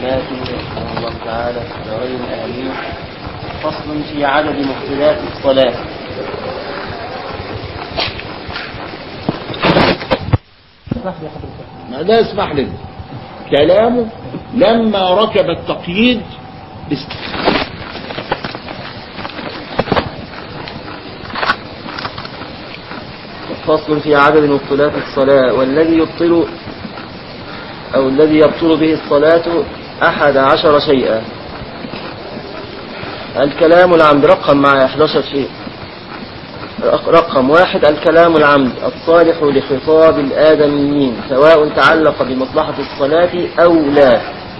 الماتي رحمه الله تعالى لغير الأهلية فصل في عدد مختلات الصلاة ما ده اسمح لي كلامه لما ركب التقييد است- فصل في عدد مبطلات الصلاة والذي يبطل أو الذي يبطل به الصلاة أحد عشر شيئا الكلام العمد رقم مع 11 شيء رق- رقم واحد الكلام العمد الصالح لخطاب الآدميين سواء تعلق بمصلحة الصلاة أو لا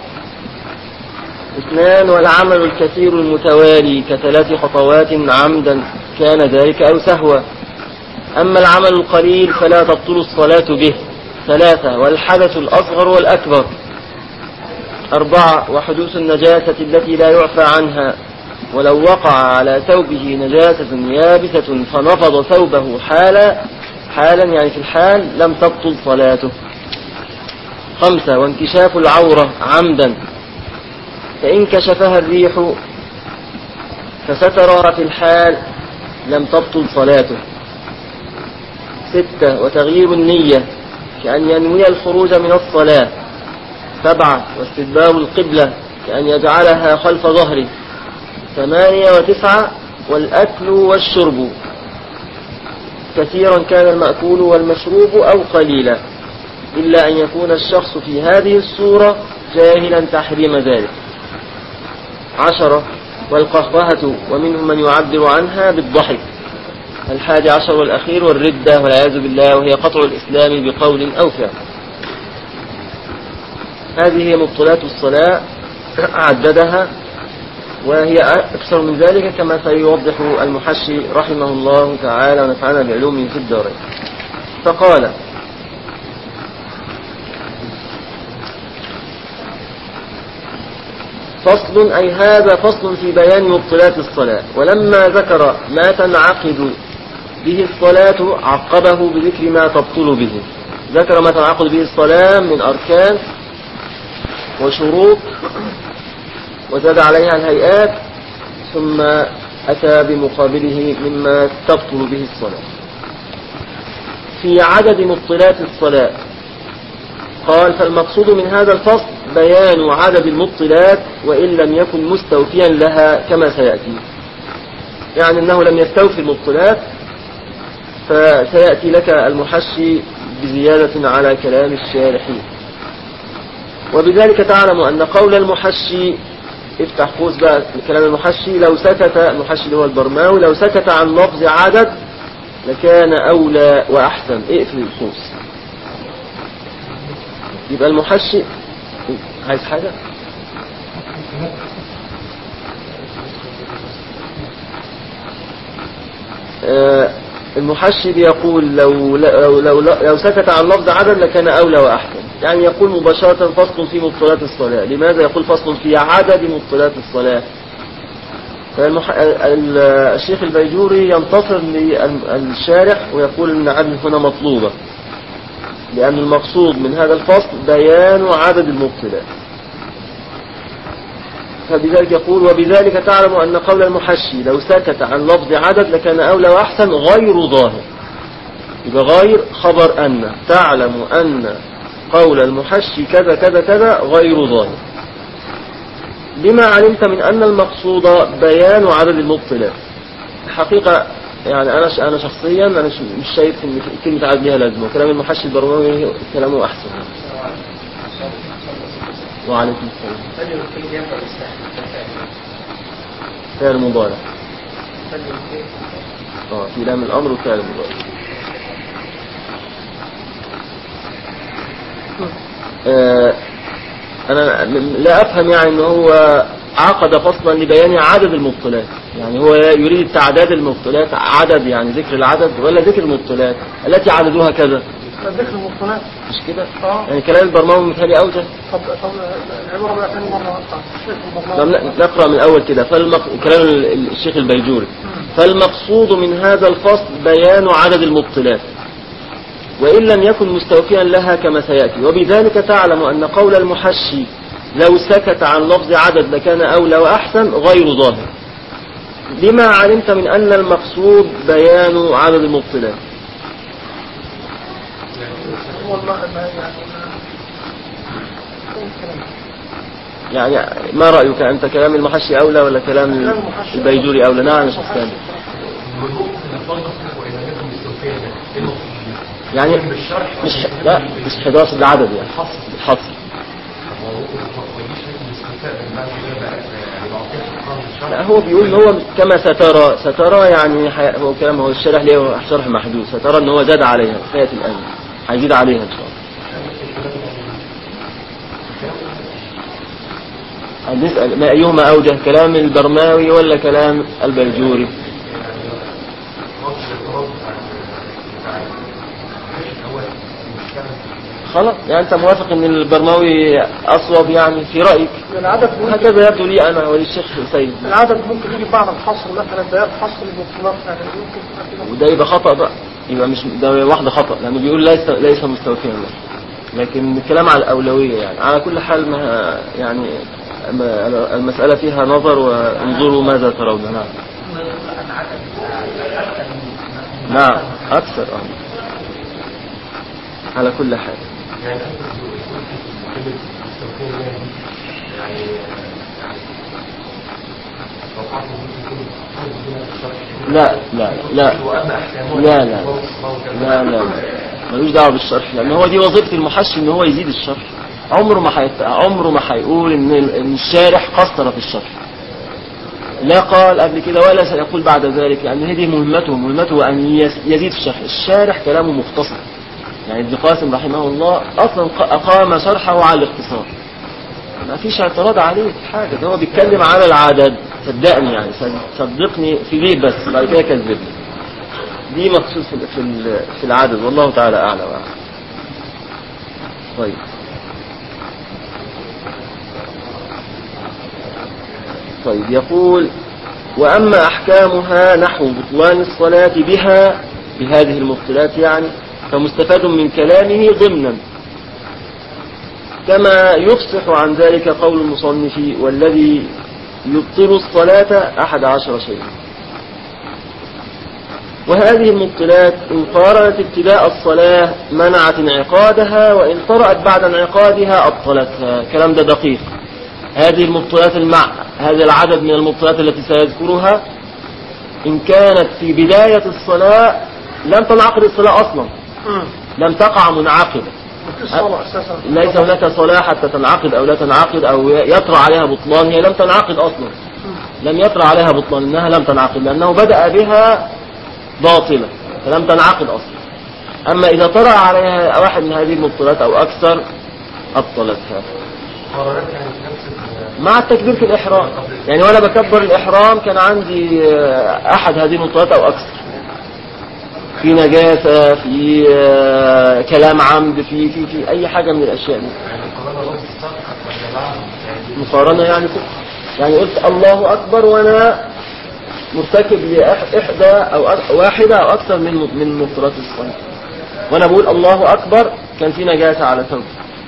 اثنان والعمل الكثير المتوالي كثلاث خطوات عمدا كان ذلك أو سهوا أما العمل القليل فلا تبطل الصلاة به ثلاثة والحدث الأصغر والأكبر أربعة وحدوث النجاسة التي لا يعفى عنها ولو وقع على ثوبه نجاسة يابسة فنفض ثوبه حالا حالا يعني في الحال لم تبطل صلاته خمسة وانكشاف العورة عمدا فإن كشفها الريح فسترها في الحال لم تبطل صلاته ستة وتغيير النية كأن ينوي الخروج من الصلاة سبعة واستدبار القبلة كأن يجعلها خلف ظهره ثمانية وتسعة والأكل والشرب كثيرا كان المأكول والمشروب أو قليلا إلا أن يكون الشخص في هذه الصورة جاهلا تحريم ذلك عشرة والقهقهة ومنهم من يعبر عنها بالضحك الحادي عشر والأخير والردة والعياذ بالله وهي قطع الإسلام بقول أو فعل هذه هي مبطلات الصلاة عددها وهي أكثر من ذلك كما سيوضح المحشي رحمه الله تعالى ونفعنا بعلومه في الدارين فقال فصل أي هذا فصل في بيان مبطلات الصلاة ولما ذكر ما تنعقد به الصلاة عقبه بذكر ما تبطل به ذكر ما تنعقد به الصلاة من أركان وشروط وزاد عليها الهيئات ثم أتى بمقابله مما تبطل به الصلاة في عدد مبطلات الصلاة قال فالمقصود من هذا الفصل بيان عدد المبطلات وإن لم يكن مستوفيا لها كما سيأتي يعني أنه لم يستوفي المبطلات فسيأتي لك المحشي بزيادة على كلام الشارحين وبذلك تعلم أن قول المحشي افتح قوس بقى كلام المحشي لو سكت المحشي اللي هو البرماوي لو سكت عن لفظ عدد لكان أولى وأحسن اقفل القوس يبقى المحشي عايز حاجة آه، المحشي بيقول لو لو لو, لو سكت عن لفظ عدد لكان أولى وأحسن يعني يقول مباشرة فصل في مبطلات الصلاة لماذا يقول فصل في عدد مبطلات الصلاة فالمح... ال- الشيخ البيجوري ينتصر للشارح ويقول أن العدد هنا مطلوبة لأن المقصود من هذا الفصل بيان عدد المبطلات فبذلك يقول وبذلك تعلم أن قول المحشي لو سكت عن لفظ عدد لكان أولى وأحسن غير ظاهر يبقى غير خبر أن تعلم أن قول المحشي كذا كذا كذا غير ظاهر لما علمت من أن المقصود بيان عدد المبطلات الحقيقة يعني أنا ش- أنا شخصيا أنا ش- مش شايف إن كلمة عدد لها لازمة وكلام المحشي البرماوي كلامه أحسن وعليكم السلام فلي الفيل ينفع بالسهل فعل مضارع فلي الفيل اه في لام الأمر وفعل مضارع آه أنا لا أفهم يعني أنه هو عقد فصلا لبيان عدد المبطلات يعني هو يريد تعداد المبطلات عدد يعني ذكر العدد ولا ذكر المبطلات التي عددها كذا ذكر المصطلحات مش كده اه يعني كلام البرماوي مثالي أوجه طب طب العبارة بقى ثاني مرة أقطع الشيخ طب البرنامج ن- نقرأ من الأول كده فالمق... كلام ال- ال- الشيخ البيجوري فالمقصود من هذا الفصل بيان عدد المبطلات وإن لم يكن مستوفيا لها كما سيأتي وبذلك تعلم أن قول المحشي لو سكت عن لفظ عدد لكان أولى وأحسن غير ظاهر لما علمت من أن المقصود بيان عدد المبطلات هو الله ما يعني ما كلام يعني ما رأيك أنت كلام المحشي أولى ولا كلام كلام المحشي البيجوري أولى نعم يا شيخ سامي يعني مش لا مش 11 ده عدد يعني الحصر لا هو بيقول ان هو كما سترى سترى يعني حي- هو كلام هو الشرح ليه هو شرح محدود سترى ان هو زاد عليها فات الان هيزيد عليها ان شاء الله هنسأل ما أيهما أوجه كلام البرماوي ولا كلام البيجوري خلاص يعني أنت موافق أن البرماوي أصوب يعني في رأيك العدد ممكن هكذا يبدو لي أنا وللشيخ سيد العدد ممكن يجي بعد الحصر مثلا بيان حصر المبطلات يعني ممكن تبقى كده. وده يبقى خطأ بقى يبقى مش ده واحدة خطأ لأنه بيقول ليس ليس مستوفيا له لكن الكلام على الأولوية يعني على كل حال ما يعني ما- المسألة فيها نظر وانظروا ماذا ترون نعم نعم أكثر آه. على كل حال لا لا لا لا لا لا لا ملوش دعوه بالشرح لان هو دي وظيفه المحشي ان هو يزيد الشرح عمره ما حيت... عمره ما هيقول ان ال- إن الشارح قصر في الشرح لا قال قبل كده ولا سيقول بعد ذلك لان هذه مهمته مهمته ان يس- يزيد في الشرح الشارح كلامه مختصر يعني ابن قاسم رحمه الله اصلا ق- اقام شرحه على الاختصار ما فيش اعتراض عليه في حاجه ده هو بيتكلم على العدد صدقني يعني صد- صدقني في دي بس بعد كده كذبني دي مقصود في ال- في ال- في العدد والله تعالى اعلى واعلم طيب طيب يقول وأما أحكامها نحو بطلان الصلاة بها بهذه المبطلات يعني فمستفاد من كلامه ضمنا كما يفصح عن ذلك قول المصنف والذي يبطل الصلاة أحد عشر شيئا وهذه المبطلات إن قارنت ابتداء الصلاة منعت انعقادها وإن طرأت بعد انعقادها أبطلتها كلام ده دقيق هذه المبطلات المع هذا العدد من المبطلات التي سيذكرها إن كانت في بداية الصلاة لم تنعقد الصلاة أصلا مم. لم تقع منعقدة مفيش صلاة أساسا ليس هناك صلاة حتى تنعقد أو لا تنعقد أو يطرأ عليها بطلان هي لم تنعقد أصلا لم يطرأ عليها بطلان إنها لم تنعقد لأنه بدأ بها باطلة فلم تنعقد أصلا أما إذا طرأ عليها واحد من هذه المبطلات أو أكثر أبطلتها مع التكبير في الإحرام يعني وأنا بكبر الإحرام كان عندي آه، أحد هذه المبطلات أو أكثر في نجاسة في آه، كلام عمد في في في أي حاجة من الأشياء دي مقارنة يعني كده يعني قلت الله أكبر وأنا مرتكب لإحدى أو أك- واحدة أو أكثر من من مبطلات الصلاة وأنا بقول الله أكبر كان في نجاسة على ثوبي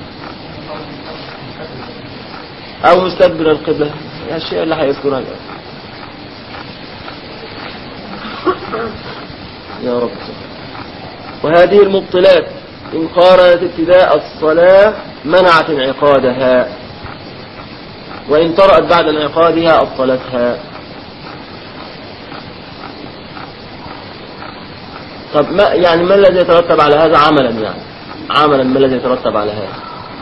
أو مستدبر القبلة الأشياء اللي هيذكرها الآن يا رب وهذه المبطلات إن قارنت ابتداء الصلاة منعت انعقادها وإن طرأت بعد انعقادها أبطلتها طب ما يعني ما الذي يترتب على هذا عملا يعني عملا ما الذي يترتب على هذا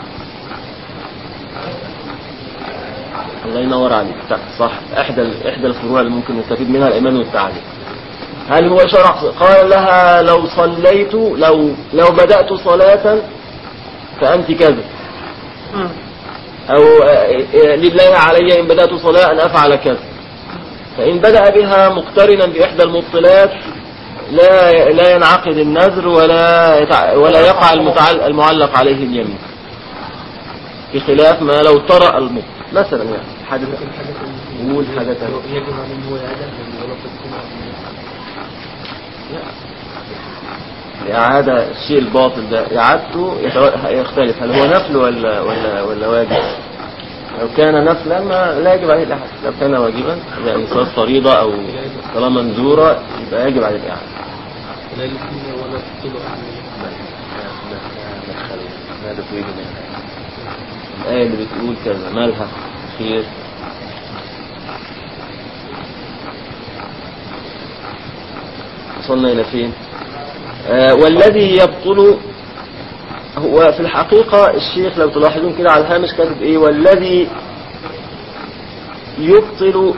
الله ينور عليك طب صح احدى احدى الفروع اللي ممكن نستفيد منها الايمان والتعليم هل هو شرع قال لها لو صليت لو لو بدأت صلاة فأنت كذا مم. أو آه، آه، لله علي إن بدأت صلاة أن أفعل كذا فإن بدأ بها مقترنا بإحدى المبطلات لا لا ينعقد النذر ولا يتع- ولا يقع المتعل- المعلق عليه اليمين بخلاف ما لو طرأ المبطل مثلا يعني حاجة قول حاجة تانية يجب عليه هو العدد من غلط الجمعة إعادة الشيء الباطل ده إعادته يتو- يختلف هل هو نفل ولا ولا ولا واجب لو كان نفلا ما لا يجب عليه الإعادة لو كان واجبا يعني صلاة فريضة أو صلاة منذورة يبقى يجب عليه الإعادة لا الاثنين ولا تبطل ماذا تريد منها الآية اللي بتقول كذا مالها خير وصلنا إلى فين آه والذي يبطل هو في الحقيقة الشيخ لو تلاحظون كده على الهامش كاتب ايه والذي يبطل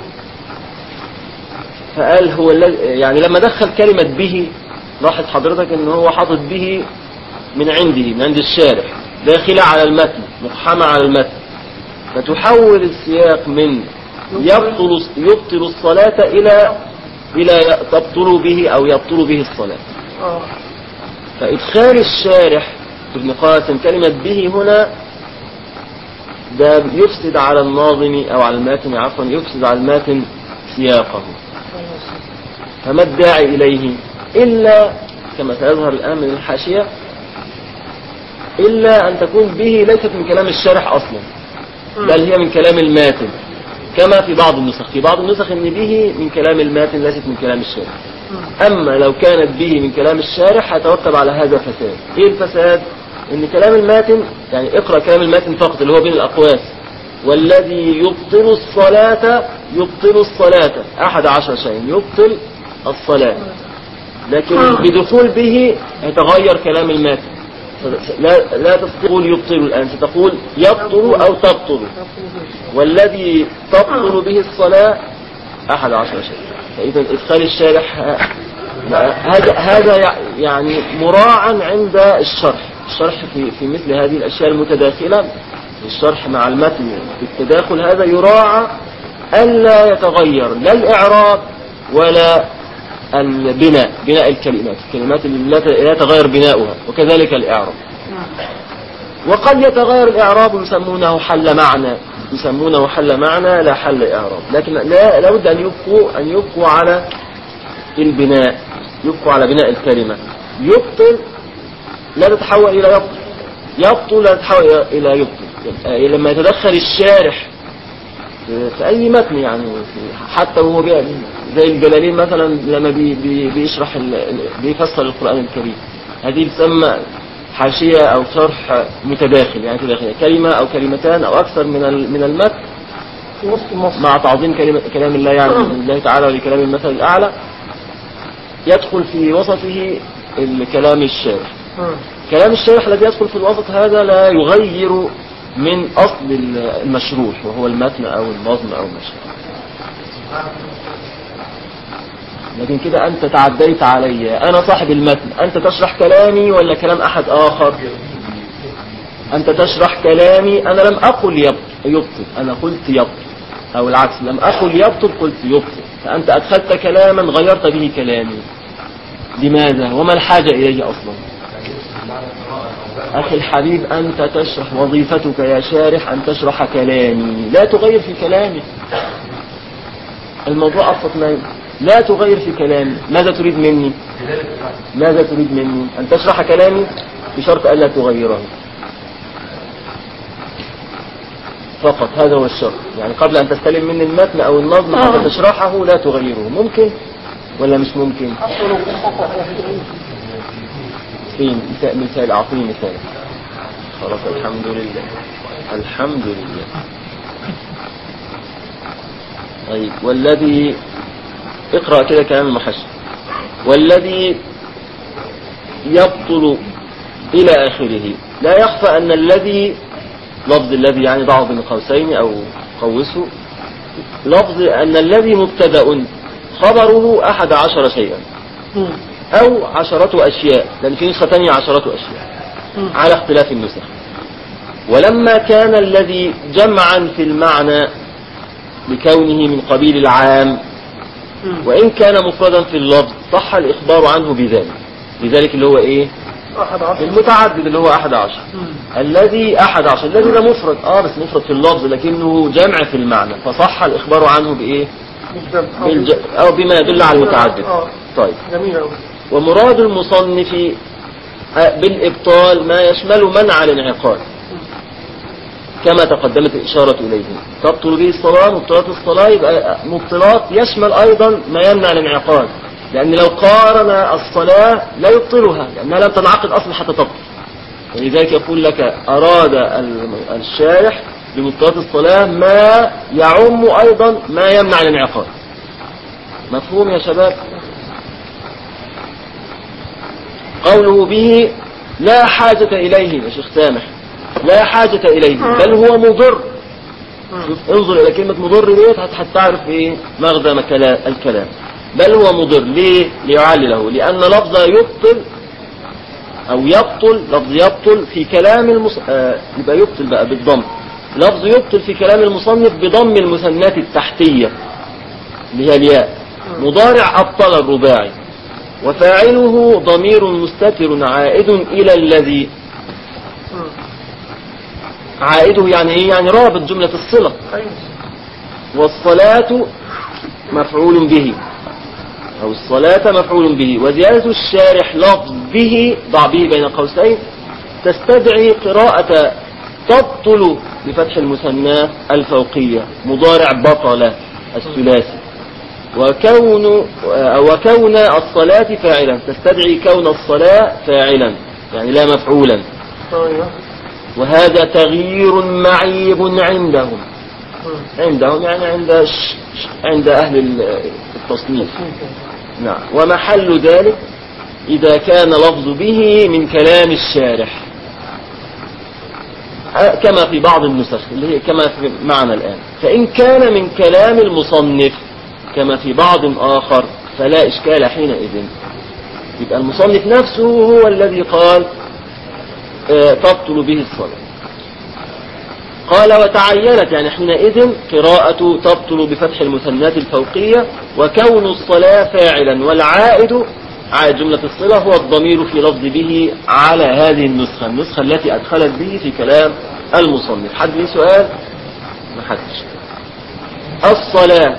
فقال هو الذي يعني لما دخل كلمة به لاحظ حضرتك ان هو حاطط به من عنده من عند الشارح داخلة على المتن مقحمة على المتن فتحول السياق من يبطل يبطل الصلاة إلى إلى تبطل به أو يبطل به الصلاة اه فإدخال الشارح ابن قاسم كلمة به هنا ده يفسد على الناظم أو على الماتن عفوا يفسد على الماتن سياقه فما الداعي إليه إلا كما سيظهر الآن من الحاشية إلا أن تكون به ليست من كلام الشارح أصلا بل هي من كلام الماتن كما في بعض النسخ في بعض النسخ ان به من كلام الماتن ليست من كلام الشارح اما لو كانت به من كلام الشارح هيترتب على هذا فساد ايه الفساد ان كلام الماتن يعني اقرا كلام الماتن فقط اللي هو بين الاقواس والذي يبطل الصلاة يبطل الصلاة احد عشر شيء يبطل الصلاة لكن بدخول به يتغير كلام الماتن لا لا تقول يبطل الآن ستقول يبطل أو تبطل والذي تبطل به الصلاة أحد عشر شيء فإذا إدخال الشارح هذا هذا يعني مراعا عند الشرح الشرح في في مثل هذه الأشياء المتداخلة الشرح مع المتن التداخل هذا يراعى ألا يتغير لا الإعراب ولا البناء بناء الكلمات الكلمات التي لا يتغير بناؤها وكذلك الإعراب وقد يتغير الإعراب يسمونه حل معنى يسمونه حل معنى لا حل إعراب لكن لا لابد أن يبقوا أن يبقوا على البناء يبقوا على بناء الكلمة يبطل لا تتحول إلى يبطل يبطل لا تتحول إلى يبطل لما يتدخل الشارح في أي متن يعني حتى وهو زي الجلالين مثلا لما بي بي بيشرح بيفسر القرآن الكريم هذه تسمى حاشية أو شرح متداخل يعني تداخل كلمة أو كلمتان أو أكثر من من المتن في وسط النص مع تعظيم كلمة كلام الله يعني من الله تعالى ولكلام المثل الأعلى يدخل في وسطه الكلام الشارح كلام الشارح الذي يدخل في الوسط هذا لا يغير من أصل المشروح وهو المتن أو النظم أو ما شابه لكن كده أنت تعديت علي أنا صاحب المتن أنت تشرح كلامي ولا كلام أحد آخر أنت تشرح كلامي أنا لم أقل يبطل, يبطل. أنا قلت يبطل أو العكس لم أقل يبطل قلت يبطل فأنت أدخلت كلاما غيرت به كلامي لماذا وما الحاجة إليه أصلا أخي الحبيب أنت تشرح وظيفتك يا شارح أن تشرح كلامي لا تغير في كلامي الموضوع أبسط ما يمكن لا تغير في كلامي ماذا تريد مني ماذا تريد مني أن تشرح كلامي بشرط ألا تغيره فقط هذا هو الشرط يعني قبل أن تستلم مني المتن أو النظم حتى تشرحه لا تغيره ممكن ولا مش ممكن فين مثال, مثال أعطيني مثال خلاص الحمد لله الحمد لله طيب والذي اقرأ كده كلام المحشي والذي يبطل إلى آخره لا يخفى أن الذي لفظ الذي يعني ضعه بين قوسين أو قوسه لفظ أن الذي مبتدأ خبره أحد عشر شيئا أو عشرة أشياء لأن في نسخة ثانية عشرة أشياء على اختلاف النسخ ولما كان الذي جمعا في المعنى لكونه من قبيل العام وإن كان مفردا في اللفظ صح الإخبار عنه بذلك لذلك اللي هو إيه أحد عشر المتعدد اللي هو أحد عشر الذي أحد عشر الذي ده مفرد آه بس مفرد في اللفظ لكنه جمع في المعنى فصح الإخبار عنه بإيه بالجمع بالج... أو بما يدل على المتعدد آه. طيب جميل أوي ومراد المصنف بالإبطال ما يشمل منع الانعقاد كما تقدمت الإشارة إليه تبطل به الصلاة مبطلات الصلاة يبقى مبطلات يشمل أيضا ما يمنع الانعقاد لأن لو قارن الصلاة لا يبطلها لأنها لم تنعقد أصلا حتى تبطل ولذلك يقول لك أراد ال- الشارح بمبطلات الصلاة ما يعم أيضا ما يمنع الانعقاد مفهوم يا شباب قوله به لا حاجة إليه يا شيخ سامح لا حاجة إليه بل هو مضر شوف انظر إلى كلمة مضر ديت هت- هتعرف إيه مغزى مكلا- الكلام بل هو مضر ليه ليعلله لأن لفظ يبطل أو يبطل لفظ يبطل في كلام المص... آه يبقى يبطل بقى بالضم لفظ يبطل في كلام المصنف بضم المثنات التحتية اللي هي الياء مضارع أبطل الرباعي وفاعله ضمير مستتر عائد إلى الذي عائده يعني إيه يعني رابط جملة الصلة أيوة والصلاة مفعول به أو الصلاة مفعول به وزيادة الشارح لفظ به ضع به بين قوسين تستدعي قراءة تبطل بفتح المثنى الفوقية مضارع بطل الثلاثي وكون آه، وكون الصلاة فاعلا تستدعي كون الصلاة فاعلا يعني لا مفعولا أيوة وهذا تغيير معيب عندهم عندهم يعني عند ش- ش- عند أهل ال- التصنيف نعم ومحل ذلك إذا كان لفظ به من كلام الشارح آه، كما في بعض النسخ اللي هي كما في معنا الآن فإن كان من كلام المصنف كما في بعض آخر فلا إشكال حينئذ يبقى المصنف نفسه هو الذي قال آه، تبطل به الصلاة قال وتعينت يعني حينئذ قراءة تبطل بفتح المثنات الفوقية وكون الصلاة فاعلا والعائد عائد جملة الصلة هو الضمير في لفظ به على هذه النسخة النسخة التي أدخلت به في كلام المصنف حد لي سؤال ما حدش الصلاة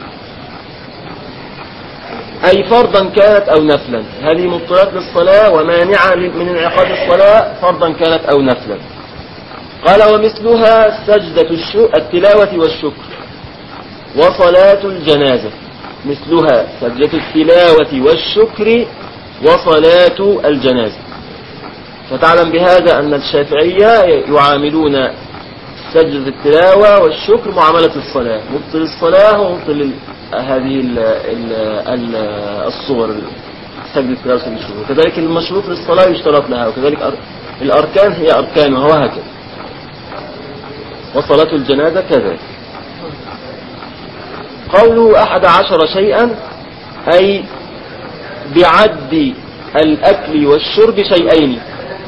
أي فرضا كانت أو نفلا هذه مبطلات للصلاة ومانعة من انعقاد الصلاة فرضا كانت أو نفلا قال ومثلها سجدة الشو... التلاوة والشكر وصلاة الجنازة مثلها سجدة التلاوة والشكر وصلاة الجنازة فتعلم بهذا أن الشافعية يعاملون سجدة التلاوة والشكر معاملة الصلاة مبطل الصلاة ومبطل ال- هذه ال ال ال الصور سجدة التلاوة وسجدة الشكر وكذلك المشروط للصلاة يشترط لها وكذلك أر- الأركان هي أركانها وهكذا وصلاة الجنازة كذلك قوله أحد عشر شيئا أي بعد الأكل والشرب شيئين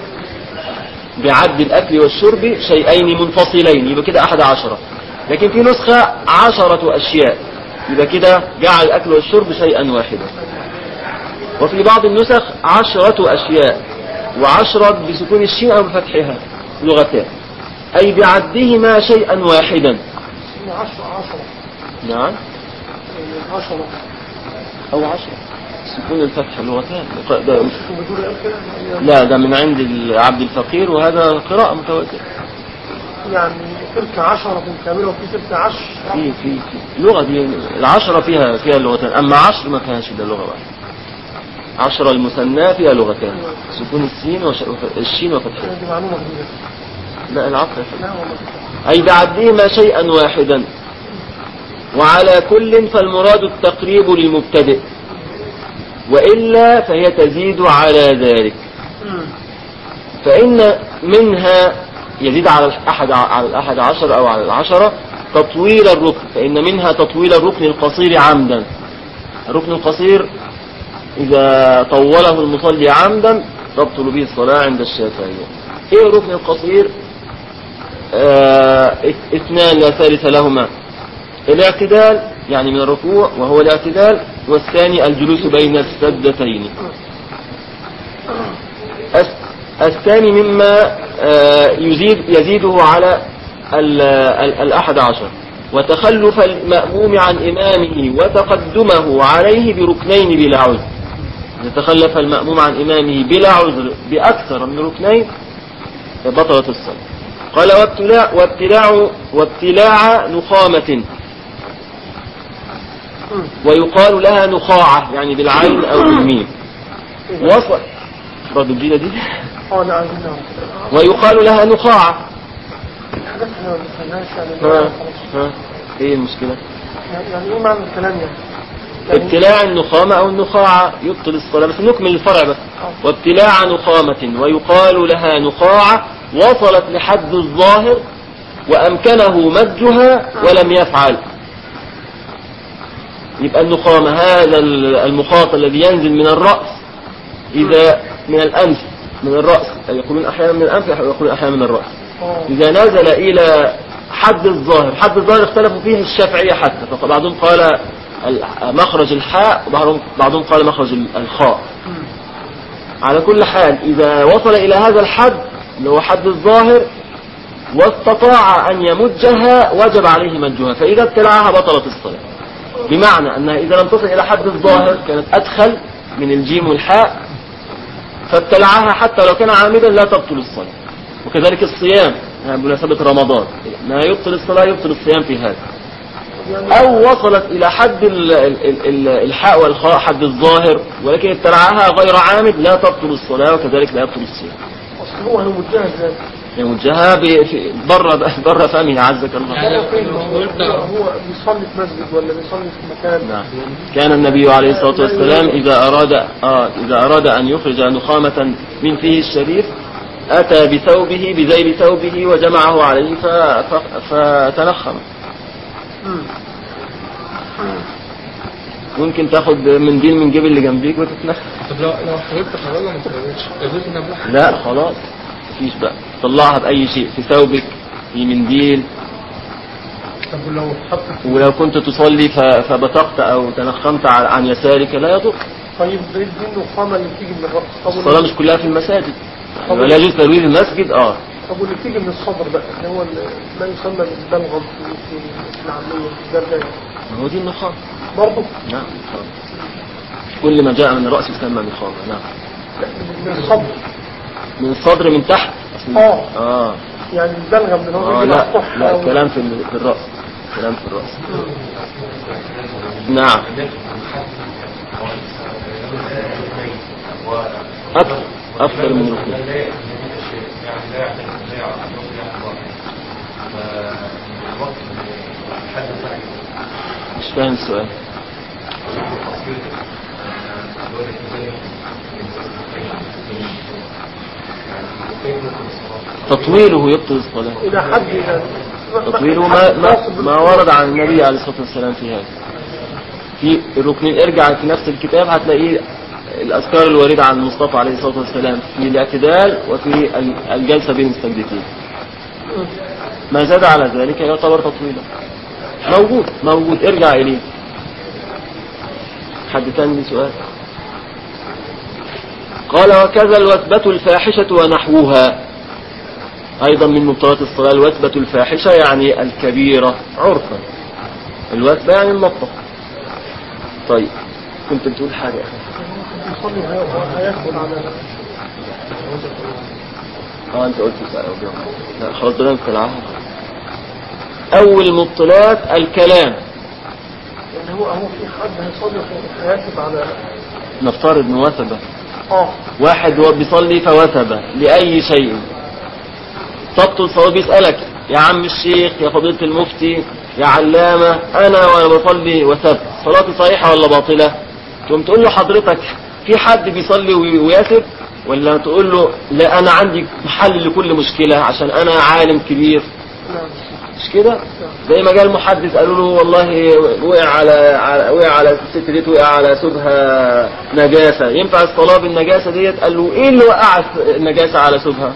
بعد الأكل والشرب شيئين منفصلين يبقى كده أحد عشرة لكن في نسخة عشرة أشياء يبقى كده جعل الأكل والشرب شيئا واحدا وفي بعض النسخ عشرة أشياء وعشرة بسكون الشين أو بفتحها لغتان أي بعدهما شيئا واحدا عشرة عشرة نعم عشرة أو عشرة سكون الفتح لغتان ده وبدون قال كده لا ده من عند العبد الفقير وهذا قراءة متواترة يعني تلك عشرة كاملة وفي تلك عشر في في في اللغة دي العشرة فيها فيها لغتان أما عشر ما فيهاش إلا لغة واحدة عشرة المثنى فيها لغتان سكون السين وش... الشين وفتحها دي معلومة جديدة لا العطف لا والله أي بعدهما شيئا واحدا وعلى كل فالمراد التقريب للمبتدئ وإلا فهي تزيد على ذلك مم. فإن منها يزيد على الأحد على الأحد عشر أو على العشرة تطويل الركن فإن منها تطويل الركن القصير عمدا الركن القصير إذا طوله المصلي عمدا تبطل به الصلاة عند الشافعية إيه الركن القصير آه اث- اثنان لا ثالث لهما الاعتدال يعني من الركوع وهو الاعتدال والثاني الجلوس بين السجدتين الس- الثاني مما آه، يزيد يزيده على ال- ال- الأحد عشر وتخلف المأموم عن إمامه وتقدمه عليه بركنين بلا عذر إذا تخلف المأموم عن إمامه بلا عذر بأكثر من ركنين بطلت الصلاة قال وابتلاع وابتلاع وابتلاع نخامة ويقال لها نخاعة يعني بالعين أو بالميم وصل برضه الجيلة دي اه لا عايزين نعرف ويقال لها نخاعة حاجات احنا ما بنفهمهاش يعني ها خلاص. ها ايه المشكلة يعني يعني ايه معنى الكلام يعني؟ يعني ابتلاع النخامة أو النخاعة يبطل الصلاة بس نكمل الفرع بس وابتلاع نخامة ويقال لها نخاعة وصلت لحد الظاهر وأمكنه مجها ولم يفعل يبقى النخامة هذا المخاط الذي ينزل من الرأس إذا من الأنف من الرأس يقولون أحيانا من الأنف يقولون أحيانا من الرأس اه إذا نزل إلى حد الظاهر حد الظاهر اختلفوا فيه الشافعية حتى فبعضهم قال ال- مخرج الحاء وبعضهم بعضهم قال مخرج ال- الخاء على كل حال إذا وصل إلى هذا الحد اللي هو حد الظاهر واستطاع أن يمجها وجب عليه مجها فإذا ابتلعها بطلت الصلاة بمعنى أنها إذا لم تصل إلى حد الظاهر كانت أدخل من الجيم والحاء فابتلعها حتى لو كان عامدا لا تبطل الصلاة وكذلك الصيام يعني بمناسبة رمضان ما يبطل الصلاة يبطل الصيام في هذا أو وصلت إلى حد ال- ال- ال- ال- الحاء والخاء حد الظاهر ولكن ابتلعها غير عامد لا تبطل الصلاة وكذلك لا يبطل الصيام اصل هو هيمدها ازاي؟ يمجها ب- في- بره بره فمه عزك الله يعني هو فين؟ لو هو قلت- هو بيصلي في مسجد ولا بيصلي في مكان؟ نعم كان النبي عليه الصلاة والسلام إذا أراد آه إذا أراد أن يخرج نخامة من فيه الشريف أتى بثوبه بذيل ثوبه وجمعه عليه ف... ف... فتنخم مم. ممكن تاخد منديل من جيب اللي جنبيك وتتنخم طب لو لو حاولت خلاص ما تقدرش لازم نبلح لا خلاص مفيش بقى طلعها بأي شيء في ثوبك في منديل طب ولو حط ولو كنت تصلي ف... فبتقت أو تنخمت عن عن يسارك لا يضر طيب دي دي النخامة اللي بتيجي من الرأس طب واللي- الصلاة مش كلها في المساجد ولا يجوز ترويج المسجد اه طب واللي بتيجي من الصدر بقى اللي هو ال- ما يسمى بالبلغم في في- في العامية ده ده ما هو دي النخام برضه نعم نخام. كل ما جاء من الرأس يسمى نخامة نعم من الصدر من الصدر من تحت اه اه يعني البلغم اللي هو اه بيجي لا مفتوح لا أو- كلام في ال- في الرأس كلام في الرأس نعم أكثر أكثر من ركن مش فاهم السؤال تطويله يبطل الصلاة إلى حد يعني تطويله ما, ما, ما ورد عن النبي عليه الصلاة والسلام في هذا في الركنين ارجع في نفس الكتاب هتلاقيه الأذكار الواردة عن المصطفى عليه الصلاة والسلام في الاعتدال وفي ال- الجلسة بين السجدتين ما زاد على ذلك يعتبر تطويلا موجود موجود ارجع إليه حد تاني ليه سؤال قال وكذا الوثبة الفاحشة ونحوها أيضا من مبطلات الصلاة الوثبة الفاحشة يعني الكبيرة عرفا الوثبة يعني النطة طيب كنت بتقول حاجة يا أخي يصلي هي- هياخد على اه انت قلت بقى ربنا. لا خلاص بدنا نطلعها أول مبطلات الكلام يعني هو هو في حد هيصلي هياخد على نفترض انه وثبة اه واحد هو بيصلي فوثب لأي شيء تبطل صلاة بيسألك يا عم الشيخ يا فضيلة المفتي يا علامة أنا وأنا بصلي وثبت صلاتي صحيحة ولا باطلة تقوم تقول له حضرتك في حد بيصلي وي- ويثب ولا تقول له لا أنا عندي حل لكل مشكلة عشان أنا عالم كبير نعم مش كده زي ما جاء المحدث قالوا له والله وقع على على- وقع على الست ديت وقع على ثوبها نجاسة ينفع الصلاة بالنجاسة ديت قال له ايه اللي وقع النجاسة على ثوبها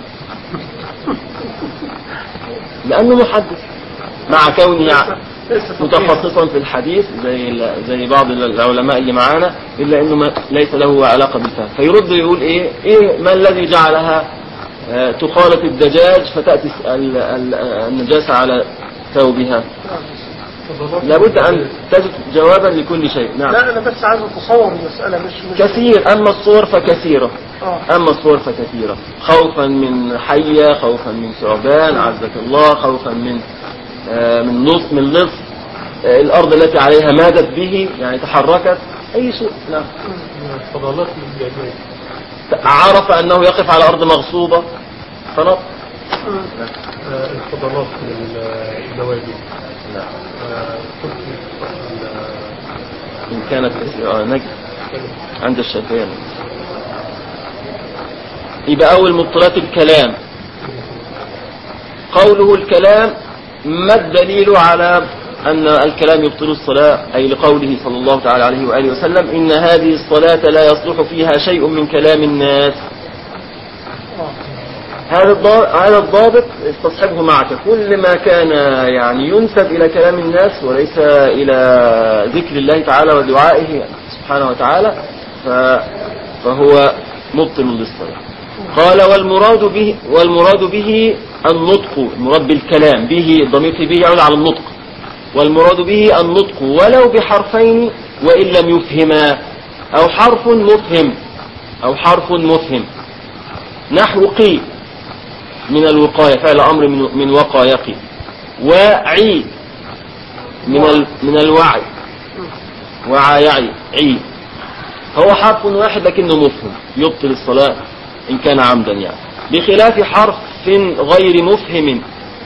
لأنه محدث مع كونه لسه فقير. متخصصا في الحديث زي ال- زي بعض العلماء اللي معانا الا انه ما ليس له علاقه بالفهم فيرد يقول ايه ايه ما الذي جعلها آه، تخالط الدجاج فتاتي ال- ال- النجاسه على ثوبها لابد أن تجد جوابا لكل شيء نعم لا انا بس عايز اتصور المساله مش مش كثير أما الصور فكثيرة اه أما الصور فكثيرة خوفا من حية خوفا من ثعبان عزك الله خوفا من آه، من نص من لص آه، الأرض التي عليها مادت به يعني تحركت أي شيء نعم فضلات للجميع عرف أنه يقف على أرض مغصوبة فنط الفضلات للنوادي نعم قلت ال- إن كانت كثيرة آه، نجد عند الشافعية يبقى أول مبطلات الكلام قوله الكلام ما الدليل على أن الكلام يبطل الصلاة أي لقوله صلى الله تعالى عليه وآله وسلم إن هذه الصلاة لا يصلح فيها شيء من كلام الناس هذا الضابط, هذا الضابط استصحبه معك كل ما كان يعني ينسب إلى كلام الناس وليس إلى ذكر الله تعالى ودعائه سبحانه وتعالى ف- فهو مبطل للصلاة قال والمراد به والمراد به النطق المراد بالكلام به الضمير في به يعود على النطق والمراد به النطق ولو بحرفين وإن لم يفهما أو حرف مفهم أو حرف مفهم نحو قي من الوقاية فعل أمر من, من وقايقي وعي من ال من الوعي وعى يعي عي هو حرف واحد لكنه مفهم يبطل الصلاة إن كان عمدا يعني بخلاف حرف غير مفهم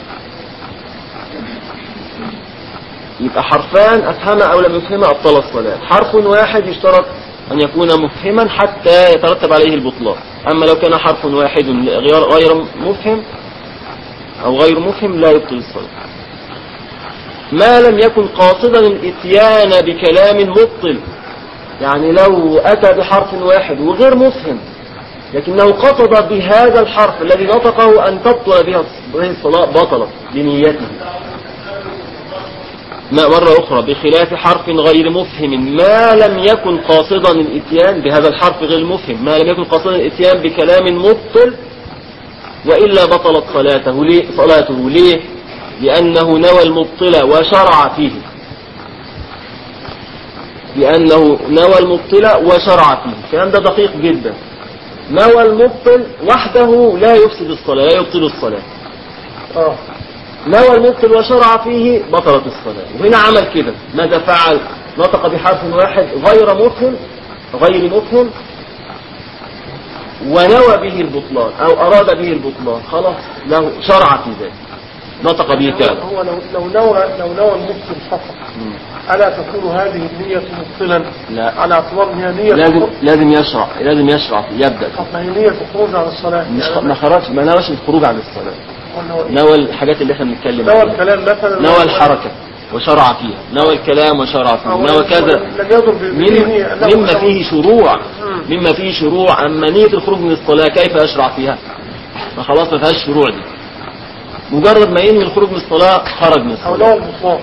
يبقى حرفان أفهم أو لم يفهم أبطل الصلاة حرف واحد يشترط أن يكون مفهما حتى يترتب عليه البطلان أما لو كان حرف واحد غير غير مفهم أو غير مفهم لا يبطل الصلاة ما لم يكن قاصدا الاتيان بكلام مبطل يعني لو أتى بحرف واحد وغير مفهم لكنه قصد بهذا الحرف الذي نطقه أن تبطل بها به الصلاة بطلت بنيته ما مرة أخرى بخلاف حرف غير مفهم ما لم يكن قاصدا الاتيان بهذا الحرف غير المفهم ما لم يكن قاصدا الاتيان بكلام مبطل وإلا بطلت صلاته ليه صلاته ليه لأنه نوى المبطل وشرع فيه لأنه نوى المبطل وشرع فيه الكلام ده دقيق جدا نوى المبطل وحده لا يفسد الصلاة لا يبطل الصلاة اه نوى المبطل وشرع فيه بطلت الصلاة وهنا عمل كده ماذا فعل نطق بحرف واحد غير مفهم غير مفهم ونوى به البطلان او اراد به البطلان خلاص له شرع في ذلك نطق به فعلا هو لو لو نوى لو نوى المبطل فقط ألا تكون هذه النية مبطلا لا. على اعتبار أنها نية لازم خروج- لازم يشرع لازم يشرع فيه يبدا طب ما هي نية الخروج عن الصلاة مش يعني ما خرجش ما نواش الخروج عن الصلاة هو نوى- نوى الحاجات اللي احنا بنتكلم نوى عنها الكلام مثلا نوى الحركة وشرع فيها نوى الكلام وشرع فيه أو نوى كذا لم يضر ب- من بذهنه أنه مما أنه- فيه شروع مم. مما فيه شروع أما نية الخروج من الصلاة كيف يشرع فيها ما خلاص ما فيهاش شروع دي مجرد ما ينوي الخروج من الصلاة خرج من أو الصلاة نوى البطلان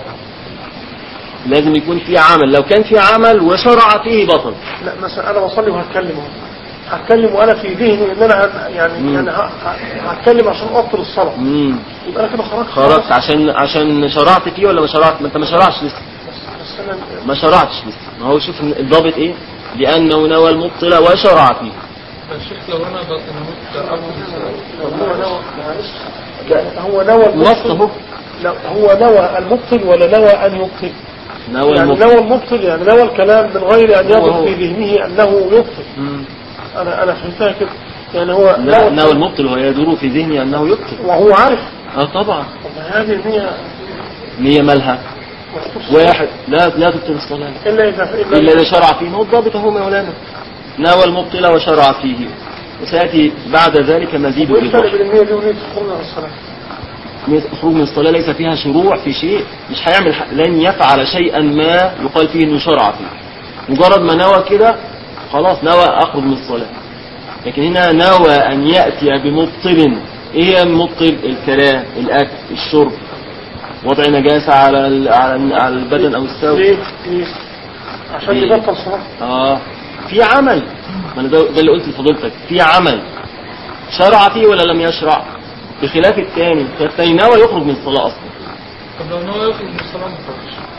لازم يكون في عمل لو كان في عمل وشرع فيه بطل لا مثلا أنا بصلي وهتكلم أهو هتكلم وأنا في ذهني إن أنا هت- يعني مم. يعني ه- ه- هتكلم عشان أبطل الصلاة مم. يبقى أنا كده خرجت خرجت عشان عشان شرعت فيه ولا ما شرعت ما انت ما شرعتش لسه بس, بس أنا ما شرعتش لسه ما هو شوف الضابط ايه لأنه نوى المبطل وشرع فيه الشيخ لو انا بقى انا ممكن اقول هو نوى معلش هو نوى نص المبطل اهو لا هو نوى المبطل ولا نوى أن يبطل نوى يعني المبطل نوى المبطل يعني نوى الكلام من غير أن هو يضر هو. في ذهنه أنه يبطل مم. أنا أنا فهمتها كده يعني هو لا نوى نوى المبطل وهو يدور في ذهني أنه يبطل وهو عارف اه طبعا طب هذه النية نية مالها مخصوص واحد لا لا تبطل الصلاة إلا إذا إلا إذا شرع فيه ما هو الضابط هو مولانا نوى المبطل وشرع فيه وسيأتي بعد ذلك مزيد وإيه الفرق بالوضوح بين النية دي ونية الخروج عن الصلاة؟ الخروج من الصلاة ليس فيها شروع في شيء مش هيعمل ح- لن يفعل شيئا ما يقال فيه انه شرع فيه مجرد ما نوى كده خلاص نوى اخرج من الصلاة لكن هنا نوى ان يأتي بمبطل ايه هي المبطل الكلام الاكل الشرب وضع نجاسة على ال- على ال- على البدن او الثوب ليه؟ ليه؟ عشان ليه؟ يبطل صلاة اه في عمل ما انا ده ده اللي قلت لفضيلتك في عمل شرع فيه ولا لم يشرع بخلاف الثاني فالثاني نوى يخرج من الصلاة اصلا طب لو ان هو يخرج من الصلاه ما خرجش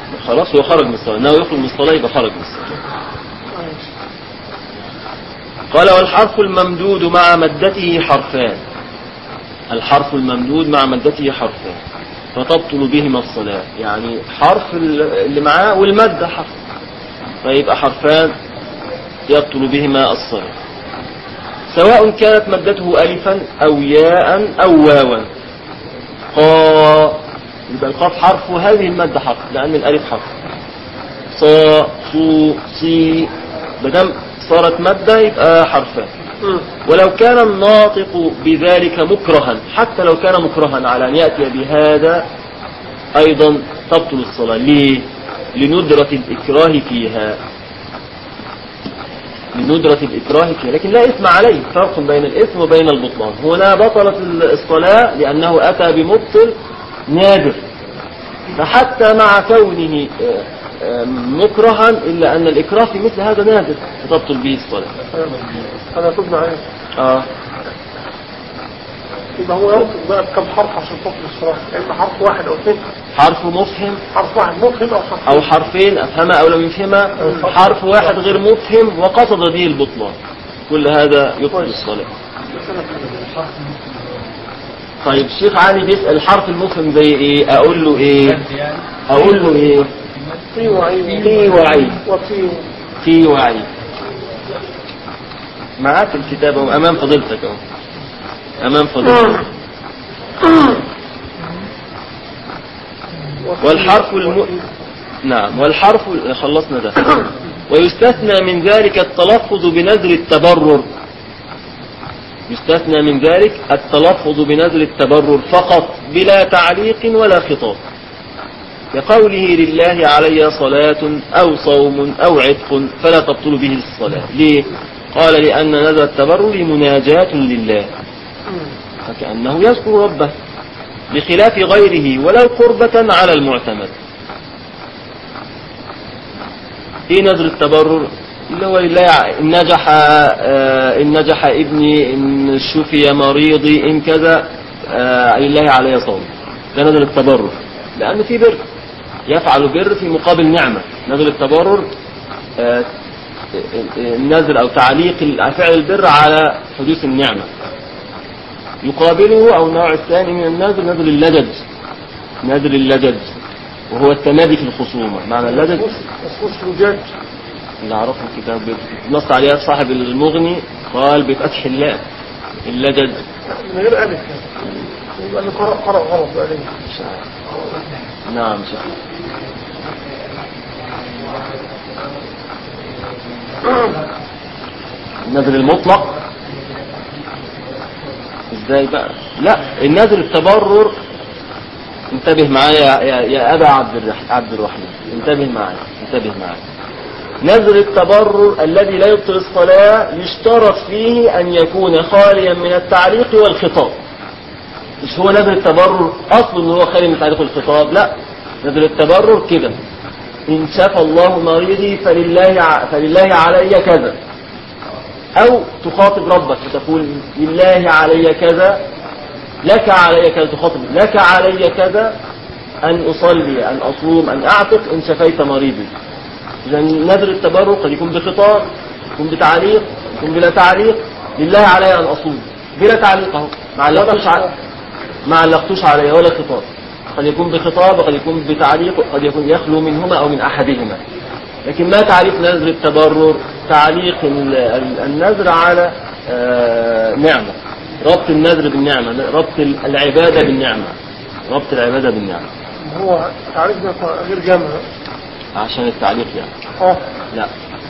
خلاص هو خرج من الصلاة انه يخرج من الصلاة يبقى خرج من الصلاة قال والحرف الممدود مع مدته حرفان الحرف الممدود مع مدته حرفان فتبطل بهما الصلاة يعني حرف اللي معاه والمادة حرف فيبقى حرفان يبطل بهما الصلاة سواء كانت مدته ألفا أو ياء أو واوا قا يبقى القاف حرف وهذه المادة حرف لأن الألف حرف صا صو صي بدم صارت مادة يبقى حرفان مم. ولو كان الناطق بذلك مكرها حتى لو كان مكرها على أن يأتي بهذا أيضا تبطل الصلاة ليه؟ لندرة الإكراه فيها لندرة الإكراه فيها لكن لا إثم عليه فرق بين الإثم وبين البطلان هنا بطلت الصلاة لأنه أتى بمبطل نادر فحتى مع كونه آه، آه، مكرها إلا أن الإكراه في مثل هذا نادر فتبطل به الصلاة هذا تبنى عليه آه. يبقى هو ينطق بقى بكم حرف عشان تطلب الصلاة يا إما حرف واحد أو اثنين حرف مفهم حرف واحد مفهم أو حرف أو حرفين أفهمها أو لم يفهمها حرف واحد غير مفهم وقصد به البطلان كل هذا يبطل الصلاة طيب الشيخ علي بيسأل الحرف المفهم زي ايه اقول له ايه اقول له ايه في وعي في وعي وفي في وعي معاك الكتاب اهو امام فضيلتك اهو امام فضيلتك والحرف الم... نعم والحرف خلصنا ده ويستثنى من ذلك التلفظ بنذر التبرر يستثنى من ذلك التلفظ بنذر التبرر فقط بلا تعليق ولا خطاب كقوله لله علي صلاة أو صوم أو عتق فلا تبطل به الصلاة ليه؟ قال لأن نذر التبرر مناجاة لله فكأنه يذكر ربه بخلاف غيره ولو قربة على المعتمد ايه نذر التبرر اللي هو لله ع- إن نجح آه، إن نجح ابني إن شفي مريضي إن كذا آه، لله علي صوم ده نذر التبرر لأن في بر يفعل بر في مقابل نعمة نذر التبرر آه، النذر أو تعليق فعل البر على حدوث النعمة يقابله أو النوع الثاني من النذر نذر اللجج نذر اللجج وهو التمادي في الخصومة معنى اللجج مسموش رجاج اللي عرفه الكتاب نص عليها صاحب المغني قال بفتح اللام اللجج من غير ألف يعني يبقى اللي قرأ قرأ غلط بقى ليه مش عارف. نعم شيخ النذر المطلق ازاي بقى لا النذر التبرر انتبه معايا يا, يا ابا عبد الرح- عبد الرحمن انتبه معايا انتبه معايا نذر التبرر الذي لا يبطل الصلاة يشترط فيه أن يكون خاليا من التعليق والخطاب مش هو نذر التبرر أصله أن هو خالي من التعليق والخطاب لا نذر التبرر كده إن شفى الله مريضي فلله, ع- فلله علي كذا أو تخاطب ربك فتقول لله علي كذا لك علي كذا تخاطب لك علي كذا أن أصلي أن أصوم أن أعتق إن شفيت مريضي إذا نذر التبرر قد يكون بخطاب يكون بتعليق يكون بلا تعليق لله علي أن أصوم بلا تعليق أهو ما علقتوش على ما علقتوش علي ولا خطاب قد يكون بخطاب وقد يكون بتعليق وقد يكون يخلو منهما أو من أحدهما لكن ما تعريف نذر التبرر تعليق ال- ال- النذر على آه، نعمة ربط النذر بالنعمة ربط ال- العبادة بالنعمة ربط العبادة بالنعمة هو تعريف ده غير جامع عشان التعليق يعني اه لا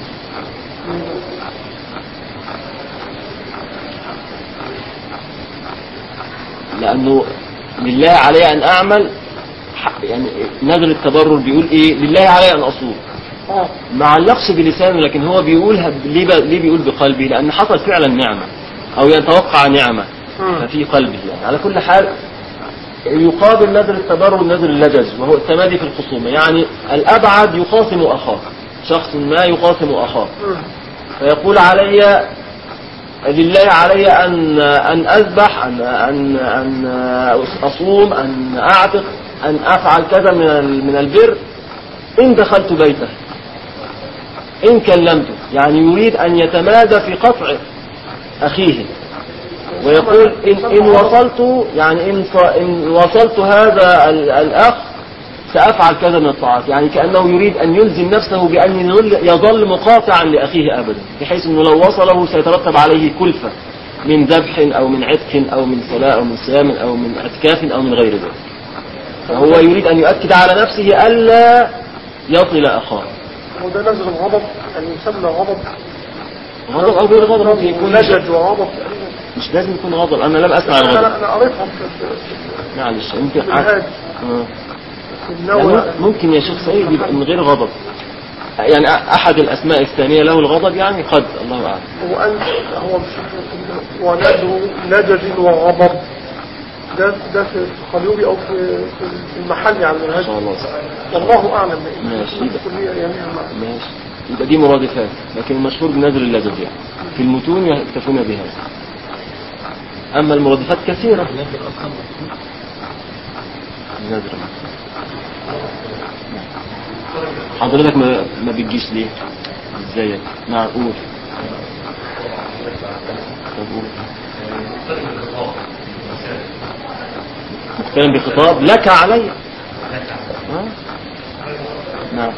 لأنه لله علي أن أعمل ح- يعني نذر التبرر بيقول إيه لله علي أن أصوم اه ما علقش بلسانه لكن هو بيقولها ب- ليه, ب- ليه بيقول بقلبه لأن حصل فعلا نعمة أو يتوقع نعمة مم. ففي قلبه يعني على كل حال يقابل نذر التبرر نذر اللجج وهو التمادي في الخصومة يعني الأبعد يخاصم أخاه شخص ما يخاصم أخاه مم. فيقول علي لله علي أن أن أذبح أن أن أن أصوم أن أعتق أن أفعل كذا من ال- من البر إن دخلت بيته إن كلمته يعني يريد أن يتمادى في قطع أخيه ويقول إن, إن وصلت يعني إن, ص- إن وصلت هذا ال- الأخ سأفعل كذا من الطاعات يعني كأنه يريد أن يلزم نفسه بأن يظل, يظل مقاطعا لأخيه أبدا بحيث أنه لو وصله سيترتب عليه كلفة من ذبح أو من عتق أو من صلاة أو من صيام أو من اعتكاف أو من غير ذلك فهو يريد أن يؤكد على نفسه ألا يصل أخاه وده نزل الغضب يعني يسمى غضب غضب أو غير غضب ممكن يكون نجد وغضب تقريبا مش لازم يكون غضب أنا لم أسمع الغضب انا انا قريتها في في- معلش يمكن في الهادي آه. في يعني النوى ممكن يا شيخ سيد يبقى من غير غضب يعني أحد الأسماء الثانية له الغضب يعني قد الله أعلم هو أنت هو مش ونادوا نجد وغضب ده ده في الخليوبي أو في في المحل يعني إن شاء الهادي الله والله أعلم ماشي. الكلية أيامها معنا ماشي يبقى دي مرادفات لكن المشهور بنذر اللجج يعني في المتون يكتفون بهذا أما المرادفات كثيرة نذر حضرتك ما, ما بتجيش ليه ازيك نعم قول طب قول مختلف بخطاب لك علي ها؟ نعم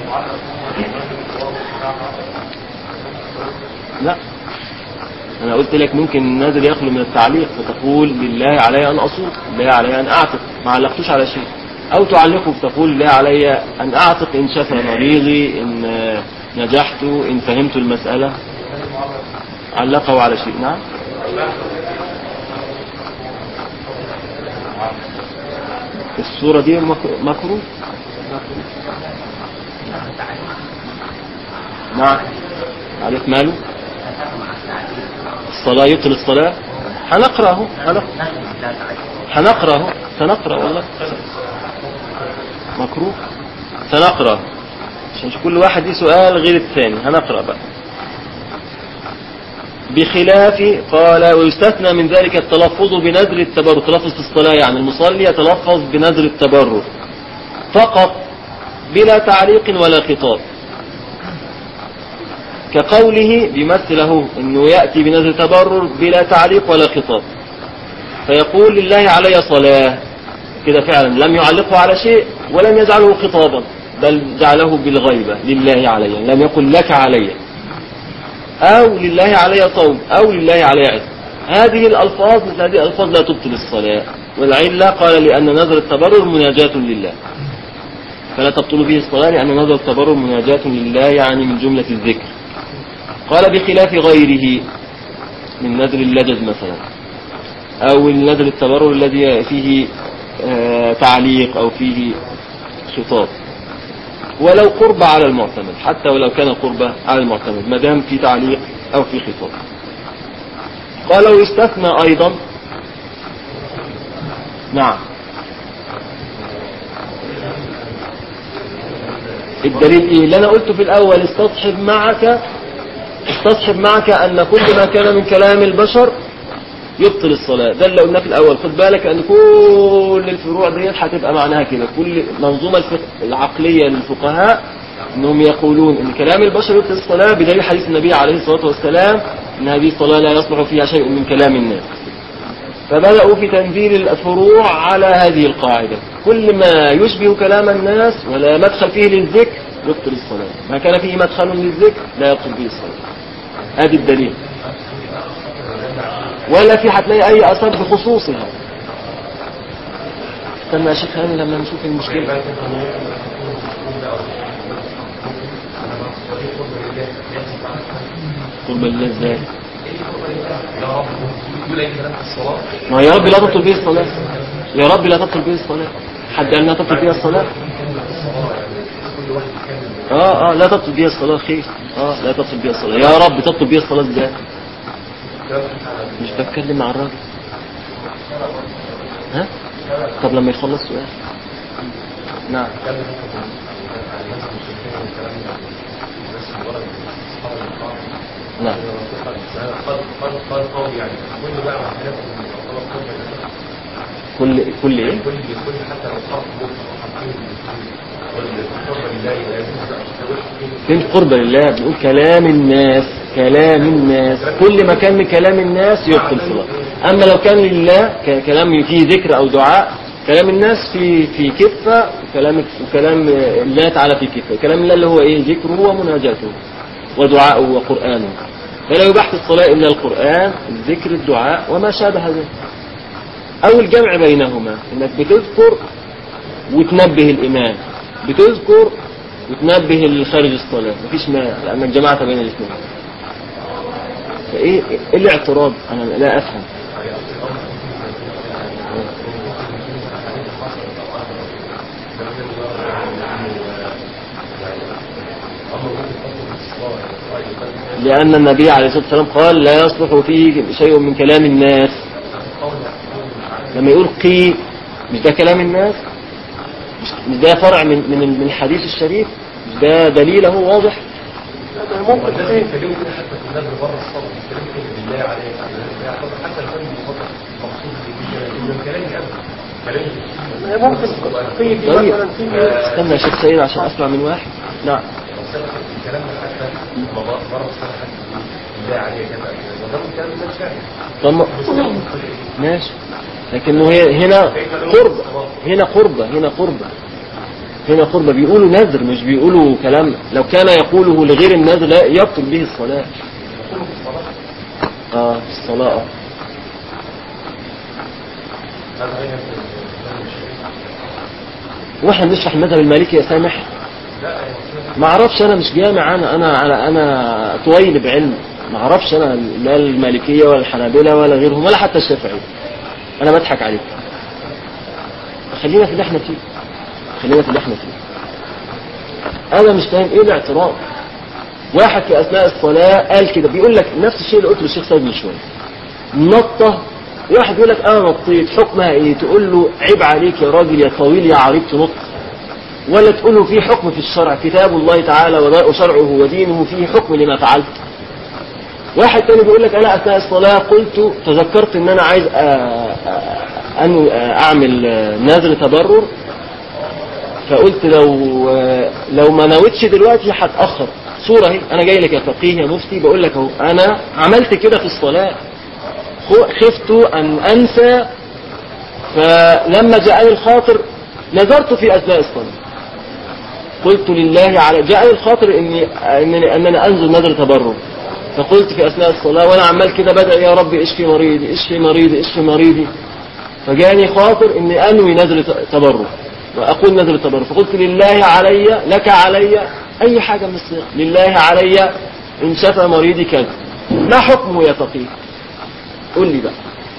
لا انا قلت لك ممكن النازل يخلو من التعليق فتقول لله علي ان اصوم لله علي ان اعتق ما علقتوش على شيء او تعلقه فتقول لله علي ان اعتق ان شفى مريضي ان آه، نجحت ان فهمت المسألة علقه على شيء نعم الصورة دي مك- مكروه نعم عارف ماله الصلاة يبطل الصلاة هنقرأ اهو هنقرأ هنقرأ اهو سنقرأ والله مكروه سنقرأ عشان كل واحد ليه سؤال غير الثاني هنقرأ بقى بخلاف قال ويستثنى من ذلك التلفظ بنذر التبرك تلفظ في الصلاة يعني المصلي يتلفظ بنذر التبرك فقط بلا تعليق ولا خطاب كقوله بيمثله انه يأتي بنذر تبرر بلا تعليق ولا خطاب فيقول لله علي صلاة كده فعلا لم يعلقه على شيء ولم يجعله خطابا بل جعله بالغيبة لله علي لم يقل لك علي أو لله علي صوم أو لله علي عتق هذه الألفاظ مثل هذه الألفاظ لا تبطل الصلاة والعلة قال لأن نذر التبرر مناجاة لله فلا تبطل به الصلاة لأن نذر التبرر مناجاة لله يعني من جملة الذكر قال بخلاف غيره من نذر اللجج مثلا أو النذر التبرر الذي فيه آه، تعليق أو فيه خطاب ولو قرب على المعتمد حتى ولو كان قرب على المعتمد ما دام في تعليق أو في خطاب قال ويستثنى أيضا نعم الدليل ايه اللي انا قلته في الاول استصحب معك استصحب معك ان كل ما كان من كلام البشر يبطل الصلاة ده اللي قلناه في الاول خد بالك ان كل الفروع ديت هتبقى معناها كده كل منظومة الفقه العقلية للفقهاء انهم يقولون ان كلام البشر يبطل الصلاة بدليل حديث النبي عليه الصلاة والسلام ان هذه الصلاة لا يصلح فيها شيء من كلام الناس فبدأوا في تنزيل الفروع على هذه القاعدة كل ما يشبه كلام الناس ولا مدخل فيه للذكر يبطل الصلاة ما كان فيه مدخل للذكر لا يبطل به الصلاة هذه الدليل ولا في هتلاقي أي أثر بخصوصها استنى يا شيخ هاني لما نشوف المشكلة قرب الله ازاي ما يا رب لا تبطل به الصلاة يا رب لا تبطل به الصلاة حد قال لا تبطل بها الصلاة اه اه لا تبطل بها الصلاة خير اه لا تبطل بها الصلاة يا رب تبطل بها الصلاة ازاي مش بتكلم مع الراجل ها طب لما يخلص سؤال نعم نعم كل كل ايه فين قرب لله بنقول كلام الناس كلام الناس كل ما كان من كلام الناس يبطل صلاة أما لو كان لله ك- كلام فيه ذكر أو دعاء كلام الناس في في كفة وكلام وكلام الله تعالى في كفة كلام الله اللي هو إيه ذكره ومناجاته ودعاءه وقرآنه فلا يباح في الصلاة إلا القرآن الذكر الدعاء وما شابه ذلك أو الجمع بينهما إنك بتذكر وتنبه الإمام بتذكر وتنبه الخارج الصلاة مفيش مانع لأنك جمعت بين الاثنين فإيه إيه الاعتراض أنا لا أفهم لأن النبي عليه الصلاة والسلام قال لا يصلح فيه شيء من كلام الناس لما يقول قي مش ده كلام الناس مش مش ده فرع من من من الحديث الشريف مش ده دليل اهو واضح ممكن ايه هي ممكن في دي طيب مثلا في استنى يا شيخ سيد عشان اسمع من واحد نعم طب ما- ماشي لكنه هي هنا قربة هنا قربة هنا قربة هنا قربة بيقولوا نذر مش بيقولوا كلام لو كان يقوله لغير النذر لا يبطل به الصلاة اه في الصلاة آه. واحنا بنشرح المذهب المالكي يا سامح ما اعرفش انا مش جامع انا انا انا, أنا طويل بعلم ما اعرفش انا لا المالكيه ولا الحنابلة ولا غيرهم ولا حتى الشافعيه انا بضحك عليك خلينا في اللي احنا فيه خلينا في اللي احنا فيه انا مش فاهم ايه الاعتراض واحد في اثناء الصلاه قال كده بيقول لك نفس الشيء اللي قلته للشيخ سيد من شويه نطه واحد يقول لك انا نطيت حكمها ايه تقول له عيب عليك يا راجل يا طويل يا عريض تنط ولا تقول له في حكم في الشرع كتاب الله تعالى وشرعه ودينه فيه حكم لما فعلت واحد تاني بيقول لك انا اثناء الصلاه قلت تذكرت ان انا عايز أ- أ- ان اعمل نذر تبرر فقلت لو لو ما نويتش دلوقتي هتاخر صوره اهي انا جاي لك يا فقيه يا مفتي بقول لك اهو انا عملت كده في الصلاه خ- خفت ان انسى فلما جاءني الخاطر نذرت في اثناء الصلاه قلت لله على جاءني الخاطر اني انني اننا انزل نذر تبرر فقلت في اثناء الصلاه وانا عمال كده بدأ يا رب اشفي مريضي اشفي مريضي اشفي مريضي فجاني خاطر اني انوي نذر ت- تبرر واقول نذر تبرر فقلت لله علي لك علي اي حاجه من الصيغ لله علي ان شفى مريضي كذا ما حكمه يا فقيه قول لي بقى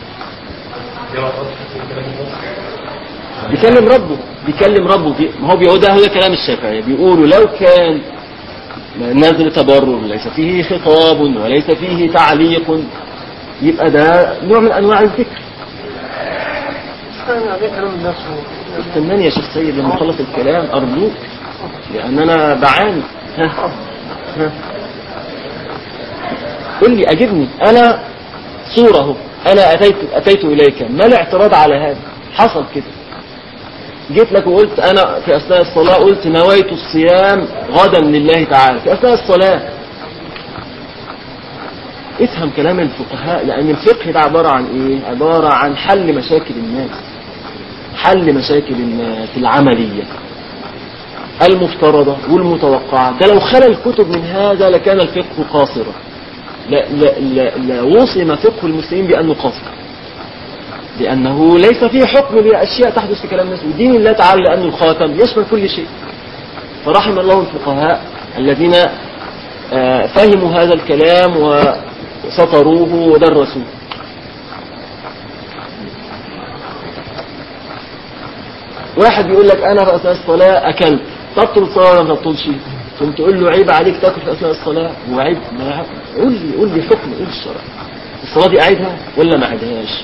بيكلم ربه بيكلم ربه بي... ما هو بيقول ده هو كلام الشافعية بيقولوا لو كان نذر تبرر ليس فيه خطاب وليس فيه تعليق يبقى ده نوع من انواع الذكر مش فاهم يعني ايه كلام الناس هو استناني يا شيخ سيد لما اخلص الكلام ارجوك لان انا بعاني ها ها قل لي اجبني انا صورة اهو انا اتيت اتيت اليك ما الاعتراض على هذا حصل كده جيت لك وقلت انا في اثناء الصلاة قلت نويت الصيام غدا لله تعالى في اثناء الصلاة افهم كلام الفقهاء لان الفقه ده عبارة عن ايه عبارة عن حل مشاكل الناس حل مشاكل الناس العملية المفترضة والمتوقعة ده لو خلى الكتب من هذا لكان الفقه قاصرا لا, لا, لا, لا وصم فقه المسلمين بأنه قاصر لأنه ليس فيه حكم لأشياء تحدث في كلام الناس ودين الله تعالى لأنه الخاتم يشمل كل شيء فرحم الله الفقهاء الذين آه، فهموا هذا الكلام وسطروه ودرسوه واحد بيقول لك انا في اثناء الصلاه اكلت تبطل الصلاه ولا ما تبطلش ثم تقول له عيب عليك تاكل في اثناء الصلاه هو عيب ما قول لي قول لي حكم ايه الشرع الصلاه دي اعيدها ولا ما اعيدهاش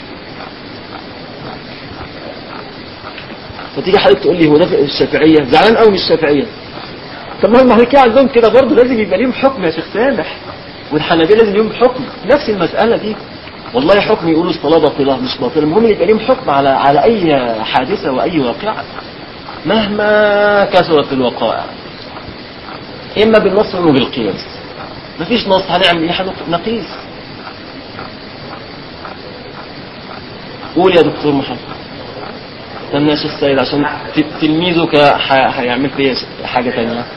فتيجي حضرتك تقول لي هو ده في الشافعيه زعلان قوي من الشافعيه طب ما المالكيه عندهم كده برضه لازم يبقى ليهم حكم يا شيخ سامح والحنابلة لازم ليهم حكم نفس المسألة دي والله حكم يقولوا الصلاة باطلة مش باطلة المهم يبقى ليهم حكم على على أي حادثة وأي واقعة مهما كثرت الوقائع إما بالنص وإما بالقياس مفيش نص هنعمل إيه هنق- نقيس قول يا دكتور محمد استنى يا شيخ سيد عشان ت- تلميذك ح- هيعمل فيا ش- حاجة تانية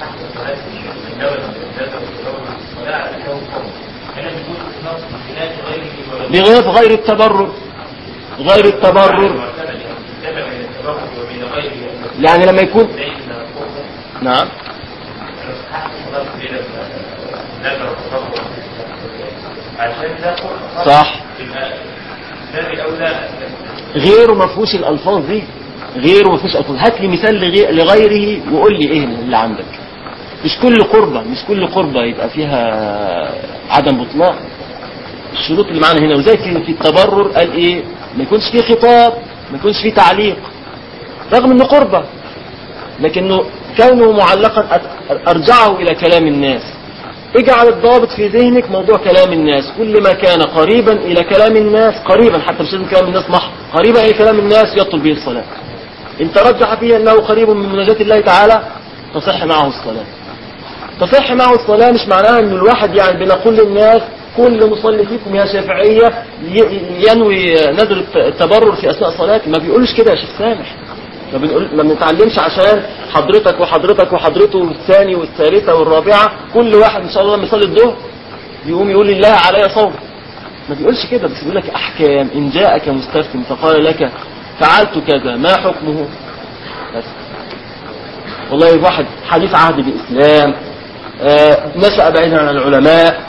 بغير غير التبرر غير التبرر يعني لما يكون نعم صح غيره ما فيهوش الالفاظ دي غيره ما فيهوش الفاظ هات لي مثال لغي- لغيره وقول لي ايه اللي عندك مش كل قربة مش كل قربة يبقى فيها عدم بطلان الشروط اللي معانا هنا وزي في في التبرر قال ايه ما يكونش فيه خطاب ما يكونش فيه تعليق رغم انه قربة لكنه كونه معلقا أت- ارجعه الى كلام الناس اجعل الضابط في ذهنك موضوع كلام الناس كل ما كان قريبا الى كلام الناس قريبا حتى مش لازم كلام الناس محض قريبا الى كلام الناس يطل به الصلاة ان ترجح فيه انه قريب من مناجاة الله تعالى تصح معه الصلاة تصح معه الصلاة مش معناها ان الواحد يعني بنقول للناس كل مصلي فيكم يا شافعية ي- ينوي نذر الت- التبرر في اثناء صلاته ما بيقولش كده يا شيخ سامح ما بنقول ما بنتعلمش عشان حضرتك وحضرتك وحضرته والثاني والثالثة والرابعة كل واحد ان شاء الله لما يصلي الظهر يقوم يقول لله علي صوم ما بيقولش كده بس بيقول لك احكام ان جاءك مستفتن فقال لك فعلت كذا ما حكمه بس والله واحد حديث عهد بالإسلام آه، نشأ بعيدا عن العلماء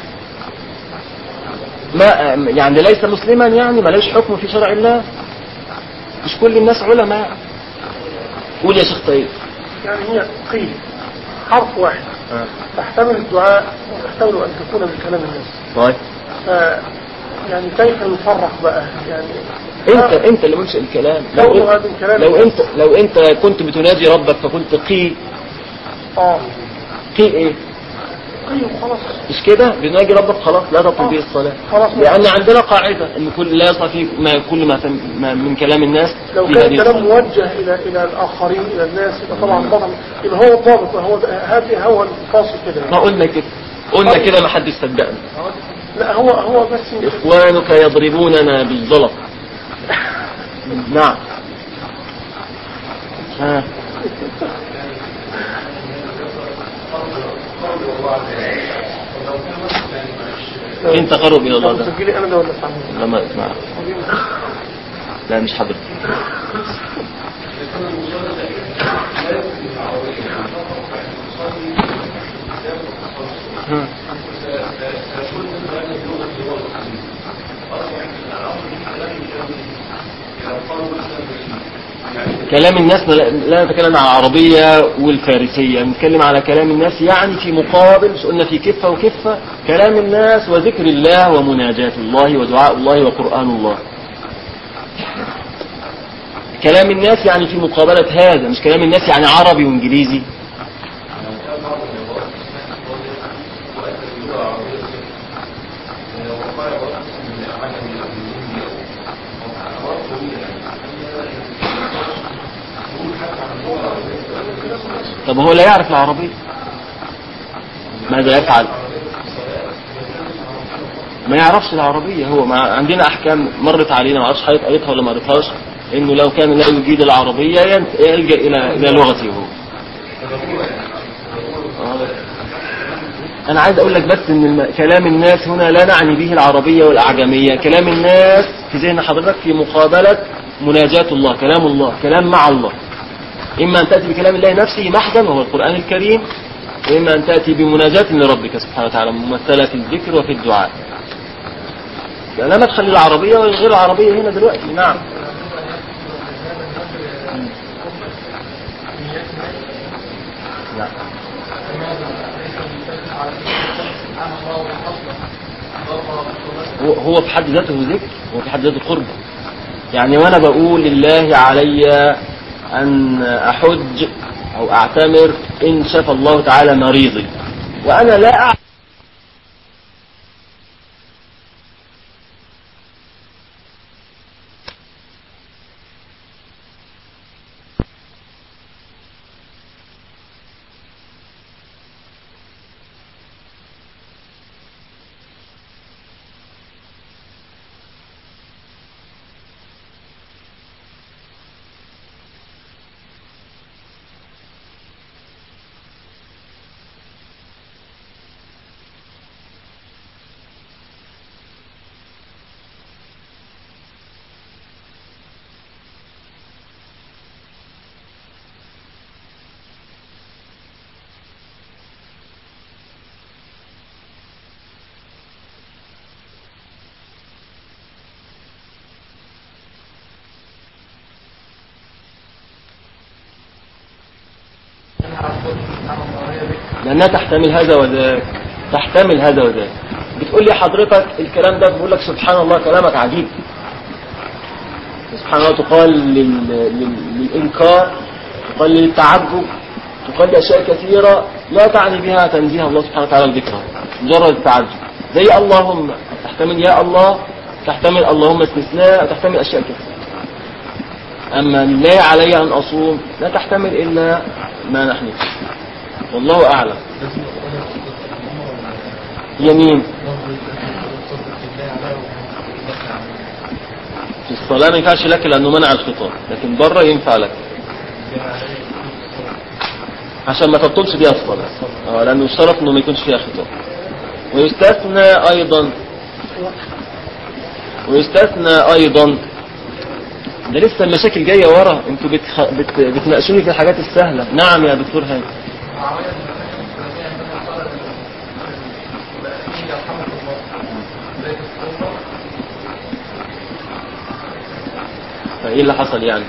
ما يعني ليس مسلما يعني ما ليش حكم في شرع الله مش كل الناس علماء قول يا شيخ طيب يعني هي قيل حرف واحد تحتمل الدعاء وتحتمل أن تكون من كلام الناس طيب ف يعني كيف نفرق بقى يعني انت انت اللي منشئ الكلام لو قول انت هذا الكلام لو انت لو انت كنت بتناجي ربك فكنت قي اه قي ايه قيل خلاص مش كده بناجي ربك خلاص لا تطلب به الصلاة خلاص. لأن عندنا قاعدة إن كل لا يصح في ما كل ما, تم ما من كلام الناس لو في كان هذه الكلام الصلاة. موجه الى الى الاخرين الى الناس يبقى طبعا بطل يبقى هو الضابط هو هذه هو الفاصل كده ما يعني. قلنا كده قلنا كده ما حدش صدقنا لا هو هو بس يمكن- إخوانك يضربوننا بالزلط نعم ها فين تقرب إلى الله طب ده تسجلي انا ده ولا سامي لا ما اسمع لا مش حضرتك كلام الناس لا- لا نتكلم عن العربية والفارسية نتكلم على كلام الناس يعني في مقابل مش قلنا في كفة وكفة كلام الناس وذكر الله ومناجاة الله ودعاء الله وقرآن الله كلام الناس يعني في مقابلة هذا مش كلام الناس يعني عربي وانجليزي طب هو لا يعرف العربية ماذا يفعل ما يعرفش العربية هو ما عندنا أحكام مرت علينا ما اعرفش حضرتك قريتها ولا ما قريتهاش إنه لو كان لا يجيد العربية ينت- يلجأ إلى إلى لغته هو آه. أنا عايز أقول لك بس إن الم- كلام الناس هنا لا نعني به العربية والأعجمية كلام الناس في ذهن حضرتك في مقابلة مناجاة الله كلام الله كلام مع الله إما أن تأتي بكلام الله نفسه محضا وهو القرآن الكريم وإما أن تأتي بمناجاة لربك سبحانه وتعالى ممثلة في الذكر وفي الدعاء لا مدخل للعربية وغير العربية هنا دلوقتي نعم نعم. هو هو في حد ذاته ذكر هو في حد ذاته قرب يعني وانا بقول لله علي ان احج او اعتمر ان شفى الله تعالى مريضي وانا لا أعلم لأنها تحتمل هذا وذاك تحتمل هذا وذاك بتقول لي حضرتك الكلام ده بقول لك سبحان الله كلامك عجيب سبحان الله تقال لل... لل... للإنكار تقال للتعجب تقال لأشياء كثيرة لا تعني بها تنزيه الله سبحانه وتعالى الذكر مجرد التعجب زي اللهم تحتمل يا الله تحتمل اللهم استثناء تحتمل أشياء كثيرة أما لا علي أن أصوم لا تحتمل إلا ما نحن فيه والله أعلم يمين في الصلاة ما ينفعش لك لأنه منع الخطاب لكن بره ينفع لك عشان ما تبطلش بيها الصلاة اه لأنه اشترط انه ما يكونش فيها خطاب ويستثنى أيضا ويستثنى أيضا ده لسه المشاكل جاية ورا انتوا بتخ... بت... بتناقشوني في الحاجات السهلة نعم يا دكتور هاني فايه اللي حصل يعني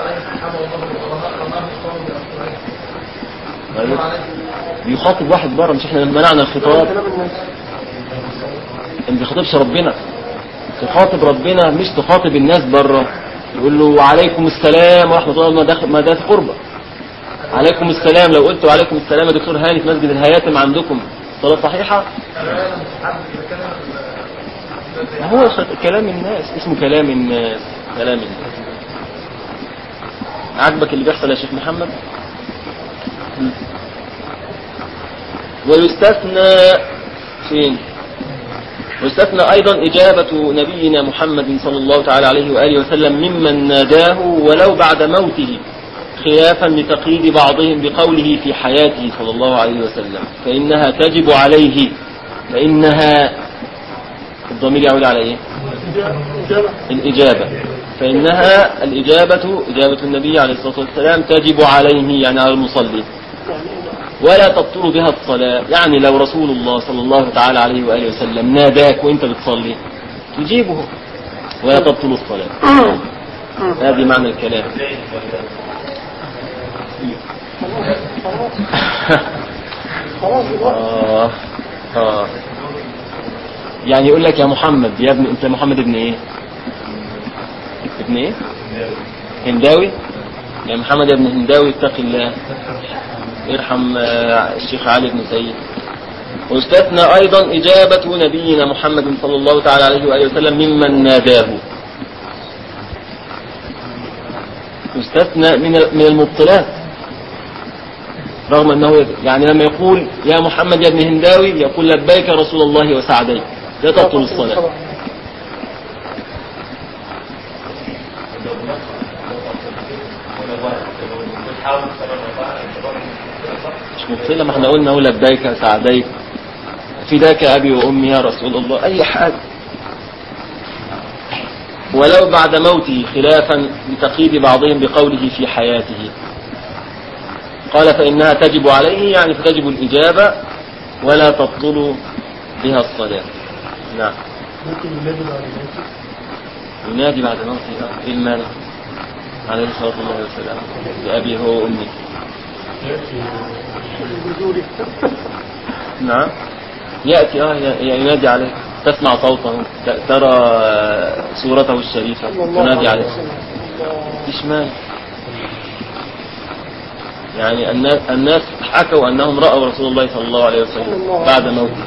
طيب. بيخاطب واحد بره مش احنا منعنا الخطاب كلام الناس ما بيخاطبش ربنا تخاطب ربنا مش تخاطب الناس بره يقول له وعليكم السلام ورحمة الله ما ده ما ده قربة عليكم السلام لو قلت وعليكم السلام يا دكتور هاني في مسجد الهياتم عندكم صلاة صحيحة ما هو خ- كلام الناس اسمه كلام الناس كلام الناس عجبك اللي بيحصل يا شيخ محمد م. ويستثنى فين ويستثنى أيضا إجابة نبينا محمد صلى الله تعالى عليه وآله وسلم ممن ناداه ولو بعد موته خلافا لتقييد بعضهم بقوله في حياته صلى الله عليه وسلم فإنها تجب عليه فإنها الضمير يعود على إيه؟ إجابة الإجابة فإنها الإجابة إجابة النبي عليه الصلاة والسلام تجب عليه يعني على المصلي ولا تبطل بها الصلاة يعني لو رسول الله صلى الله تعالى عليه وآله وسلم ناداك وانت بتصلي تجيبه ولا تبطل الصلاة هذه معنى الكلام خلاص دلوقتي آه آه يعني يقول لك يا محمد يا ابن انت محمد ابن ايه ابن ايه هنداوي يا محمد يا ابن هنداوي اتق الله ارحم آه، الشيخ علي بن سيد واستثنى ايضا اجابة نبينا محمد صلى الله تعالى عليه واله وسلم ممن ناداه يستثنى من من المبطلات رغم انه يعني لما يقول يا محمد يا ابن هنداوي يقول لبيك يا رسول الله وسعديك لا تبطل الصلاة مش مبطلة ما احنا قلنا هو لبيك سعديك فداك أبي وأمي يا رسول الله أي حاجة ولو بعد موته خلافا لتقييد بعضهم بقوله في حياته قال فإنها تجب عليه يعني فتجب الإجابة ولا تبطل بها الصلاة نعم ممكن ينادي على الموت ينادي بعد موته آه، إيه المانع عليه الصلاة والسلام بأبي هو وأمي بذوري نعم يأتي اه ي- ينادي عليه تسمع صوته ت- ترى آه، صورته الشريفة صلى الله تنادي عليه عليه وسلم الله. مفيش مانع يعني الناس, الناس حكوا أنهم رأوا رسول الله صلى الله عليه صلى وسلم الله عليه بعد وسلم. موته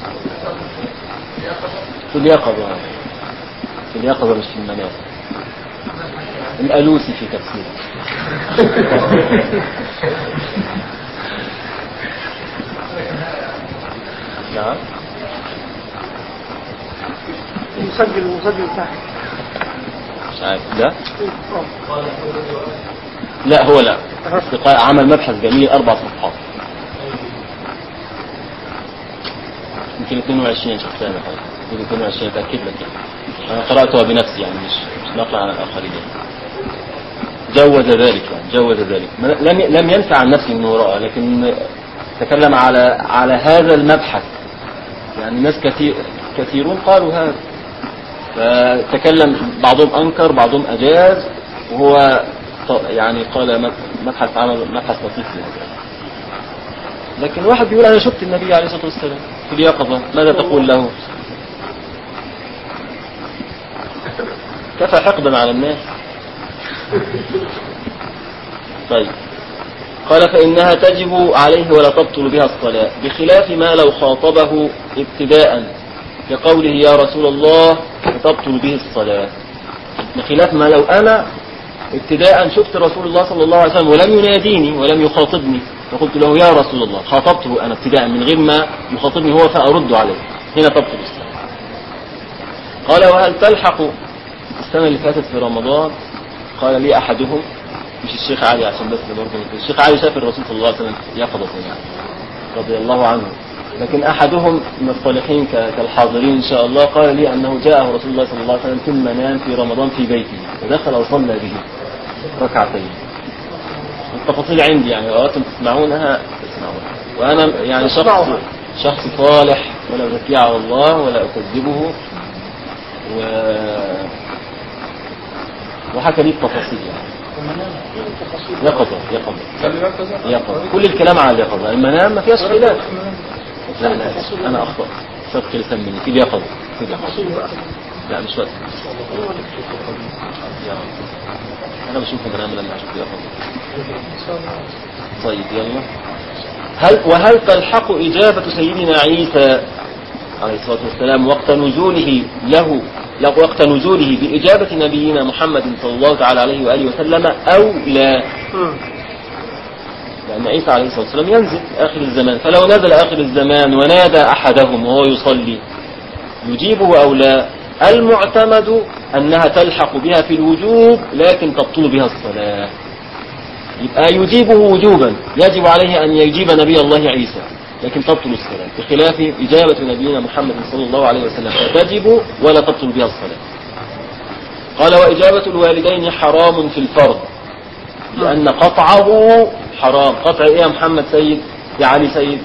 في اليقظة في اليقظة مش في المنام الألوسي في تفسيره نعم المسجل المسجل تحت مش عارف ده آه. لا هو لا استقاء عمل مبحث جميل أربع صفحات يمكن 22 شخصيا يا حضرتك. يمكن 22 أتأكد لك يعني. أنا قرأتها بنفسي يعني مش مش نقل عن الآخرين جوز ذلك يعني جوز ذلك ما- لم لم ينفع عن نفسه انه رأى لكن تكلم على على هذا المبحث يعني ناس كثير كثيرون قالوا هذا فتكلم بعضهم انكر بعضهم اجاز وهو ط- يعني قال مب- مبحث عمل مبحث لطيف في هذا لكن واحد بيقول أنا شفت النبي عليه الصلاة والسلام في اليقظة ماذا تقول له كفى حقدا على الناس طيب قال فإنها تجب عليه ولا تبطل بها الصلاة بخلاف ما لو خاطبه ابتداء كقوله يا رسول الله فتبطل به الصلاة بخلاف ما لو أنا ابتداء شفت رسول الله صلى الله عليه وسلم ولم يناديني ولم يخاطبني فقلت له يا رسول الله خاطبته أنا ابتداء من غير ما يخاطبني هو فأرد عليه هنا تبطل الصلاة قال وهل تلحق السنة اللي فاتت في رمضان قال لي أحدهم مش الشيخ علي عشان بس برضه الشيخ علي شاف الرسول صلى الله عليه وسلم يقظة يعني رضي الله عنه لكن أحدهم من الصالحين ك- كالحاضرين إن شاء الله قال لي أنه جاءه رسول الله صلى الله عليه وسلم في المنام في رمضان في بيته ودخل وصلى به ركعتين التفاصيل عندي يعني لو أنتم تسمعونها تسمعونها وأنا يعني شخص شخص صالح ولا أزكيه على الله ولا أكذبه و وحكى لي التفاصيل يعني يقظة يقظة خلي بالك كذا. يقظة كل الكلام على اليقظة المنام ما فيهاش خلاف لا لا آسف. انا اخطأت صدق لسان مني في اليقظة في اليقظة لا مش وقت يقظة. انا بشوف المنام لما اشوف اليقظة طيب يلا هل وهل تلحق إجابة سيدنا عيسى عليه الصلاة والسلام وقت نزوله له له وقت نزوله بإجابة نبينا محمد صلى الله تعالى عليه وآله وسلم أو لا مم. لأن عيسى عليه الصلاة والسلام ينزل آخر الزمان فلو نزل آخر الزمان ونادى أحدهم وهو يصلي يجيبه أو لا المعتمد أنها تلحق بها في الوجوب لكن تبطل بها الصلاة يبقى يجيبه وجوبا يجب عليه أن يجيب نبي الله عيسى لكن تبطل الصلاة بخلاف إجابة نبينا محمد صلى الله عليه وسلم فتجب ولا تبطل بها الصلاة قال وإجابة الوالدين حرام في الفرض لأن قطعه حرام قطع إيه يا محمد سيد يا علي سيد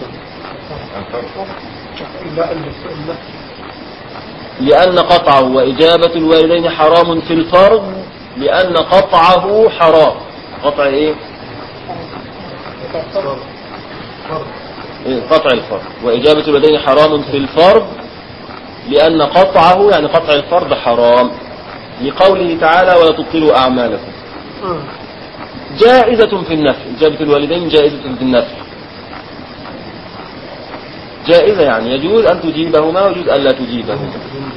لا ال- لا لأن قطعه وإجابة الوالدين حرام في الفرض لأن قطعه حرام قطع إيه إيه، قطع الفرض وإجابة الوالدين حرام في الفرض لأن قطعه يعني قطع الفرض حرام لقوله تعالى ولا تبطلوا أعمالكم مم. جائزة في النفل إجابة الوالدين جائزة في النفل جائزة يعني يجوز أن تجيبهما ويجوز أن لا تجيبهما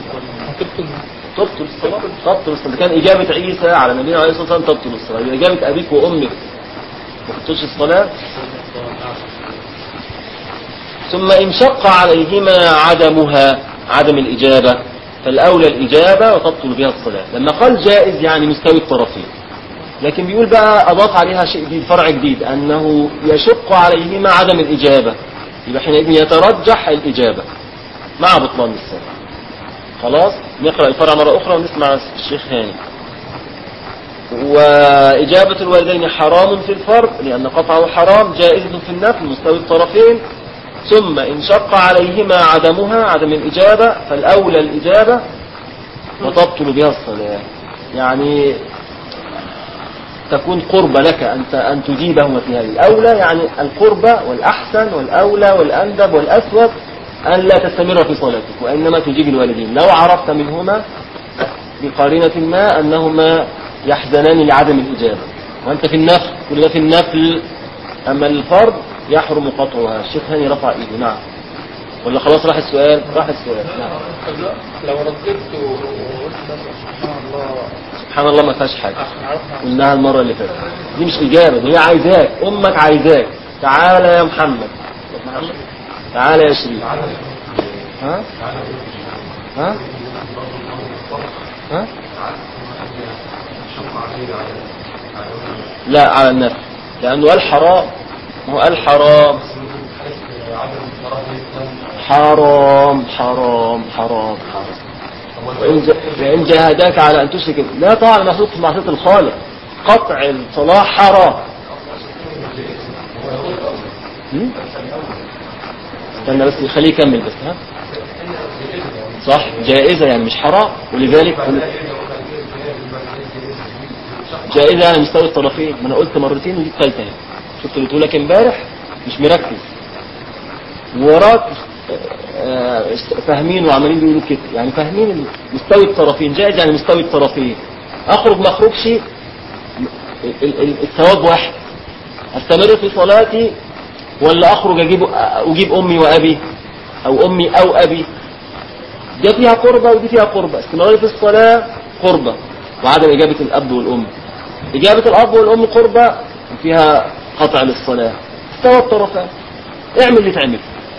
تبطل الصلاة تبطل الصلاة كان إجابة عيسى على نبينا عليه الصلاة والسلام تبطل الصلاة يبقى إجابة أبيك وأمك ما تبطلش الصلاة ثم إن شق عليهما عدمها عدم الإجابة فالأولى الإجابة وتبطل بها الصلاة لما قال جائز يعني مستوي الطرفين لكن بيقول بقى أضاف عليها شيء جديد فرع جديد أنه يشق عليهما عدم الإجابة يبقى حينئذ يترجح الإجابة مع بطلان الصلاة خلاص نقرأ الفرع مرة أخرى ونسمع الشيخ هاني وإجابة الوالدين حرام في الفرض لأن قطعه حرام جائزة في النفل مستوي الطرفين ثم إن شق عليهما عدمها عدم الإجابة فالأولى الإجابة وتبطل بها الصلاة يعني تكون قربة لك أنت أن تجيبهما في هذه الأولى يعني القربة والأحسن والأولى والأندب والأسود أن لا تستمر في صلاتك وإنما تجيب الوالدين لو عرفت منهما بقارنة ما أنهما يحزنان لعدم الإجابة وأنت في النفل كل ده في النفل أما الفرض يحرم قطعها الشيخ هاني رفع إيده نعم ولا خلاص راح السؤال راح السؤال نعم لو رددت وقلت مثلا سبحان الله سبحان الله ما فيهاش حاجة عرفنا قلناها المرة اللي فاتت دي مش إجابة دي هي عايزاك أمك عايزاك تعالى يا محمد تعالى يا شريف ها ها ها لا على النفي لأنه قال حرام ما هو قال حرام حرام حرام حرام حرام وإن ج- وإن جاهداك على أن تشرك به. لا طبعا المخلوق في معصية الخالق قطع الصلاة حرام هم؟ استنى بس خليه يكمل بس ها صح جائزة يعني مش حرام ولذلك جائزة يعني مستوى الطرفين ما انا قلت مرتين ودي الثالثة اهي شفت اللي قلت لك امبارح مش مركز وراك آه، فاهمين وعمالين بيقولوا كده يعني فاهمين مستوي الطرفين جائز يعني مستوي الطرفين اخرج ما اخرجش ال- ال- الثواب واحد استمر في صلاتي ولا اخرج اجيب اجيب امي وابي او امي او ابي دي فيها قربة ودي فيها قربة استمراري في الصلاة قربة وعدم إجابة الأب والأم إجابة الأب والأم قربة وفيها قطع للصلاة استوى الطرفان اعمل اللي تعمل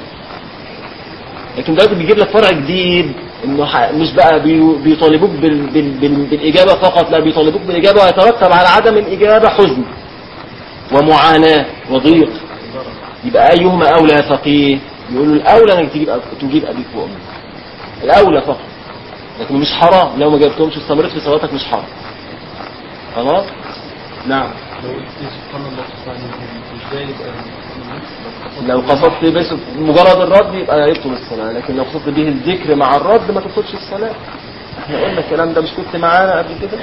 لكن دلوقتي بيجيب لك فرع جديد انه ح- مش بقى بي- بيطالبوك بال بال بال بالاجابه فقط لا بيطالبوك بالاجابه ويترتب على عدم الاجابه حزن ومعاناه وضيق يبقى ايهما اولى يا فقيه يقولوا الاولى انك تجيب أب- تجيب ابيك وامك الاولى فقط لكن مش حرام لو ما جبتهمش واستمرت في صلاتك مش حرام خلاص نعم لو قلت سبحان الله سبحان الله مش ده يبقى لو قصدت بس مجرد الرد يبقى يبطل الصلاة لكن لو قصدت به الذكر مع الرد ما تبطلش الصلاة احنا قلنا الكلام ده مش كنت معانا قبل كده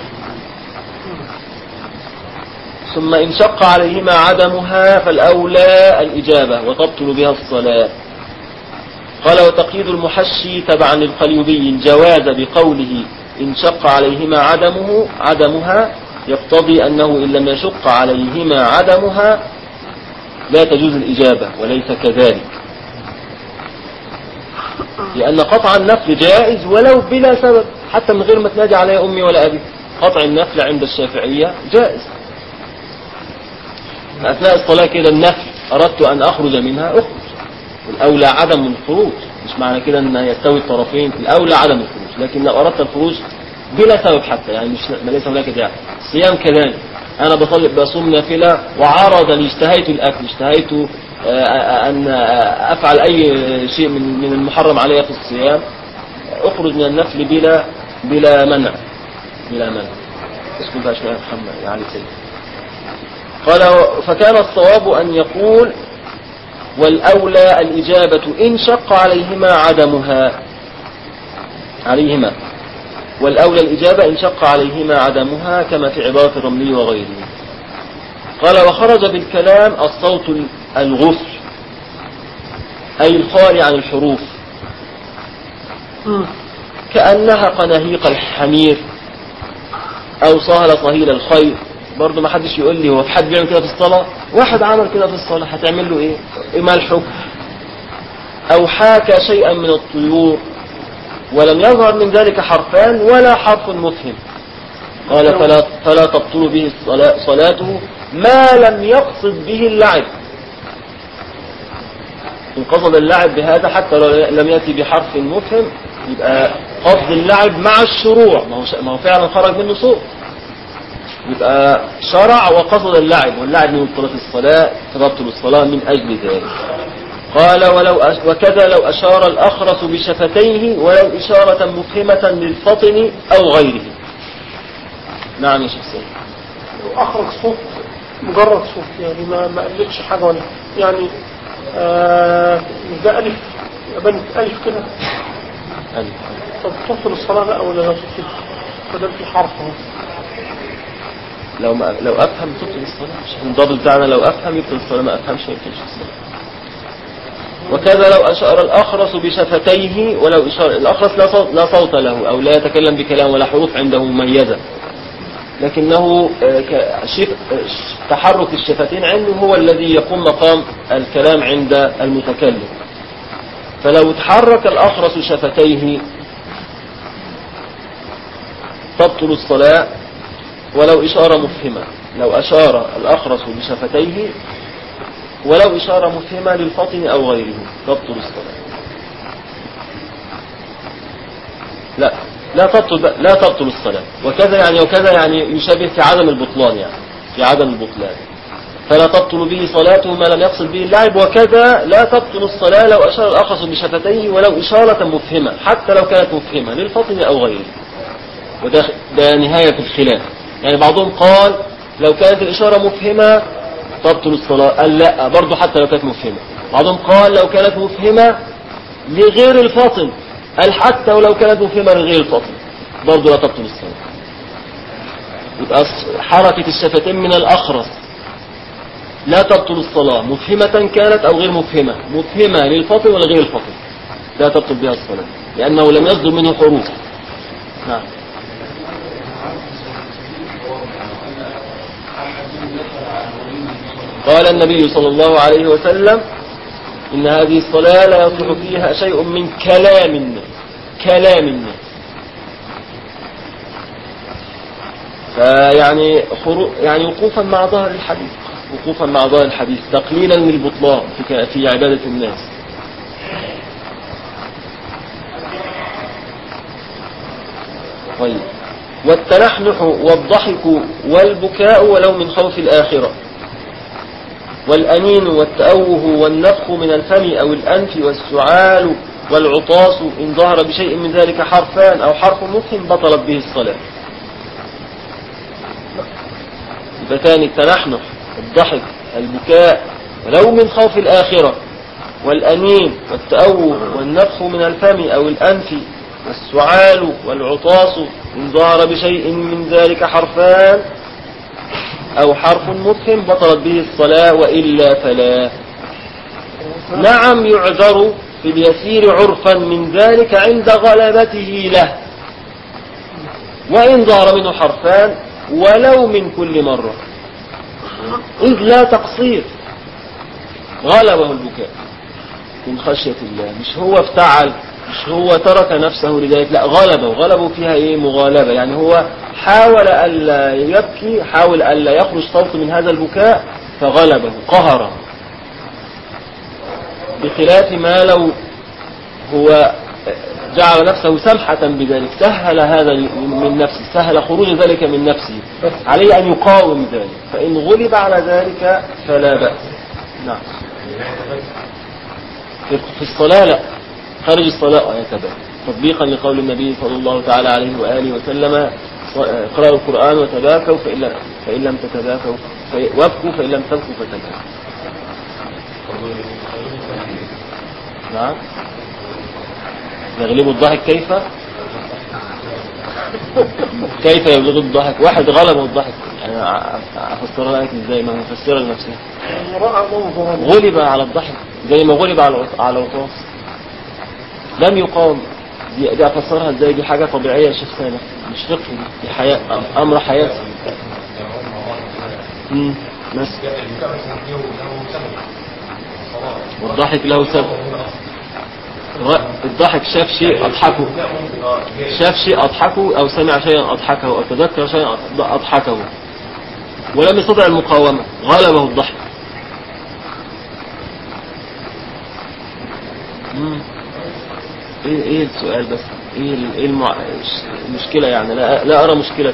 ثم إن شق عليهما عدمها فالأولى الإجابة وتبطل بها الصلاة قال وتقييد المحشي تبعا للقليوبي جواز بقوله إن شق عليهما عدمه عدمها يقتضي أنه إن لم يشق عليهما عدمها لا تجوز الإجابة وليس كذلك لأن قطع النفل جائز ولو بلا سبب حتى من غير ما تنادي علي أمي ولا أبي قطع النفل عند الشافعية جائز أثناء الصلاة كده النفل أردت أن أخرج منها أخرج الأولى عدم الخروج مش معنى كده أن يستوي الطرفين الأولى عدم الخروج لكن لو أردت الخروج بلا سبب حتى يعني مش ما ليس هناك داعي الصيام كذلك أنا بصلي بصوم نافلة وعرض لي اشتهيت الأكل اشتهيت آه، أن أفعل أي شيء من من المحرم علي في الصيام أخرج من النفل بلا بلا منع بلا منع اسكت بقى شوية يا محمد يا علي سيد قال فكان الصواب أن يقول والأولى الإجابة إن شق عليهما عدمها عليهما والأولى الإجابة إن شق عليهما عدمها كما في عبارة الرملي وغيره قال وخرج بالكلام الصوت الغفل أي الخالي عن الحروف كأنها قناهيق الحمير أو صهل صهيل الخير برضه ما حدش يقول لي هو في حد بيعمل كده في الصلاة واحد عمل كده في الصلاة هتعمل له ايه ايه ما الحكم او حاكى شيئا من الطيور ولم يظهر من ذلك حرفان ولا حرف مفهم قال فلا, فلا تبطل به الصلاة صلاته ما لم يقصد به اللعب إن قصد اللعب بهذا حتى لو لم يأتي بحرف مفهم يبقى قصد اللعب مع الشروع ما هو, ما هو فعلا خرج منه صوت يبقى شرع وقصد اللعب واللعب من مبطلات الصلاة تبطل الصلاة من أجل ذلك قال ولو أش... وكذا لو أشار الأخرس بشفتيه ولو إشارة مفهمة للفطن أو غيره نعم يا شيخ سيد اخرج صوت مجرد صوت يعني ما ما قلتش حاجه ولا يعني آه مش ده الف بنت الف كده ألف. طب تبطل الصلاه بقى ولا لا تبطل فده في حرف اهو لو ما لو أفهم تبطل الصلاة مش الضابط بتاعنا لو أفهم يبطل الصلاة ما أفهمش ما يبطلش الصلاة وكذا لو أشار الأخرس بشفتيه ولو إشار الأخرس لا صوت, لا صوت له أو لا يتكلم بكلام ولا حروف عنده مميزة لكنه آه، ك- شف- آه، ش- تحرك الشفتين عنده هو الذي يقوم مقام الكلام عند المتكلم فلو تحرك الأخرس شفتيه تبطل الصلاة ولو إشارة مفهمة لو أشار الأخرس بشفتيه ولو إشارة مفهمة للفطن أو غيره تبطل الصلاة لا لا تبطل لا تبطل الصلاة وكذا يعني وكذا يعني يشابه في عدم البطلان يعني في عدم البطلان فلا تبطل به صلاته ما لم يقصد به اللعب وكذا لا تبطل الصلاة لو أشار الأخرس بشفتيه ولو إشارة مفهمة حتى لو كانت مفهمة للفطن أو غيره وده ده نهاية الخلاف يعني بعضهم قال لو كانت الإشارة مفهمة تبطل الصلاة قال لا برضه حتى لو كانت مفهمة بعضهم قال لو كانت مفهمة لغير الفاطن قال حتى ولو كانت مفهمة لغير الفاطن برضه لا تبطل الصلاة يبقى حركة الشفتين من الأخرس لا تبطل الصلاة مفهمة كانت أو غير مفهمة مفهمة للفاطم ولا غير الفاطم لا تبطل بها الصلاة لأنه لم يصدر منه حروف نعم قال النبي صلى الله عليه وسلم إن هذه الصلاة لا يصلح فيها شيء من كلام الناس كلام الناس فيعني خرو يعني وقوفا مع ظهر الحديث وقوفا مع ظهر الحديث تقليلا للبطلان في ك- في عبادة الناس طيب والتنحنح والضحك والبكاء ولو من خوف الآخرة والأنين والتأوه والنفخ من الفم أو الأنف والسعال والعطاس إن ظهر بشيء من ذلك حرفان أو حرف مفهم بطلت به الصلاة يبقى تاني التنحنح الضحك البكاء ولو من خوف الآخرة والأنين والتأوه والنفخ من الفم أو الأنف والسعال والعطاس إن ظهر بشيء من ذلك حرفان أو حرف مفهم بطلت به الصلاة وإلا فلا نعم يعذر في اليسير عرفا من ذلك عند غلبته له وإن ظهر منه حرفان ولو من كل مرة إذ لا تقصير غلبه البكاء من خشية الله مش هو افتعل مش هو ترك نفسه لذلك لا غلبه غلبه فيها ايه مغالبة يعني هو حاول ألا يبكي حاول ألا يخرج صوت من هذا البكاء فغلبه قهره بخلاف ما لو هو جعل نفسه سمحة بذلك سهل هذا من نفسه سهل خروج ذلك من نفسه عليه أن يقاوم ذلك فإن غلب على ذلك فلا بأس نعم في في الصلاة لا خارج الصلاة يتبع تطبيقا لقول النبي صلى الله تعالى عليه وآله وسلم اقرأوا القرآن وتباكوا فإن لم, فإن لم تتباكوا في- وابكوا فإن لم تبكوا فتباكوا نعم يغلب الضحك كيف كيف يغلب الضحك واحد غلبه الضحك يعني افسرها لك ازاي ما هو مفسرها لنفسه رأى منظرا غلب على الضحك زي ما غلب على على الوطاس لم يقاوم دي, دي افسرها ازاي دي حاجه طبيعيه يا شيخ سامح مش فقه دي, دي حياه امر حياتي امم بس والضحك له سبب الر- الضحك شاف شيء اضحكه شاف شيء اضحكه او سمع شيئا اضحكه او تذكر شيئا اضحكه ولم يستطع المقاومه غلبه الضحك مم. ايه ايه السؤال بس ايه ال- ايه المع... المشكله يعني لا لا ارى مشكله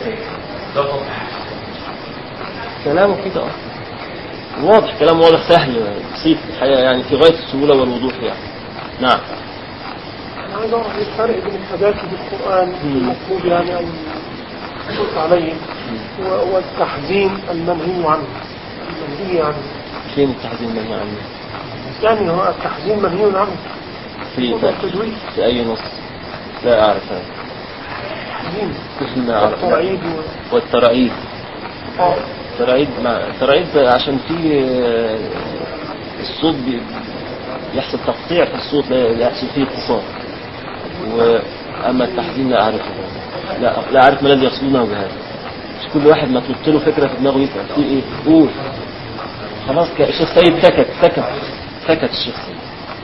كلامه كده اه واضح كلام واضح سهل بسيط الحقيقه يعني في غايه السهوله والوضوح يعني نعم أنا عايز أعرف إيه الفرق بين التباكي بالقرآن المطلوب يعني أو الصوت عليه و- والتحزين المنهي عنه المنهي عنه فين التحزين منهي عنه يعني هو التحزين منهي عنه في هو التجويد في اي نص لا اعرف هذا التحزين ما اعرف الترعيد و- والترعيد آه. الترعيد مع الترعيد عشان في آه، الصوت بي- يحصل تقطيع في الصوت لا لا يحصل فيه اتصال واما التحزين لا اعرفه لا لا اعرف ما الذي يقصدونه بهذا مش كل واحد ما تحط له فكره في دماغه يسال في ايه قول خلاص كده الشيخ سيد سكت سكت سكت الشيخ سيد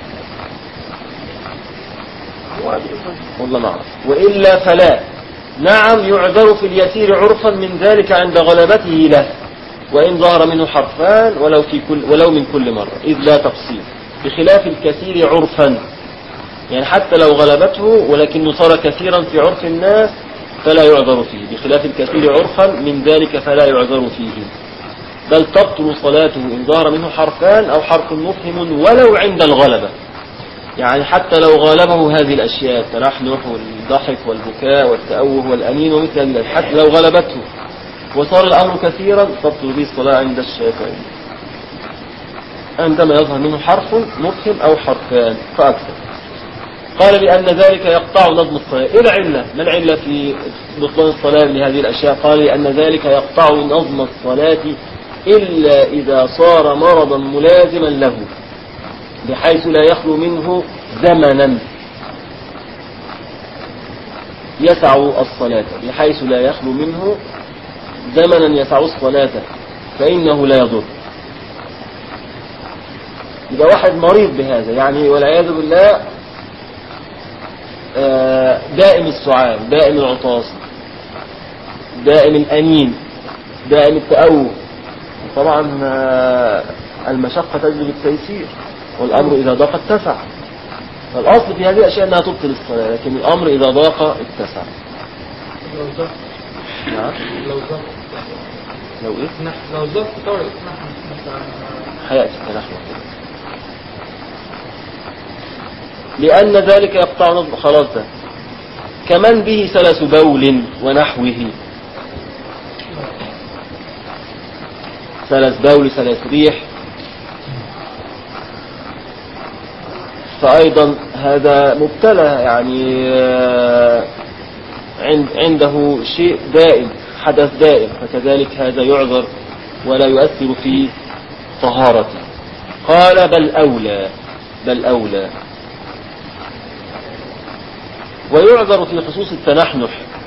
والله ما اعرف والا فلا نعم يعذر في اليسير عرفا من ذلك عند غلبته له وإن ظهر منه حرفان ولو في كل ولو من كل مرة إذ لا تفصيل بخلاف الكثير عرفا يعني حتى لو غلبته ولكنه صار كثيرا في عرف الناس فلا يعذر فيه بخلاف الكثير عرفا من ذلك فلا يعذر فيه بل تبطل صلاته إن ظهر منه حرفان أو حرف مفهم ولو عند الغلبة يعني حتى لو غالبه هذه الأشياء التنحنح والضحك والبكاء والتأوه والأنين ومثل ذلك حتى لو غلبته وصار الأمر كثيرا تبطل به الصلاة عند الشافعي عندما يظهر منه حرف مفهم أو حرفان فأكثر قال لأن ذلك يقطع نظم الصلاة إيه العلة؟ ما العلة في بطلان الصلاة لهذه الأشياء؟ قال لأن ذلك يقطع نظم الصلاة إلا إذا صار مرضا ملازما له بحيث لا يخلو منه زمنا يسع الصلاة بحيث لا يخلو منه زمنا يسع الصلاة فإنه لا يضر يبقى واحد مريض بهذا يعني والعياذ بالله آه، دائم السعال دائم العطاس دائم الأنين دائم التأوه طبعا آه، المشقة تجلب التيسير والأمر إذا ضاق اتسع فالأصل في هذه الأشياء أنها تبطل الصلاة لكن الأمر إذا ضاق اتسع لو ظبط نعم لو ظبط لو إيه نح- لو ظبط طبعا نحن مثلا حياتي التنحو لأن ذلك يقطع نظم خلاص ده كمن به سلس بول ونحوه سلس بول سلس ريح فأيضا هذا مبتلى يعني آه، عند عنده شيء دائم حدث دائم فكذلك هذا يعذر ولا يؤثر في طهارته قال بل أولى بل أولى ويعذر في خصوص التنحنح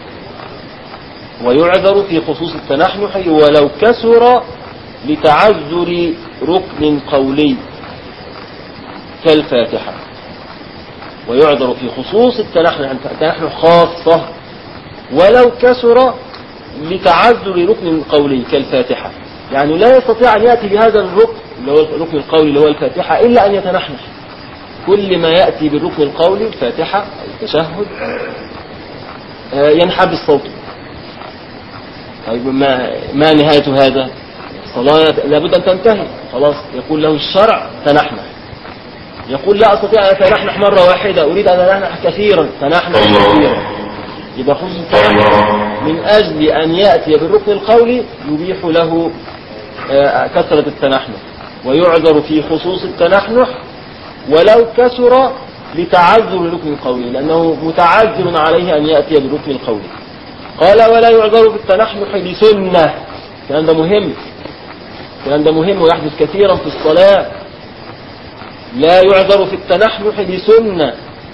ويعذر في خصوص التنحنح ولو كسر لتعذر ركن قولي كالفاتحة ويعذر في خصوص التنحنح التنحنح خاصة ولو كسر لتعذر ركن قولي كالفاتحة يعني لا يستطيع أن يأتي بهذا الركن اللي هو الركن القولي اللي هو الفاتحة إلا أن يتنحنح كل ما يأتي بالركن القولي الفاتحة التشهد آه، ينحبس صوته طيب ما, ما نهاية هذا الصلاة لابد أن تنتهي خلاص يقول له الشرع تنحنح يقول لا أستطيع أن أتنحنح مرة واحدة أريد أن أتنحنح كثيرا تنحنح كثيرا يبقى خصوص التنحنح من أجل أن يأتي بالركن القولي يبيح له آه، كثرة التنحنح ويعذر في خصوص التنحنح ولو كسر لتعذر الركن القولي لأنه متعذر عليه أن يأتي بالركن القولي قال ولا يعذر في التنحنح لسنة الكلام ده مهم الكلام ده مهم ويحدث كثيرا في الصلاة لا يعذر في التنحنح لسنة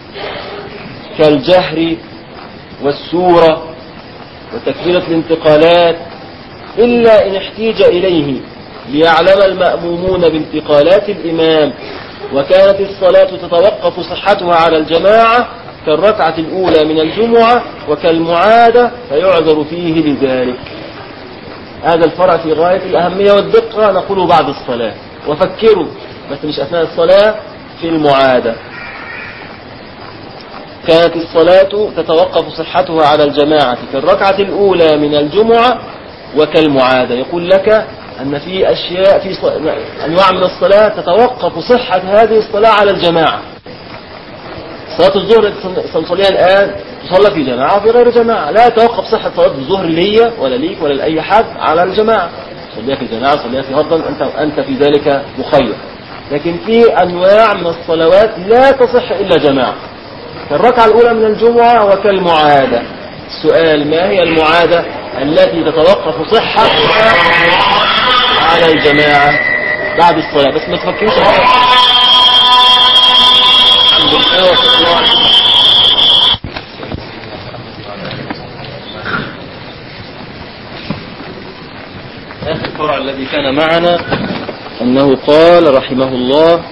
كالجهر والسورة وتكبيرة الانتقالات إلا إن احتيج إليه ليعلم المأمومون بانتقالات الإمام وكانت الصلاة تتوقف صحتها على الجماعة كالركعة الأولى من الجمعة وكالمعادة فيعذر فيه لذلك هذا الفرع في غاية الأهمية والدقة نقوله بعد الصلاة وفكروا بس مش أثناء الصلاة في المعادة كانت الصلاة تتوقف صحتها على الجماعة كالركعة الأولى من الجمعة وكالمعادة يقول لك أن في أشياء في ص- أنواع من الصلاة تتوقف صحة هذه الصلاة على الجماعة صلاة الظهر التي سنصليها الآن تصلى في جماعة وفي غير جماعة لا يتوقف صحة صلاة الظهر لي ولا ليك ولا لأي حد على الجماعة صليها في جماعة صليها في فضلا أنت, أنت في ذلك مخير لكن في أنواع من الصلوات لا تصح إلا جماعة كالركعة الأولى من الجمعة وكالمعادة السؤال ما هي المعادة التي تتوقف صحة على الجماعة بعد الصلاة بس ما تفكرش بقى. الحمد لله وصلى الله عليه وسلم. آخر الفرع الذي كان معنا أنه قال رحمه الله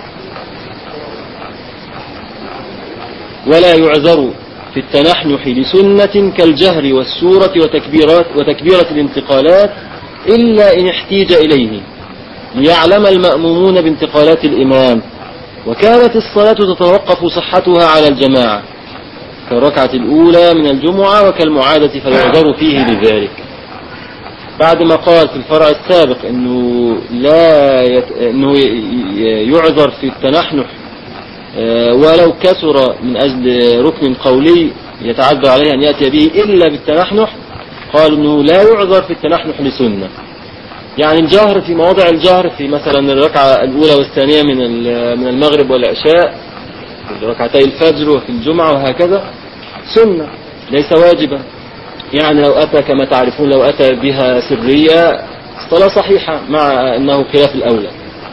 ولا يعذر في التنحنح لسنة كالجهر والسورة وتكبيرات وتكبيرة الانتقالات إلا إن احتيج إليه ليعلم المأمومون بانتقالات الإمام وكانت الصلاة تتوقف صحتها على الجماعة كالركعة الأولى من الجمعة وكالمعادة فيعذر فيه لذلك بعد ما قال في الفرع السابق انه لا يت... انه ي- ي- يعذر في التنحنح آه، ولو كسر من اجل ركن قولي يتعذر عليه ان ياتي به الا بالتنحنح قال انه لا يعذر في التنحنح لسنه يعني الجهر في مواضع الجهر في مثلا الركعه الاولى والثانيه من ال- من المغرب والعشاء في ركعتي الفجر وفي الجمعه وهكذا سنه ليس واجبا يعني لو أتى كما تعرفون لو أتى بها سرية الصلاة صحيحة مع أنه خلاف الأولى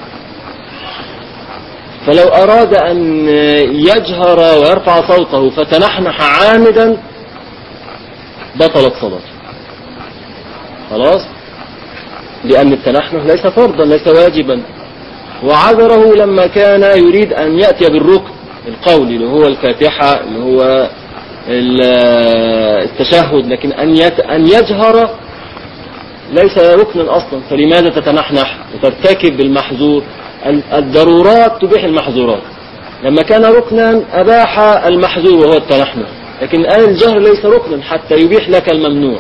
فلو أراد أن يجهر ويرفع صوته فتنحنح عامدا بطلت صلاته خلاص لأن التنحنح ليس فرضا ليس واجبا وعذره لما كان يريد أن يأتي بالركن القولي اللي هو الفاتحة اللي هو ال- التشهد لكن أن يت- أن يجهر ليس ركنا أصلا فلماذا تتنحنح وترتكب بالمحظور ال- الضرورات تبيح المحظورات لما كان ركنا أباح المحظور وهو التنحنح لكن الآن الجهر ليس ركنا حتى يبيح لك الممنوع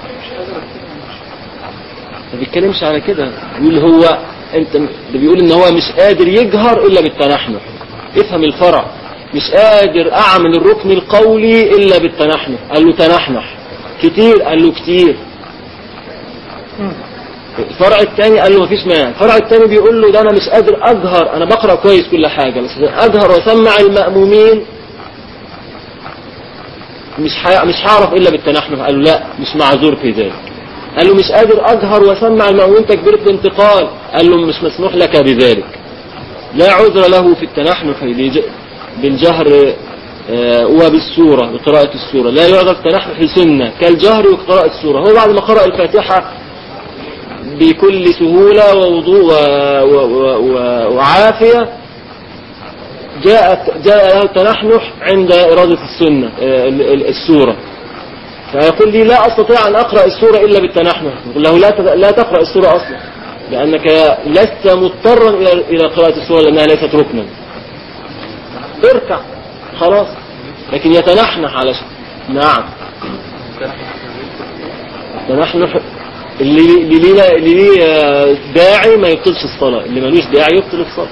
ما بيتكلمش على كده بيقول هو انت ده بيقول ان هو مش قادر يجهر الا بالتنحنح افهم الفرع مش قادر اعمل الركن القولي الا بالتنحنح قال له تنحنح كتير قال له كتير الفرع الثاني قال له مفيش مانع الفرع الثاني بيقول له ده انا مش قادر اجهر انا بقرا كويس كل حاجه بس اجهر واسمع المأمومين مش حي... مش هعرف الا بالتنحنح قال له لا مش معذور في ذلك قال له مش قادر اجهر واسمع المأمومين تكبيرة الانتقال قال له مش مسموح لك بذلك لا عذر له في التنحنح لج- بالجهر آه، وبالسورة بقراءة السورة لا يعذر التنحنح لسنة كالجهر وقراءة السورة هو بعد ما قرأ الفاتحة بكل سهولة ووضوء و- و- و- و- وعافية جاءت جاء له التنحنح عند إرادة السنة آه، ال- ال- السورة فيقول لي لا أستطيع أن أقرأ السورة إلا بالتنحنح يقول له لا تت- لا تقرأ السورة أصلا لأنك لست مضطرا إلى إلى قراءة السورة لأنها ليست ركنا اركع خلاص لكن يتنحنح على شيء نعم يتنحنح اللي اللي ليه اللي ليه آه، داعي ما يبطلش الصلاة اللي ملوش داعي يبطل الصلاة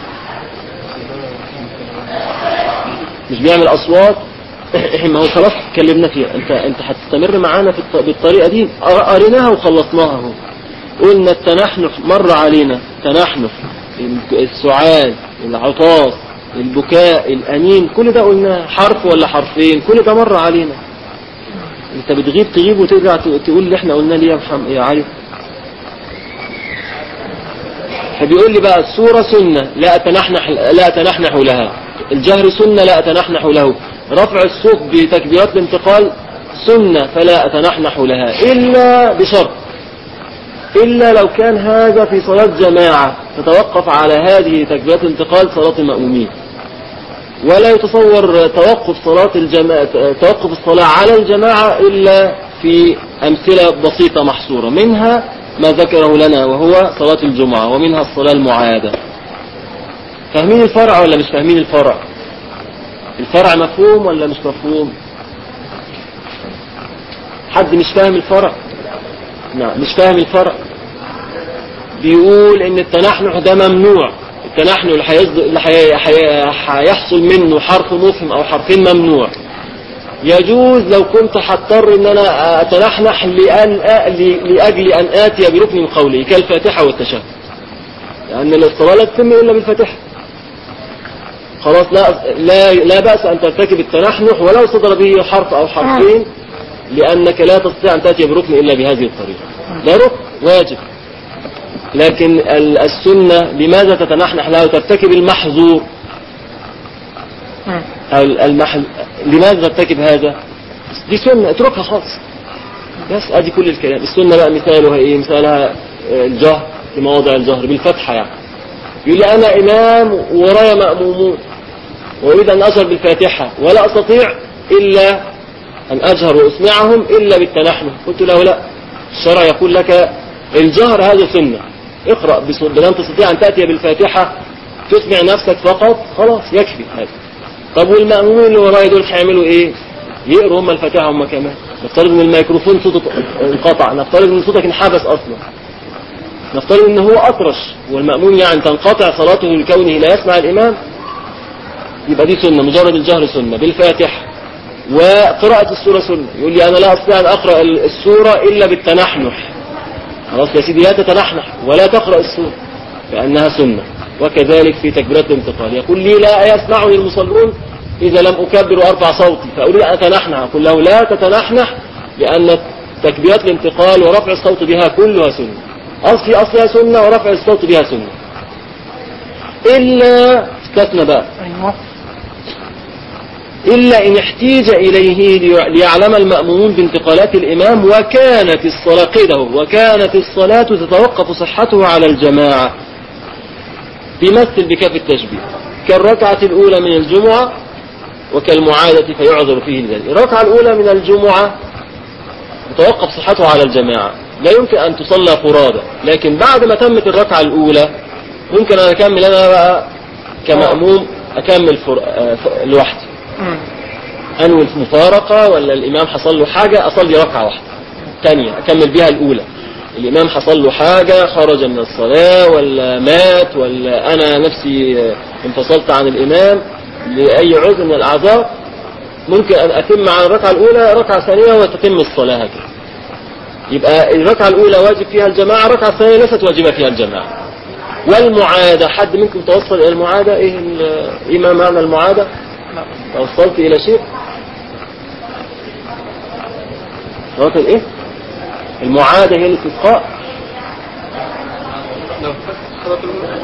مش بيعمل أصوات ما هو خلاص اتكلمنا فيها انت انت هتستمر معانا في الط- بالطريقة دي قر- قريناها وخلصناها اهو قلنا التنحنح مر علينا تنحنح السعال العطاس البكاء الأنين كل ده قلناه حرف ولا حرفين كل ده مر علينا انت بتغيب تغيب وترجع ت- تقول اللي احنا قلناه ليه يا محمد يا علي فبيقول لي بقى السورة سنة لا أتنحنح لا أتنحنح لها الجهر سنة لا أتنحنح له رفع الصوت بتكبيرات الانتقال سنة فلا أتنحنح لها إلا بشرط إلا لو كان هذا في صلاة جماعة تتوقف على هذه تكبيرات الانتقال صلاة المأمومين ولا يتصور توقف صلاة الجماعة توقف الصلاة على الجماعة إلا في أمثلة بسيطة محصورة منها ما ذكره لنا وهو صلاة الجمعة ومنها الصلاة المعادة فاهمين الفرع ولا مش فاهمين الفرع الفرع مفهوم ولا مش مفهوم حد مش فاهم الفرع نعم مش فاهم الفرع بيقول ان التنحنح ده ممنوع التنحنح اللي هيصد- اللي هي- هي- هيحصل منه حرف مفهم او حرفين ممنوع يجوز لو كنت هضطر ان انا اتنحنح لأن أ- ل- لاجل ان اتي بركن قولي كالفاتحه والتشهد لان الصلاه لا تتم الا بالفاتحه خلاص لا لا لا باس ان ترتكب التنحنح ولو صدر به حرف او حرفين لانك لا تستطيع ان تاتي بركن الا بهذه الطريقه ده ركن واجب لكن ال- السنه لماذا تتنحنح لها وترتكب المحظور ال- المحل لماذا ترتكب هذا دي سنة اتركها خالص بس ادي كل الكلام السنة بقى مثالها ايه مثالها آه، الجهر في مواضع الجهر بالفتحة يعني يقول لي انا امام ورايا مأمومون واريد ان اجهر بالفاتحة ولا استطيع الا ان اجهر واسمعهم الا بالتنحنح قلت له لا الشرع يقول لك الجهر هذا سنة اقرأ بس- بلن تستطيع ان تأتي بالفاتحة تسمع نفسك فقط خلاص يكفي هذا طب والمأمومين اللي ورايا دول هيعملوا ايه يقروا هم الفاتحة هم كمان نفترض ان الميكروفون صوته انقطع نفترض ان صوتك انحبس اصلا نفترض ان هو اطرش والمأموم يعني تنقطع صلاته لكونه لا يسمع الامام يبقى دي سنة مجرد الجهر سنة بالفاتحة وقراءة السورة سنة يقول لي انا لا استطيع ان اقرأ السورة الا بالتنحنح خلاص يا سيدي لا تتنحنح ولا تقرأ السورة لأنها سنة وكذلك في تكبيرات الانتقال يقول لي لا يسمعني المصلون إذا لم أكبر وأرفع صوتي فأريد أن أتنحنح أقول له لا تتنحنح لأن تكبيرات الانتقال ورفع الصوت بها كلها سنة أصل أصلها سنة ورفع الصوت بها سنة إلا استثنى بقى أيوة إلا إن احتيج إليه لي- ليعلم المأمومون بانتقالات الإمام وكانت الصلاة قيده وكانت الصلاة تتوقف صحتها على الجماعة بيمثل بكاف التشبيه كالركعة الأولى من الجمعة وكالمعادة فيعذر فيه ذلك الركعة الأولى من الجمعة تتوقف صحتها على الجماعة لا يمكن أن تصلى فرادى لكن بعد ما تمت الركعة الأولى ممكن أن أكمل أنا بقى كمأموم أكمل فر... آه، ف- لوحدي مم. انوي المفارقة ولا الامام حصل له حاجة اصلي ركعة واحدة تانية اكمل بيها الاولى الامام حصل له حاجة خرج من الصلاة ولا مات ولا انا نفسي آه، انفصلت عن الامام لاي عذر من الاعذار ممكن ان اتم على الركعة الاولى ركعة ثانية وتتم الصلاة هكذا يبقى الركعة الاولى واجب فيها الجماعة الركعة الثانية ليست واجبة فيها الجماعة والمعادة حد منكم توصل الى المعادة ايه ال- ايه ما معنى المعادة توصلت الى شيء صلاة الايه المعادة هي الاستسقاء لو فاتت الصلاة الأولى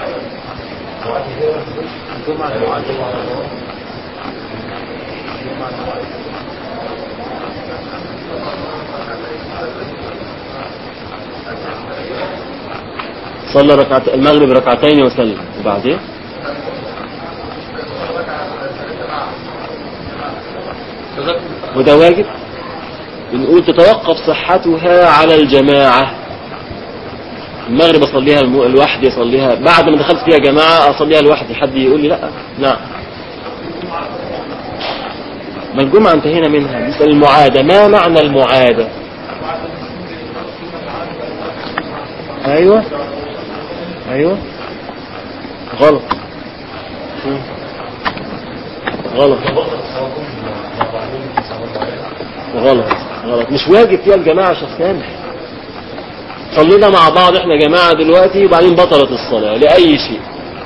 صلى ركعت المغرب ركعتين وسلم وبعدين تذكر وده واجب بنقول تتوقف صحتها على الجماعة المغرب اصليها الم- لوحدي اصليها بعد ما دخلت فيها جماعة اصليها لوحدي حد يقول لي لا نعم ما الجمعة انتهينا منها نسأل المعادة ما معنى المعادة ايوه ايوه غلط مم. غلط غلط غلط مش واجب فيها الجماعة شيخ سامح صلينا مع بعض احنا جماعة دلوقتي وبعدين بطلت الصلاة لأي شيء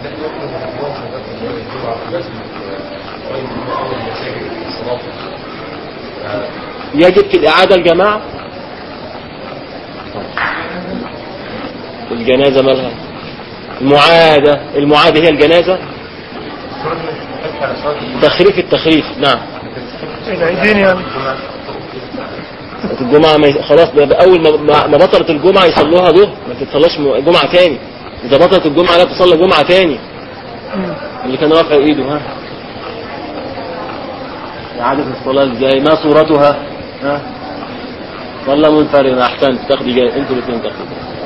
يجب في الإعادة الجماعة الجنازة مالها المعادة المعادة هي الجنازة تخريف التخريف نعم العيدين يعني الجمعة ما ي- خلاص ده أول ما- ما ما بطلت الجمعة يصلوها ظهر ما تتصلاش م- جمعة تاني إذا بطلت الجمعة لا تصلى جمعة تاني مم. اللي كان رافع إيده ها إعادة الصلاة إزاي ما صورتها ها صلى منفردا أحسنت تاخدي جاي أنتوا الاثنين تاخدوا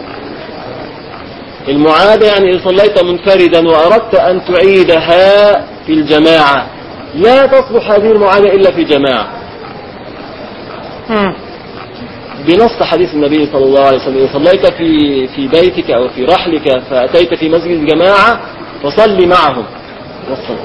المعادة يعني إذا صليت منفردا وأردت أن تعيدها في الجماعة لا تصلح هذه المعادة إلا في جماعة مم. بنص حديث النبي صلى الله عليه وسلم إذا صليت في في بيتك أو في رحلك فأتيت في مسجد الجماعة فصلي معهم والصلاة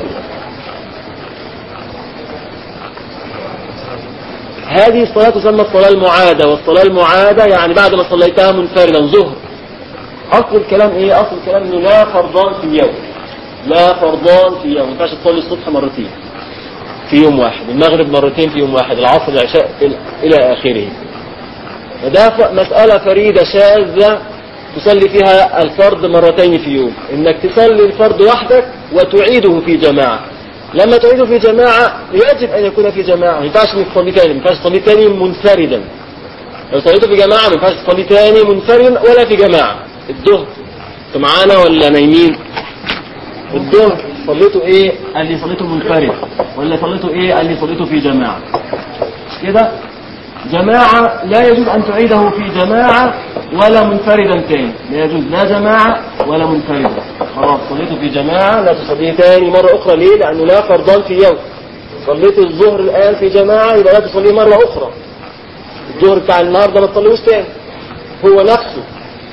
هذه الصلاة تسمى الصلاة المعادة والصلاة المعادة يعني بعد ما صليتها منفردا ظهر أصل الكلام إيه؟ أصل الكلام إنه لا فرضان في يوم لا فرضان في يوم ما ينفعش تصلي الصبح مرتين في يوم واحد المغرب مرتين في يوم واحد العصر العشاء إلى- إلى آخره وده ف- مسألة فريدة شاذة تصلي فيها الفرض مرتين في يوم انك تصلي الفرض وحدك وتعيده في جماعة لما تعيده في جماعة يجب ان يكون في جماعة ما ينفعش انك تصلي تاني ما ينفعش تصلي تاني منفردا لو صليته في جماعة ما ينفعش تصلي تاني منفردا ولا في جماعة الظهر انتوا معانا ولا نايمين الظهر صليته ايه قال لي صليته منفرد ولا صليته ايه قال لي صليته في جماعة كده جماعة لا يجوز أن تعيده في جماعة ولا منفردا تاني لا يجوز لا جماعة ولا منفردا خلاص صليته في جماعة لا تصليه تاني مرة أخرى ليه لأنه لا فرضان في يوم صليت الظهر الآن في جماعة يبقى لا تصليه مرة أخرى الظهر بتاع النهاردة ما تصليهوش تاني هو نفسه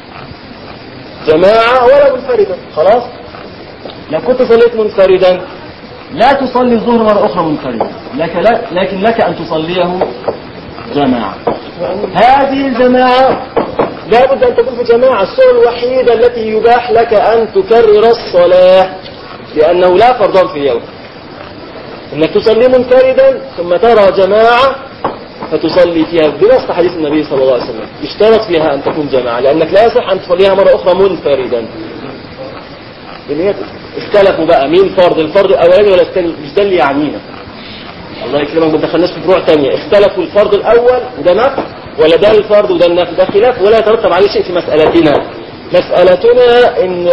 جماعة ولا منفردا خلاص لو كنت صليت منفردا لا تصلي الظهر مرة أخرى منفردا لك لا لكن لك أن تصليه جماعة هذه الجماعة لا بد أن تكون في جماعة السنة الوحيدة التي يباح لك أن تكرر الصلاة لأنه لا فرضان في يوم إنك تصلي منفردا ثم ترى جماعة فتصلي فيها بنص حديث النبي صلى الله عليه وسلم اشترط فيها أن تكون جماعة لأنك لا يصح أن تصليها مرة أخرى منفردا لأن هي اختلفوا بقى مين فرض الفرض الأولاني ولا الثاني مش ده اللي يعنينا الله يكرمك ما دخلناش في فروع تانية اختلفوا الفرض الأول وده نفي ولا ده الفرض وده النفي ده خلاف ولا يترتب عليه شيء في مسألتنا مسألتنا إن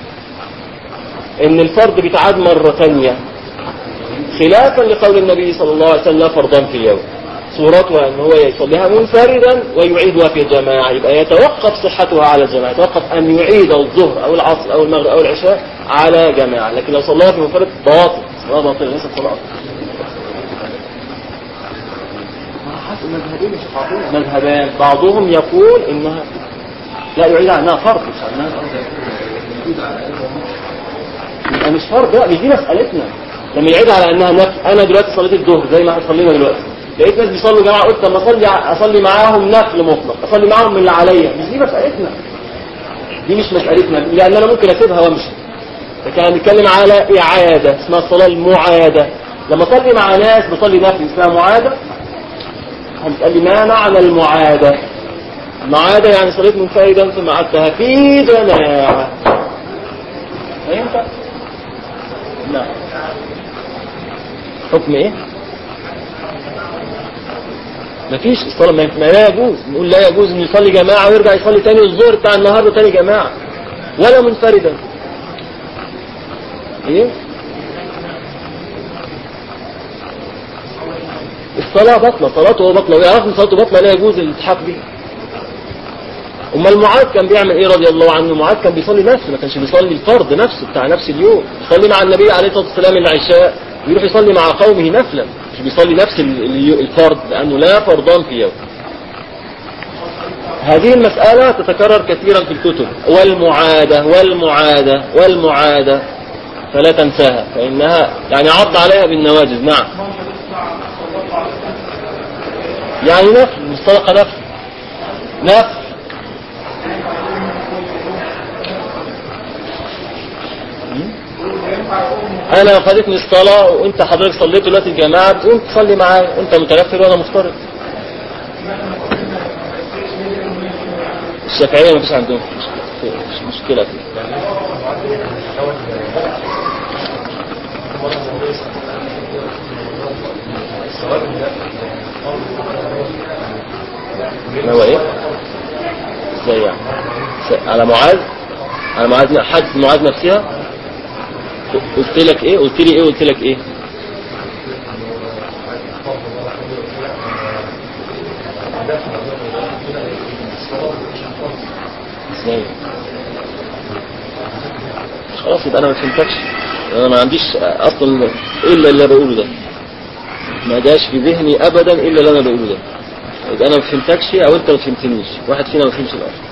إن الفرض بيتعاد مرة تانية خلافا لقول النبي صلى الله عليه وسلم لا فرضان في اليوم صورتها ان هو يصليها منفردا ويعيدها في الجماعة يبقى يتوقف صحتها على الجماعة يتوقف ان يعيد الظهر او العصر او المغرب او العشاء على جماعة لكن لو صلاها في منفرد باطل صلاة باطل ليست صلاة مذهبين مذهبان بعضهم يقول انها لا يعيد عنها فرض مش عنها يبقى مش فرض لا مش دي مسألتنا لما يعيد على انها نفل انا دلوقتي صليت الظهر زي ما احنا صلينا دلوقتي لقيت ناس بيصلوا جماعه قلت طب اصلي اصلي معاهم نفل مطلق اصلي معاهم من اللي عليا مش دي مسألتنا دي مش مسألتنا لان انا ممكن اسيبها وامشي لكن انا بنتكلم على اعاده اسمها الصلاه المعاده لما اصلي مع ناس بصلي نفل اسمها معاده هتسأل لي ما معنى المعادة المعادة يعني صليت منفردا ثم عدتها في جماعة فهمت؟ نعم حكم ايه مفيش الصلاة ما ما لا يجوز نقول لا يجوز انه يصلي جماعة ويرجع يصلي تاني الظهر بتاع النهاردة تاني جماعة ولا منفردا ايه الصلاة بطلة صلاته بطلة ويعرف ان صلاته بطلة لا يجوز الالتحاق بها امال معاذ كان بيعمل ايه رضي الله عنه معاذ كان بيصلي نفسه ما كانش بيصلي الفرض نفسه بتاع نفس اليوم يصلي مع النبي عليه الصلاة والسلام العشاء ويروح يصلي مع قومه نفلا مش بيصلي نفس ال- ال- الفرض لانه لا فرضان في يوم هذه المسألة تتكرر كثيرا في الكتب والمعادة والمعادة والمعادة فلا تنساها فإنها يعني عض عليها بالنواجذ نعم يعني نفل مش صدقة نفل نفل انا فاتتني الصلاة وانت حضرتك صليت دلوقتي الجماعة بتقوم تصلي معايا انت متنفل وانا مفترض الشافعية مفيش عندهم مش مشكلة فيه ما هو ايه ازاي يعني س- على معاذ على معاذ حد معاذ نفسها قلت لك ايه قلت لي ايه قلت لك ايه ازاي خلاص يبقى انا ما فهمتكش انا ما عنديش اصلا الا اللي بقوله ده ما جاش في ذهني ابدا الا اللي انا بقوله ده يبقى انا ما فهمتكش او انت ما فهمتنيش واحد فينا ما فهمش الاخر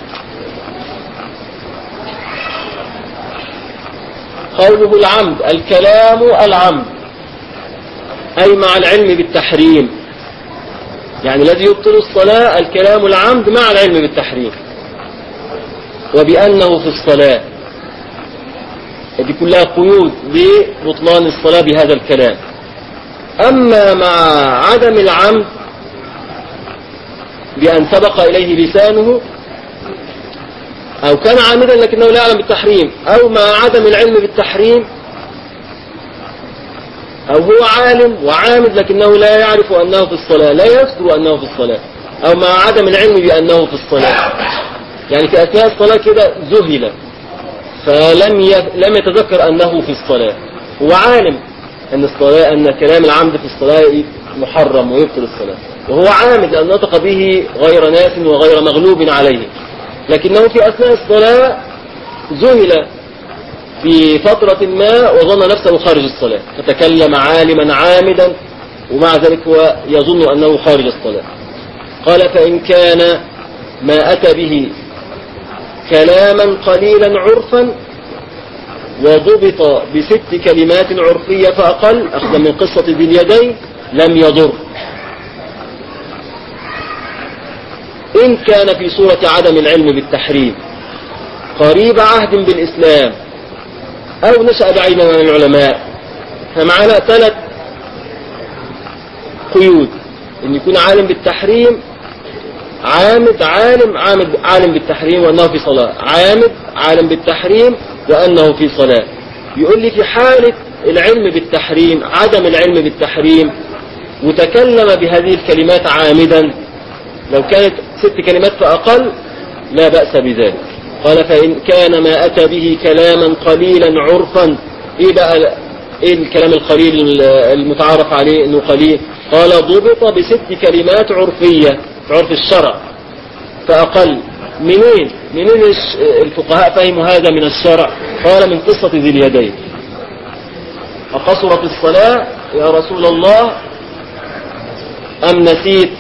قوله العمد الكلام العمد اي مع العلم بالتحريم يعني الذي يبطل الصلاة الكلام العمد مع العلم بالتحريم وبأنه في الصلاة دي كلها قيود لبطلان الصلاة بهذا الكلام أما مع عدم العمد بأن سبق إليه لسانه أو كان عامدا لكنه لا يعلم بالتحريم أو مع عدم العلم بالتحريم أو هو عالم وعامد لكنه لا يعرف أنه في الصلاة لا يذكر أنه في الصلاة أو مع عدم العلم بأنه في الصلاة يعني في أثناء الصلاة كده ذهل فلم ي... لم يتذكر أنه في الصلاة هو عالم أن الصلاة أن كلام العمد في الصلاة محرم ويبطل الصلاة وهو عامد لأن نطق به غير ناس وغير مغلوب عليه لكنه في أثناء الصلاة ذهل في فترة ما وظن نفسه خارج الصلاة فتكلم عالما عامدا ومع ذلك هو يظن أنه خارج الصلاة قال فإن كان ما أتى به كلاما قليلا عرفا وضبط بست كلمات عرفية فأقل أخذا من قصة ذي اليدين لم يضر إن كان في صورة عدم العلم بالتحريم قريب عهد بالإسلام أو نشأ بعيدا عن العلماء فمعنا ثلاث قيود ان يكون عالم بالتحريم عامد عالم عامد عالم بالتحريم وانه في صلاة عامد عالم بالتحريم وانه في صلاة يقول لي في حالة العلم بالتحريم عدم العلم بالتحريم وتكلم بهذه الكلمات عامدا لو كانت ست كلمات فأقل لا بأس بذلك قال فإن كان ما أتى به كلاما قليلا عرفا إيه بقى إيه الكلام القليل المتعارف عليه إنه قليل قال ضبط بست كلمات عرفية في عرف الشرع فأقل منين منين الش- الفقهاء فهموا هذا من الشرع قال من قصة ذي اليدين أقصرت الصلاة يا رسول الله أم نسيت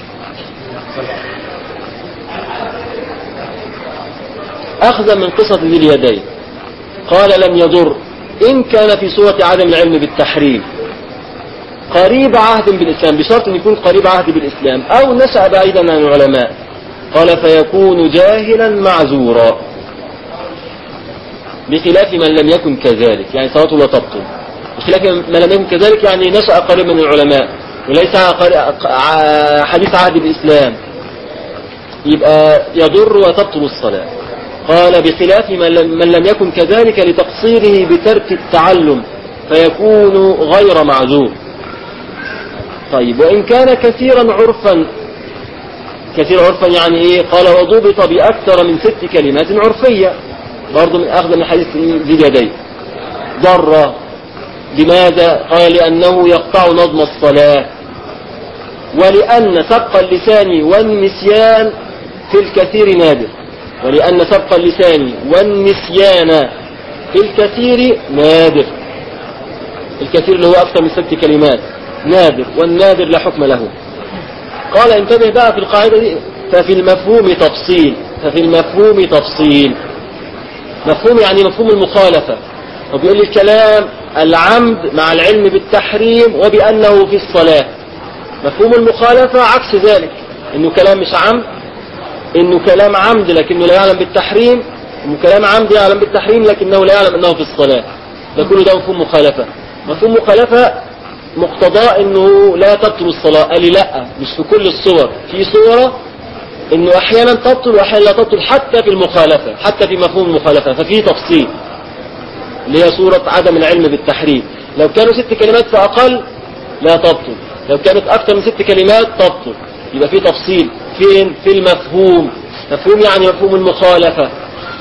أخذا من قصة ذي اليدين قال لم يضر إن كان في صورة عدم العلم بالتحريم قريب عهد بالإسلام بشرط أن يكون قريب عهد بالإسلام أو نشأ بعيدا عن العلماء قال فيكون جاهلا معذورا بخلاف من لم يكن كذلك يعني صلاته لا تبطل بخلاف من لم يكن كذلك يعني نشأ قريب من العلماء وليس قري- ع- حديث عهد بالإسلام يبقى يضر وتبطل الصلاة قال بخلاف من لم, من لم يكن كذلك لتقصيره بترك التعلم فيكون غير معذور طيب وإن كان كثيرا عرفا كثير عرفا يعني ايه قال وضبط بأكثر من ست كلمات عرفية برضو من أخذ من حديث ذي اليدين ضر لماذا قال لأنه يقطع نظم الصلاة ولأن سبق اللسان والنسيان في الكثير نادر ولأن سبق اللسان والنسيان في الكثير نادر الكثير اللي هو أكثر من ست كلمات نادر والنادر لا حكم له قال انتبه بقى في القاعدة دي ففي المفهوم تفصيل ففي المفهوم تفصيل مفهوم يعني مفهوم المخالفة وبيقول لي الكلام العمد مع العلم بالتحريم وبأنه في الصلاة مفهوم المخالفة عكس ذلك انه كلام مش عمد انه كلام عمد لكنه لا يعلم بالتحريم انه كلام عمد يعلم بالتحريم لكنه لا يعلم انه في الصلاة ده كله ده مفهوم مخالفة مفهوم مخالفة مقتضاه انه لا تبطل الصلاة قال لي لا مش في كل الصور في صورة انه احيانا تبطل واحيانا لا تبطل حتى في المخالفة حتى في مفهوم المخالفة ففي تفصيل اللي هي صورة عدم العلم بالتحريم لو كانوا ست كلمات فأقل لا تبطل لو كانت أكثر من ست كلمات تبطل يبقى في تفصيل فين في المفهوم مفهوم يعني مفهوم المخالفة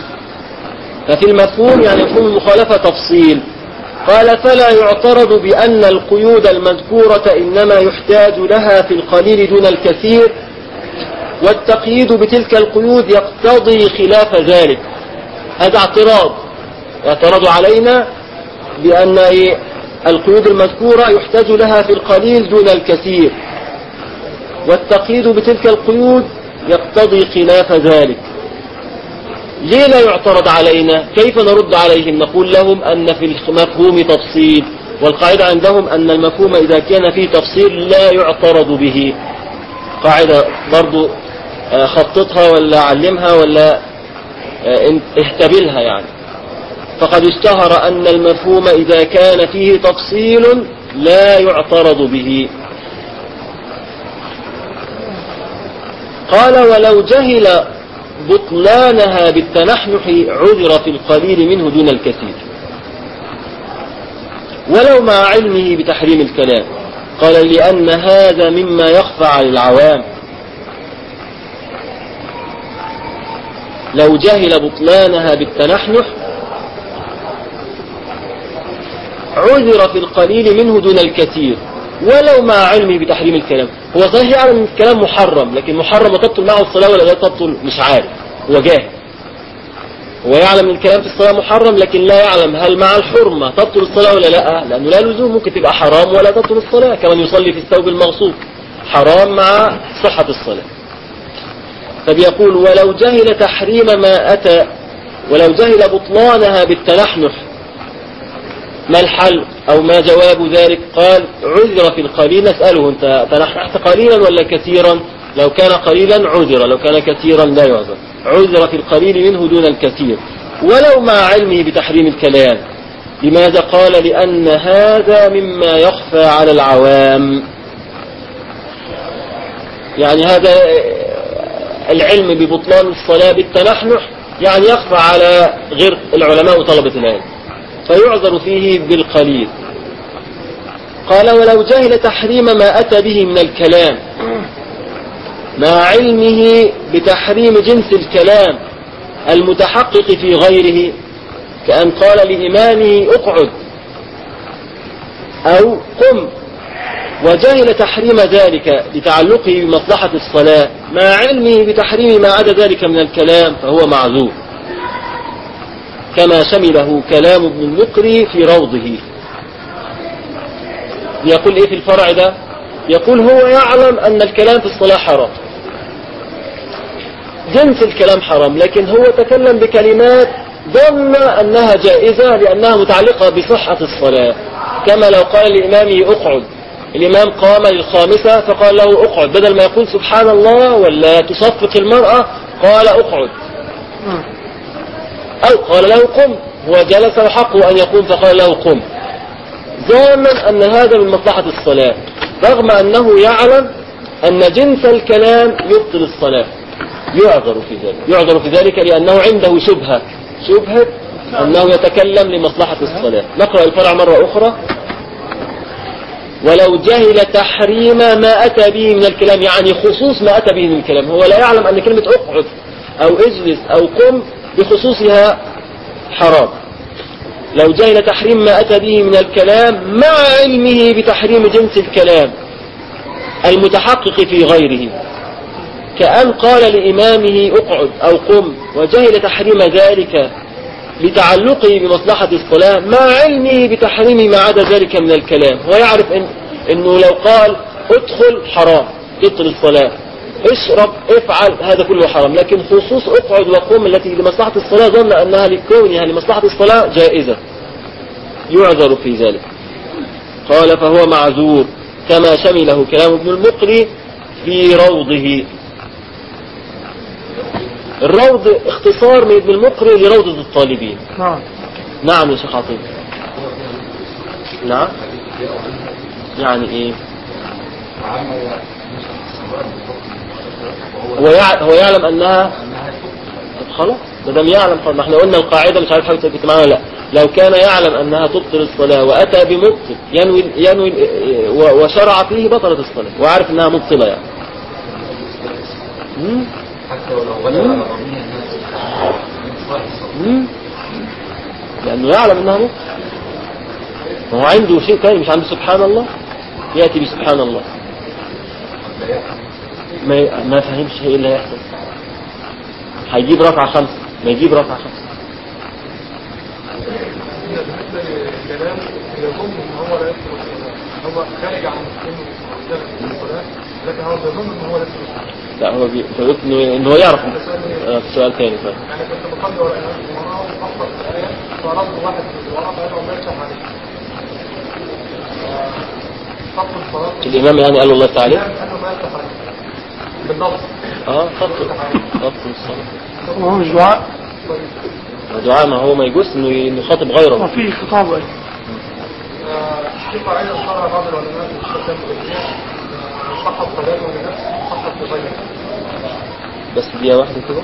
ففي المفهوم يعني مفهوم المخالفة تفصيل قال فلا يعترض بأن القيود المذكورة إنما يحتاج لها في القليل دون الكثير والتقييد بتلك القيود يقتضي خلاف ذلك هذا اعتراض اعترض علينا بأن إيه القيود المذكورة يحتاج لها في القليل دون الكثير والتقييد بتلك القيود يقتضي خلاف ذلك ليه لا يعترض علينا كيف نرد عليهم نقول لهم أن في المفهوم تفصيل والقاعدة عندهم أن المفهوم إذا كان فيه تفصيل لا يعترض به قاعدة برضو آه، خططها ولا علمها ولا آه، انت- اهتبلها يعني فقد اشتهر أن المفهوم إذا كان فيه تفصيل لا يعترض به قال ولو جهل بطلانها بالتنحنح عذر في القليل منه دون الكثير ولو مع علمه بتحريم الكلام قال لأن هذا مما يخفى على العوام لو جهل بطلانها بالتنحنح عذر في القليل منه دون الكثير ولو مع علمه بتحريم الكلام هو صحيح يعلم ان الكلام محرم لكن محرم وتبطل معه الصلاة ولا لا تبطل مش عارف هو جاهل هو يعلم ان الكلام في الصلاة محرم لكن لا يعلم هل مع الحرمة تبطل الصلاة ولا لا لأنه لا لزوم ممكن تبقى حرام ولا تبطل الصلاة كمن يصلي في الثوب المغصوب حرام مع صحة الصلاة فبيقول ولو جهل تحريم ما أتى ولو جهل بطلانها بالتنحنح ما الحل أو ما جواب ذلك قال عذر في القليل نسأله أنت تنحنحت قليلا ولا كثيرا لو كان قليلا عذر لو كان كثيرا لا يعذر عذر في القليل منه دون الكثير ولو مع علمه بتحريم الكلام لماذا قال لأن هذا مما يخفى على العوام يعني هذا آه، العلم ببطلان الصلاة بالتنحنح يعني يخفى على غير العلماء وطلبة العلم فيعذر فيه بالقليل قال ولو جهل تحريم ما أتى به من الكلام مع علمه بتحريم جنس الكلام المتحقق في غيره كأن قال لإمامه اقعد أو قم وجهل تحريم ذلك لتعلقه بمصلحة الصلاة مع علمه بتحريم ما عدا ذلك من الكلام فهو معذور كما شمله كلام ابن المقري في روضه يقول ايه في الفرع ده يقول هو يعلم ان الكلام في الصلاة حرام جنس الكلام حرام لكن هو تكلم بكلمات ظن انها جائزة لانها متعلقة بصحة الصلاة كما لو قال لامامه اقعد الامام قام للخامسة فقال له اقعد بدل ما يقول سبحان الله ولا تصفق المرأة قال اقعد او قال له قم هو جلس وحقه ان يقوم فقال له قم ظانا أن هذا من مصلحة الصلاة رغم أنه يعلم أن جنس الكلام يبطل الصلاة يعذر في ذلك يعذر في ذلك لأنه عنده شبهة شبهة أنه يتكلم لمصلحة الصلاة نقرأ الفرع مرة أخرى ولو جهل تحريم ما أتى به من الكلام يعني خصوص ما أتى به من الكلام هو لا يعلم أن كلمة اقعد أو اجلس أو قم بخصوصها حرام لو جهل تحريم ما أتى به من الكلام مع علمه بتحريم جنس الكلام المتحقق في غيره كأن قال لإمامه اقعد أو قم وجهل تحريم ذلك لتعلقه بمصلحة الصلاة مع علمه بتحريم ما عدا ذلك من الكلام هو يعرف إن إنه لو قال ادخل حرام تبطل الصلاة اشرب افعل هذا كله حرام لكن خصوص اقعد وقم التي لمصلحة الصلاة ظن أنها لكونها لمصلحة الصلاة جائزة يعذر في ذلك قال فهو معذور كما شمله كلام ابن المقري في روضه الروض اختصار من ابن المقري لروضة الطالبين نعم نعم يا شيخ عطية نعم يعني ايه هو يع- هو يعلم انها طب خلاص ما دام يعلم خلاص ما احنا قلنا القاعده مش عارف حضرتك كنت معانا ولا لا لو كان يعلم انها تبطل الصلاه واتى بمبطل ينوي ينوي و- وشرع فيه بطلت الصلاه وعارف انها مبطله يعني مم؟ حتى ولو غلب على ظنه الناس من صلاح الصلاة مم؟ لانه يعلم انها مبطل ما هو عنده شيء ثاني مش عنده سبحان الله ياتي بسبحان الله ما ما فهمش ايه اللي هيحصل هيجيب ركعة خمسة ما يجيب ركعة خمسة بالنسبة للكلام يظن ان هو لا يذكر الصلاة هو خارج عن انه يذكر الصلاة لكن هو بيظن ان هو لا يذكر الصلاة لا هو بي... فقلت انه إن هو يعرف آه، في سؤال تاني طيب يعني كنت بصلي ورا الامام وراه اخطا في الايه فرد واحد من وراه فيدعو الله يفتح عليه خط الصلاة الامام يعني قال له الله تعالى الإمام قال له ما يفتح عليه بالنص اه خط خط الصلاة وهو مش دعاء دعاء ما هو ما يجوز انه انه يخاطب غيره وفي خطاب أيضا في قاعدة شرع بعض العلماء في الشتام الإسلام صحة صلاته لنفسه صحة لغيره بس دقيقة واحدة كده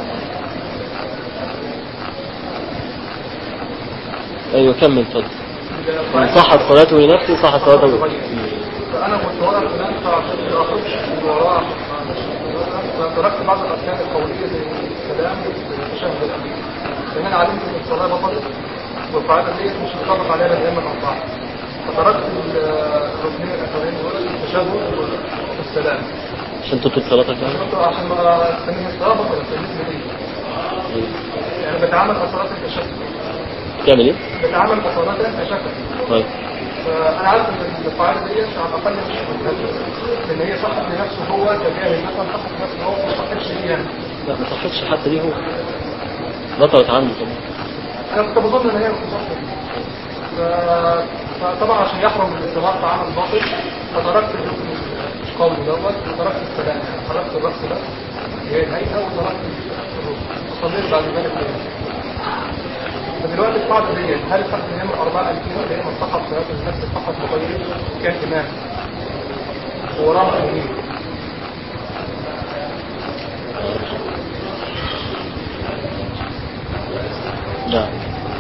ايوه كمل اتفضل من صحت صلاته لنفسه صحت صلاته لغيره فأنا كنت ورا فلان فعشان ما أخدش من وراه فتركت بعض الأركان القولية زي السلام والتشهد الأخير لأن أنا علمت إن الصلاة بطلت والقاعدة ديت مش مطابق عليها الأئمة الأربعة فتركت الركنين الأخرين دول التشهد والسلام عشان تطلب صلاتك يعني عشان ما استنى الصلاة بطلت بالنسبة لي يعني بتعامل كصلاة التشهد تعمل ايه؟ بتعامل كصلاة التشهد طيب فانا عارف ان القاعده دي على الاقل مش مهمه لان هي صحت لنفسه هو كجاهل مثلا صحت لنفسه هو ما صحتش ليه يعني لا ما صحتش حتى دي هو بطلت عنده طبعا انا كنت بظن ان هي مش صح ف- فطبعا عشان يحرم من الانتظار عمل باطل فتركت الركن القولي دوت وتركت السلام تركت الرقص بس هي الهيئه وتركت الركن وصليت بعد ذلك تاني. فدلوقتي القاعده دي هل تحت الامام الاربعه الاثنين اللي هي من صحت صلاه النفس صحت مغير كان امام وراه مأمومين نعم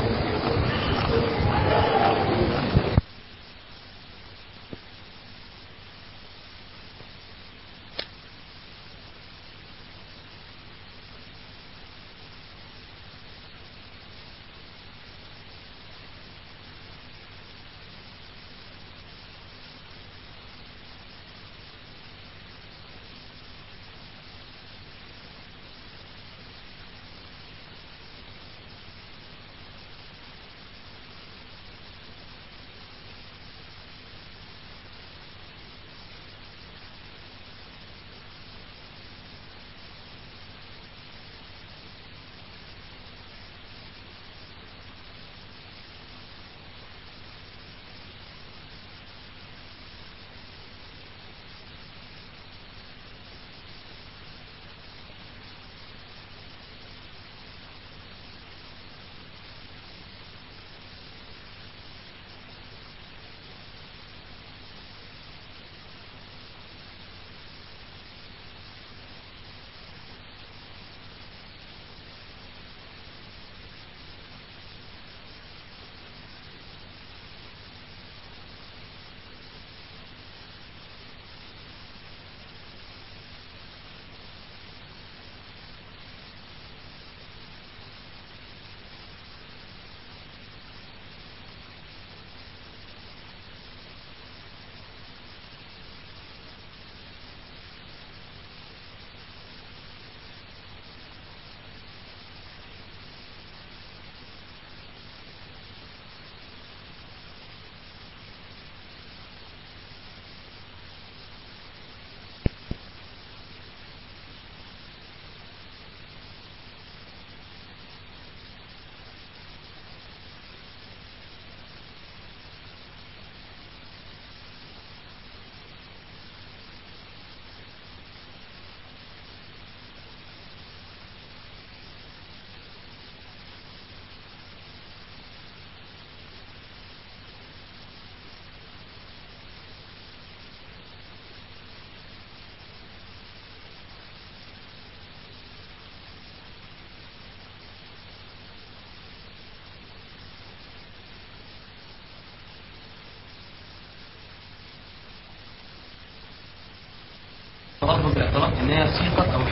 برضه باعتراف ان هي صيغه او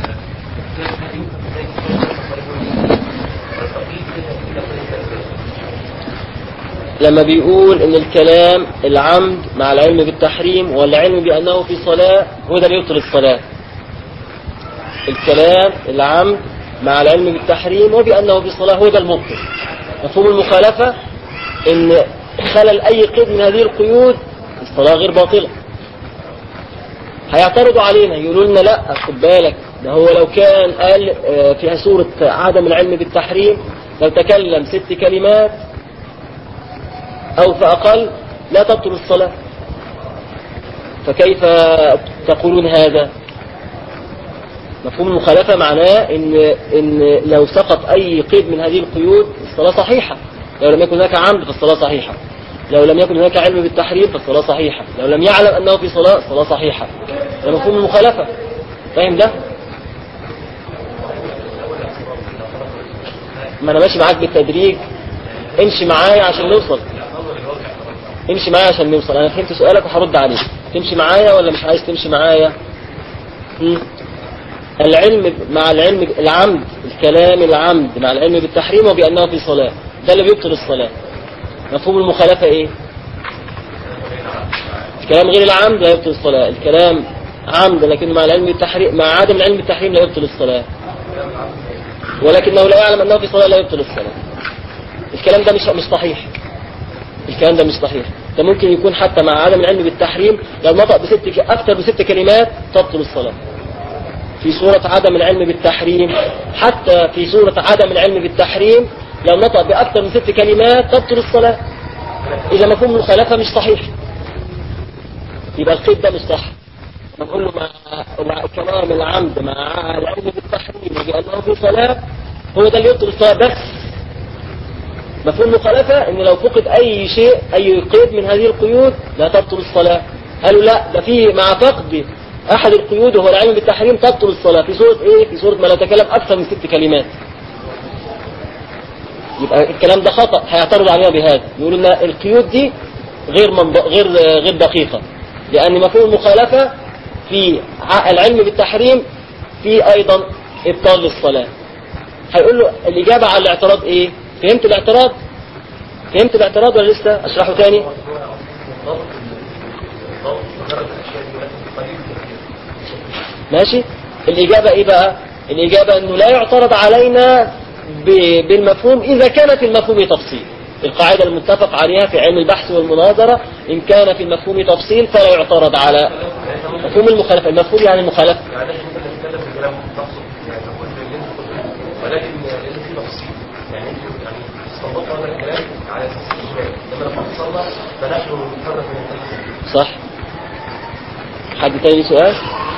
لما بيقول ان الكلام العمد مع العلم بالتحريم والعلم بانه في صلاة هو ده اللي يبطل الصلاة الكلام العمد مع العلم بالتحريم وبانه في صلاة هو ده المبطل مفهوم المخالفة ان خلل اي قيد من هذه القيود الصلاة غير باطلة هيعترضوا علينا يقولوا لنا لا خد بالك ده هو لو كان قال آه، فيها سورة عدم العلم بالتحريم لو تكلم ست كلمات أو فأقل لا تبطل الصلاة فكيف تقولون هذا مفهوم المخالفة معناه إن, إن لو سقط أي قيد من هذه القيود الصلاة صحيحة لو لم يكن هناك عمد فالصلاة صحيحة لو لم يكن هناك علم بالتحريم فالصلاة صحيحة لو لم يعلم أنه في صلاة الصلاة صحيحة ده مفهوم المخالفة فاهم ده ما أنا ماشي معاك بالتدريج امشي معايا عشان نوصل امشي معايا عشان نوصل انا فهمت سؤالك وهرد عليه تمشي معايا ولا مش عايز تمشي معايا مم. العلم مع العلم العمد الكلام العمد مع العلم بالتحريم وبأنه في صلاة ده اللي بيبطل الصلاة مفهوم المخالفة ايه الكلام غير العمد لا يبطل الصلاة الكلام عمد لكن مع العلم بالتحريم مع عدم العلم بالتحريم لا يبطل الصلاة ولكنه لا يعلم أنه في صلاة لا يبطل الصلاة الكلام ده مش مش صحيح الكلام ده مش صحيح ده ممكن يكون حتى مع عدم العلم بالتحريم لو نطق بست ك- أكثر بست كلمات تبطل الصلاة في سورة عدم العلم بالتحريم حتى في سورة عدم العلم بالتحريم لو نطق بأكثر من ست كلمات تبطل الصلاة إذا مفهوم المخالفة مش صحيح يبقى القيد ده مش صح نقول له مع, مع كلام العمد مع العلم بالتحريم وبأنه في صلاة هو ده اللي يبطل الصلاة بس مفهوم المخالفة ان لو فقد اي شيء اي قيد من هذه القيود لا تبطل الصلاة قالوا لا ده في مع فقد احد القيود وهو العلم بالتحريم تبطل الصلاة في سورة ايه في سورة ما لا تكلم اكثر من ست كلمات يبقى الكلام ده خطأ هيعترض علينا بهذا يقولوا ان القيود دي غير منض... غير غير دقيقة لأن مفهوم المخالفة في ع- العلم بالتحريم في أيضا إبطال للصلاة هيقول له الإجابة على الاعتراض إيه فهمت الاعتراض فهمت الاعتراض ولا لسه أشرحه تاني ماشي الإجابة إيه بقى الإجابة أنه لا يعترض علينا ب- بالمفهوم إذا كان في المفهوم تفصيل القاعدة المتفق عليها في علم البحث والمناظرة إن كان في المفهوم تفصيل فلا يعترض على مفهوم المخالفة المفهوم يعني المخالفة يعني احنا ممكن نتكلم في كلام تقصد يعني نقول اللي انت قلته ولكن لازم في تفصيل يعني انت يعني استنبطت هذا الكلام على اساس الاجمال لما لما فصلنا فنحن نفرق بين الثلاث صح حد تاني سؤال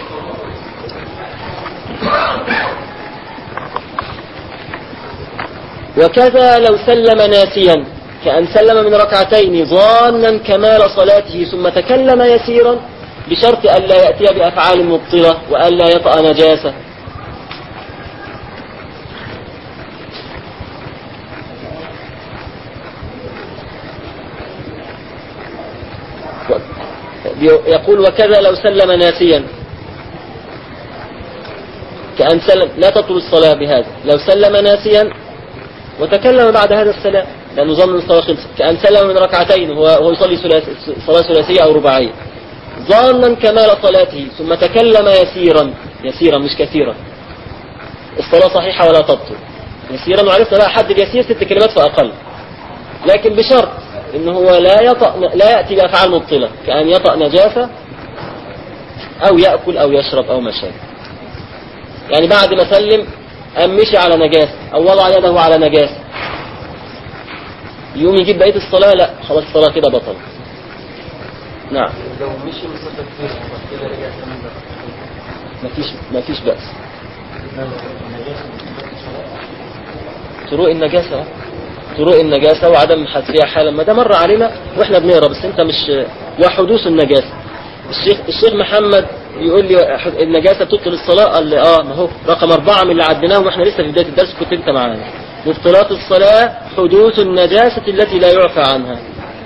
وكذا لو سلم ناسيا كأن سلم من ركعتين ظانا كمال صلاته ثم تكلم يسيرا بشرط ألا يأتي بأفعال مبطلة وألا يطأ نجاسة يقول وكذا لو سلم ناسيا كأن سلم لا تطل الصلاة بهذا لو سلم ناسيا وتكلم بعد هذا السلام لأنه ظن الصلاة خلصت كأن سلم من ركعتين وهو هو يصلي ثلاث- صلاة ثلاثية أو رباعية ظانا كمال صلاته ثم تكلم يسيرا يسيرا مش كثيرا الصلاة صحيحة ولا تبطل يسيرا وعرفنا بقى حد اليسير ست كلمات فأقل لكن بشرط ان هو لا يطأ لا يأتي بأفعال مبطلة كأن يطأ نجاسة أو يأكل أو يشرب أو ما شابه يعني بعد ما سلم قام مشي على نجاسة أو وضع يده على نجاسة يقوم يجيب بقية الصلاة لا خلاص الصلاة كده بطل نعم لو مشي مسافة كتير كده رجع كمان مفيش مفيش بأس طرق النجاسة أهو. طرق النجاسة وعدم حذفها حالا ما ده مر علينا واحنا بنقرا بس انت مش وحدوث النجاسة الشيخ الشيخ محمد يقول لي ح- النجاسة بتبطل الصلاة قال لي اه ما هو رقم أربعة من اللي عديناهم واحنا لسه في بداية الدرس كنت انت معانا مبطلات الصلاة حدوث النجاسة التي لا يعفى عنها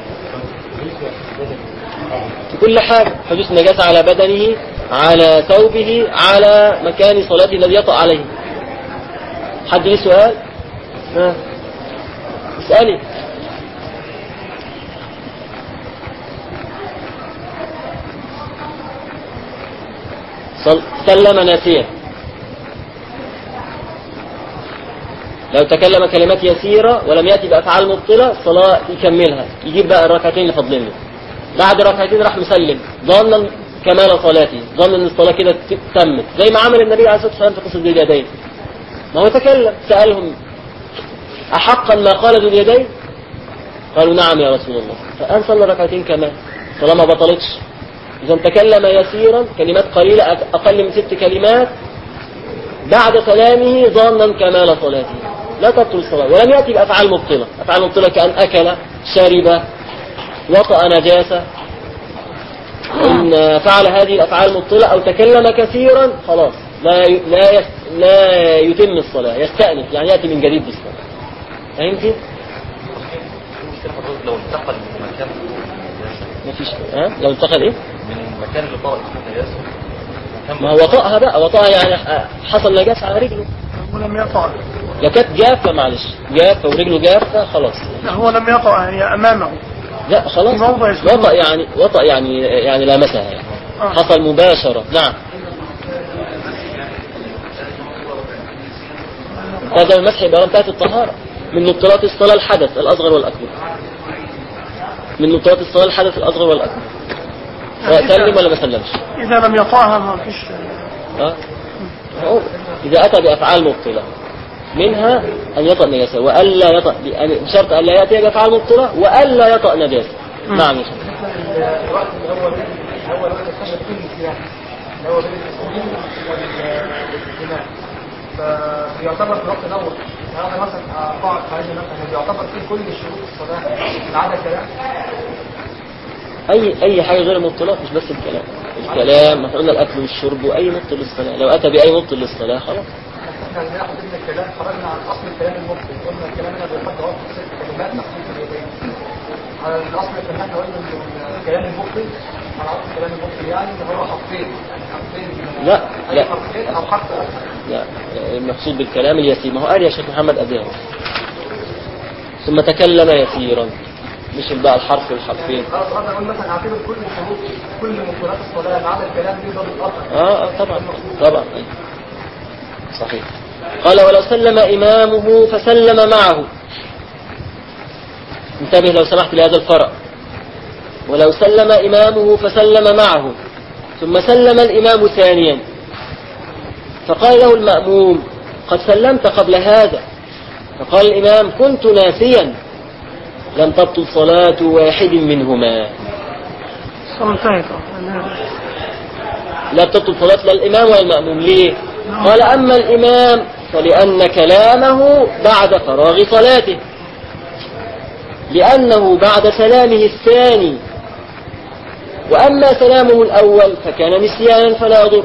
في كل حاجة حدوث النجاسة على بدنه على ثوبه على مكان صلاته الذي يطأ عليه حد ليه سؤال؟ ها اسألي صل- سلم ناسيا لو تكلم كلمات يسيرة ولم يأتي بأفعال مبطلة الصلاة يكملها يجيب بقى الركعتين اللي فاضلين له بعد ركعتين راح مسلم ظنا كمال صلاته ظن ان الصلاة كده ت- تمت زي ما عمل النبي عليه الصلاة والسلام في قصة ذي اليدين ما هو تكلم سألهم أحقا ما قال ذو اليدين قالوا نعم يا رسول الله فقام صلى ركعتين كمان صلاة ما بطلتش إذا تكلم يسيرا كلمات قليلة أق- أقل من ست كلمات بعد كلامه ظانا كمال صلاته لا تبطل الصلاة ولم يأتي بأفعال مبطلة أفعال مبطلة كأن أكل شرب وطأ نجاسة إن فعل هذه الأفعال المبطلة أو تكلم كثيرا خلاص لا ي... لا يس... لا يتم الصلاة يستأنف يعني يأتي من جديد بالصلاة فهمتي؟ المشكلة في الرجل لو انتقل من مكان مفيش ها لو انتقل إيه؟ من المكان اللي طارق فيه النجاسة مكان ما هو وطأها بقى وطأها يعني حصل نجاسة على رجله ولم يقع لو كانت جافة معلش جافة ورجله جافة خلاص لا هو لم يقع هي أمامه لا خلاص في موضع يسكن. وطأ يعني وطأ يعني يعني لامسها يعني آه. حصل مباشرة نعم هذا المسح يبقى انتهت الطهارة من مبطلات الصلاة الحدث الأصغر والأكبر من مبطلات الصلاة الحدث الأصغر والأكبر سواء سلم ولا ما سلمش إذا لم يقعها ما فيش ها؟ هو إذا أتى بأفعال مبطلة منها أن يطأ نجاسة وألا يطأ يعني بشرط ألا يأتي بأفعال مبطلة وألا يطأ نجاسة نعم يا شيخ. الوقت اللي هو بين اللي هو الوقت اللي اكتشف فيه الاسلام اللي هو بين الاسلام والاسلام فبيعتبر في الوقت الاول يعني انا مثلا قاعد في عايز مثلا بيعتبر فيه كل شروط الصلاه ما عدا الكلام أي أي حاجة غير المبطلات مش بس الكلام الكلام ما قلنا الأكل والشرب وأي مبطل للصلاة لو أتى بأي مبطل للصلاة خلاص احنا بناخد من الكلام خرجنا عن اصل الكلام المفصل قلنا الكلام هنا بيحط وقت ست كلمات تخصيص اليدين على الاصل اللي احنا قلنا ان الكلام المفصل على اصل الكلام المفصل يعني ان هو حرفين يعني حرفين لا، اي لا. حرفين او حرف واحد لا المقصود بالكلام اليسير ما هو قال يا شيخ محمد أديه ثم تكلم يسيرا مش بقى الحرف والحرفين خلاص انا اقول مثلا اعتبر كل شروط كل مقولات الصلاه ما عدا الكلام دي ضابط قطع آه آه، طبعا طبعا صحيح قال ولو سلم إمامه فسلم معه انتبه لو سمحت لهذا الفرق ولو سلم إمامه فسلم معه ثم سلم الإمام ثانيا فقال له المأموم قد سلمت قبل هذا فقال الإمام كنت ناسيا لم تبطل صلاة واحد منهما الصلاة انتهت آه. لا تبطل صلاة لا الإمام ولا المأموم ليه قال أما الإمام فلأن كلامه بعد فراغ صلاته لأنه بعد سلامه الثاني وأما سلامه الأول فكان نسيانا فلا يضر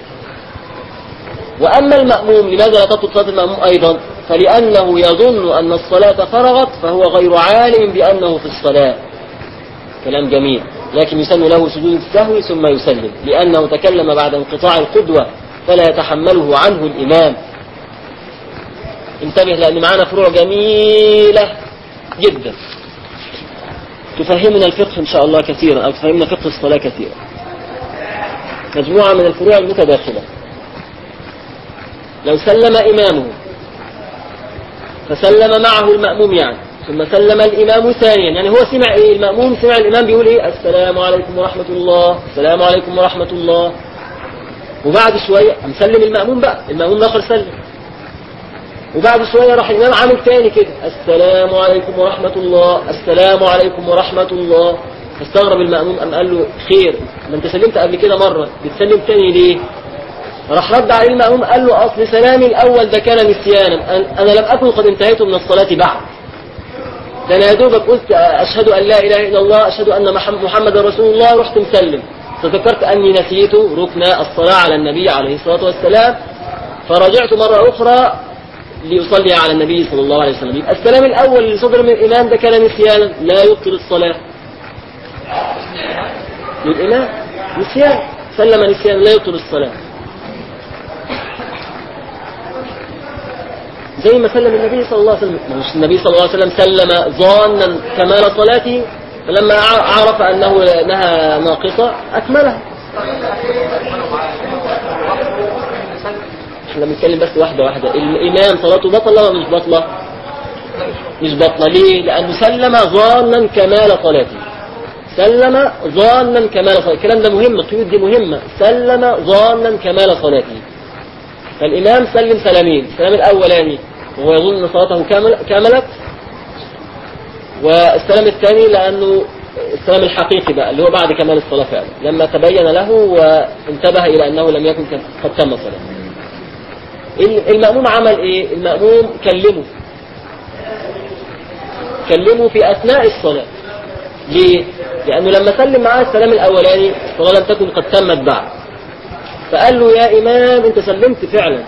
وأما المأموم لماذا لا تبطل صلاة المأموم أيضا فلأنه يظن أن الصلاة فرغت فهو غير عالم بأنه في الصلاة كلام جميل لكن يسن له سجود السهو ثم يسلم لأنه تكلم بعد انقطاع القدوة فلا يتحمله عنه الإمام انتبه لأن معانا فروع جميلة جدا تفهمنا الفقه إن شاء الله كثيرا أو تفهمنا فقه الصلاة كثيرا مجموعة من الفروع المتداخلة لو سلم إمامه فسلم معه المأموم يعني ثم سلم الإمام ثانيا يعني هو سمع إيه المأموم سمع الإمام بيقول إيه السلام عليكم ورحمة الله السلام عليكم ورحمة الله وبعد شوية مسلم المأموم بقى المأموم الآخر سلم وبعد شوية راح الإمام عامل تاني كده السلام عليكم ورحمة الله السلام عليكم ورحمة الله فاستغرب المأموم أم قال له خير ما أنت سلمت قبل كده مرة بتسلم تاني ليه راح رد عليه المأموم قال له أصل سلامي الأول ده كان نسيانا أن- أنا لم أكن قد انتهيت من الصلاة بعد ده أنا يا دوبك قلت أشهد أن لا إله إلا الله أشهد أن محمد محمد رسول الله رحت مسلم فذكرت أني نسيت ركن الصلاة على النبي عليه الصلاة والسلام فرجعت مرة أخرى ليصلي على النبي صلى الله عليه وسلم يبقى السلام الأول اللي صدر من الإمام ده كان نسيانا لا يبطل الصلاة للإمام نسيان سلم نسيان لا يبطل الصلاة زي ما سلم النبي صلى الله عليه وسلم ما هوش النبي صلى الله عليه وسلم سلم ظانا كمال صلاته فلما ع- عرف أنه أنها ناقصة أكملها احنا بنتكلم بس واحدة واحدة الإمام صلاته بطلة ولا مش بطلة مش بطلة ليه لأنه سلم ظانا كمال صلاته سلم ظانا كمال صلاته الكلام ده مهم القيود دي مهمة سلم ظانا كمال صلاته فالإمام سلم سلامين السلام الأولاني وهو يظن أن صلاته كامل كملت والسلام الثاني لأنه السلام الحقيقي بقى اللي هو بعد كمال الصلاة فعلا لما تبين له وانتبه إلى أنه لم يكن قد تم صلاته المأموم عمل ايه المأموم كلمه كلمه في أثناء الصلاة ليه لأنه لما سلم معاه السلام الأولاني الصلاة لم تكن قد تمت بعد فقال له يا إمام أنت سلمت فعلا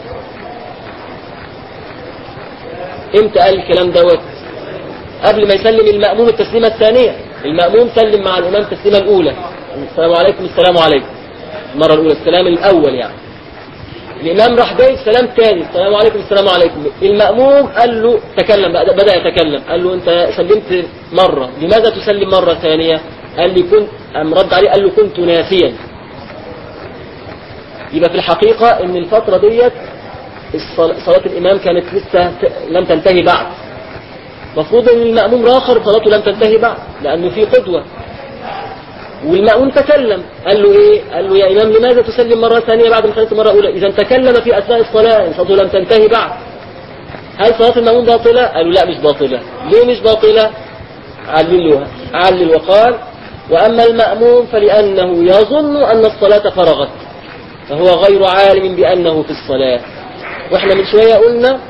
امتى قال الكلام دوت قبل ما يسلم المأموم التسليمة الثانية المأموم سلم مع الإمام التسليمة الأولى السلام عليكم السلام عليكم المرة الأولى السلام الأول يعني الإمام راح جاي السلام تاني السلام عليكم السلام عليكم المأموم قال له تكلم بقى بدأ يتكلم قال له أنت سلمت مرة لماذا تسلم مرة ثانية قال لي كنت أم رد عليه قال له كنت ناسيا يبقى في الحقيقة ان الفترة ديت الصل- صلاة الإمام كانت لسه ت- لم تنتهي بعد مفروض ان المأموم راخر صلاته لم تنتهي بعد لأنه في قدوة والمأموم تكلم قال له ايه قال له يا إمام لماذا تسلم مرة ثانية بعد ما خلصت مرة أولى إذا تكلم في أثناء الصلاة إن صلاته لم تنتهي بعد هل صلاة المأموم باطلة قالوا لا مش باطلة ليه مش باطلة عللوها علل وقال وأما المأموم فلأنه يظن أن الصلاة فرغت فهو غير عالم بأنه في الصلاة واحنا من شوية قلنا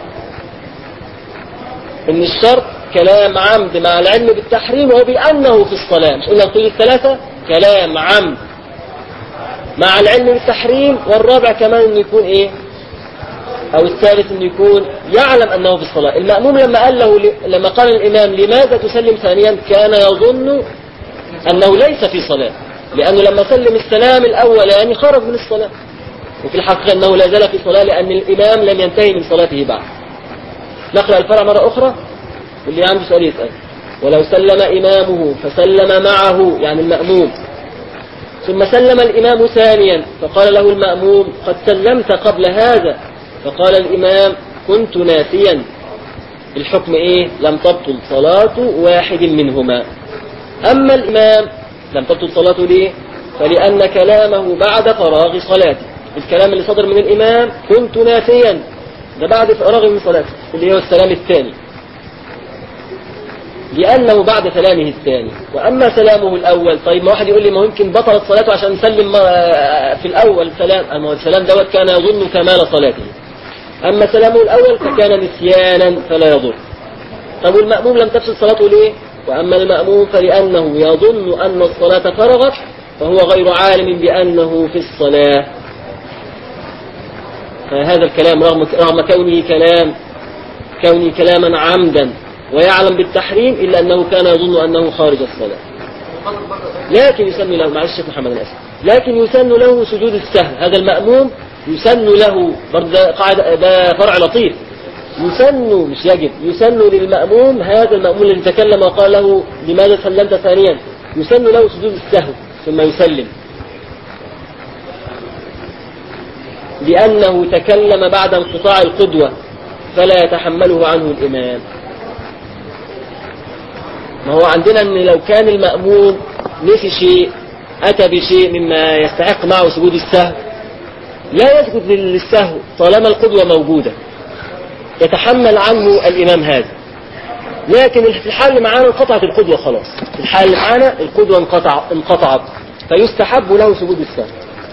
ان الشرط كلام عمد مع العلم بالتحريم وهو بأنه في الصلاة مش قلنا القيود الثلاثة كلام عمد مع العلم بالتحريم والرابع كمان انه يكون ايه أو الثالث أن يكون يعلم أنه في الصلاة المأموم لما قال له لما قال الإمام لماذا تسلم ثانيا كان يظن أنه ليس في صلاة لأنه لما سلم السلام الأولاني خرج من الصلاة وفي الحقيقة أنه لا زال في صلاة لأن الإمام لم ينتهي من صلاته بعد نقرأ الفرع مرة أخرى واللي عنده سؤال يسأل ولو سلم إمامه فسلم معه يعني المأموم ثم سلم الإمام ثانيا فقال له المأموم قد سلمت قبل هذا فقال الإمام كنت ناسيا الحكم إيه لم تبطل صلاة واحد منهما أما الإمام لم تبطل صلاته ليه فلأن كلامه بعد فراغ صلاته الكلام اللي صدر من الإمام كنت ناسيا ده بعد فراغ من صلاته اللي هو السلام الثاني لأنه بعد سلامه الثاني وأما سلامه الأول طيب ما واحد يقول لي ما يمكن بطلت صلاته عشان سلم في الأول سلام أما السلام دوت كان يظن كمال صلاته أما سلامه الأول فكان نسيانا فلا يضر طب والمأموم لم تفسد صلاته ليه وأما المأموم فلأنه يظن أن الصلاة فرغت فهو غير عالم بأنه في الصلاة فهذا الكلام رغم, رغم كونه كلام كونه كلاما عمدا ويعلم بالتحريم إلا أنه كان يظن أنه خارج الصلاة لكن يسن له معلش الشيخ محمد الأسد لكن يسن له سجود السهو هذا المأموم يسن له برضه ده قاعدة ده فرع لطيف يسن مش يجب يسن للمأموم هذا المأموم الذي تكلم وقال له لماذا سلمت ثانيا يسن له سجود السهو ثم يسلم لأنه تكلم بعد انقطاع القدوة فلا يتحمله عنه الإمام ما هو عندنا ان لو كان المأموم نسي شيء أتى بشيء مما يستحق معه سجود السهو لا يسجد للسهو طالما القدوة موجودة يتحمل عنه الإمام هذا لكن في الحال اللي معانا انقطعت القدوة خلاص في الحال اللي معانا القدوة انقطع انقطعت فيستحب له سجود السهو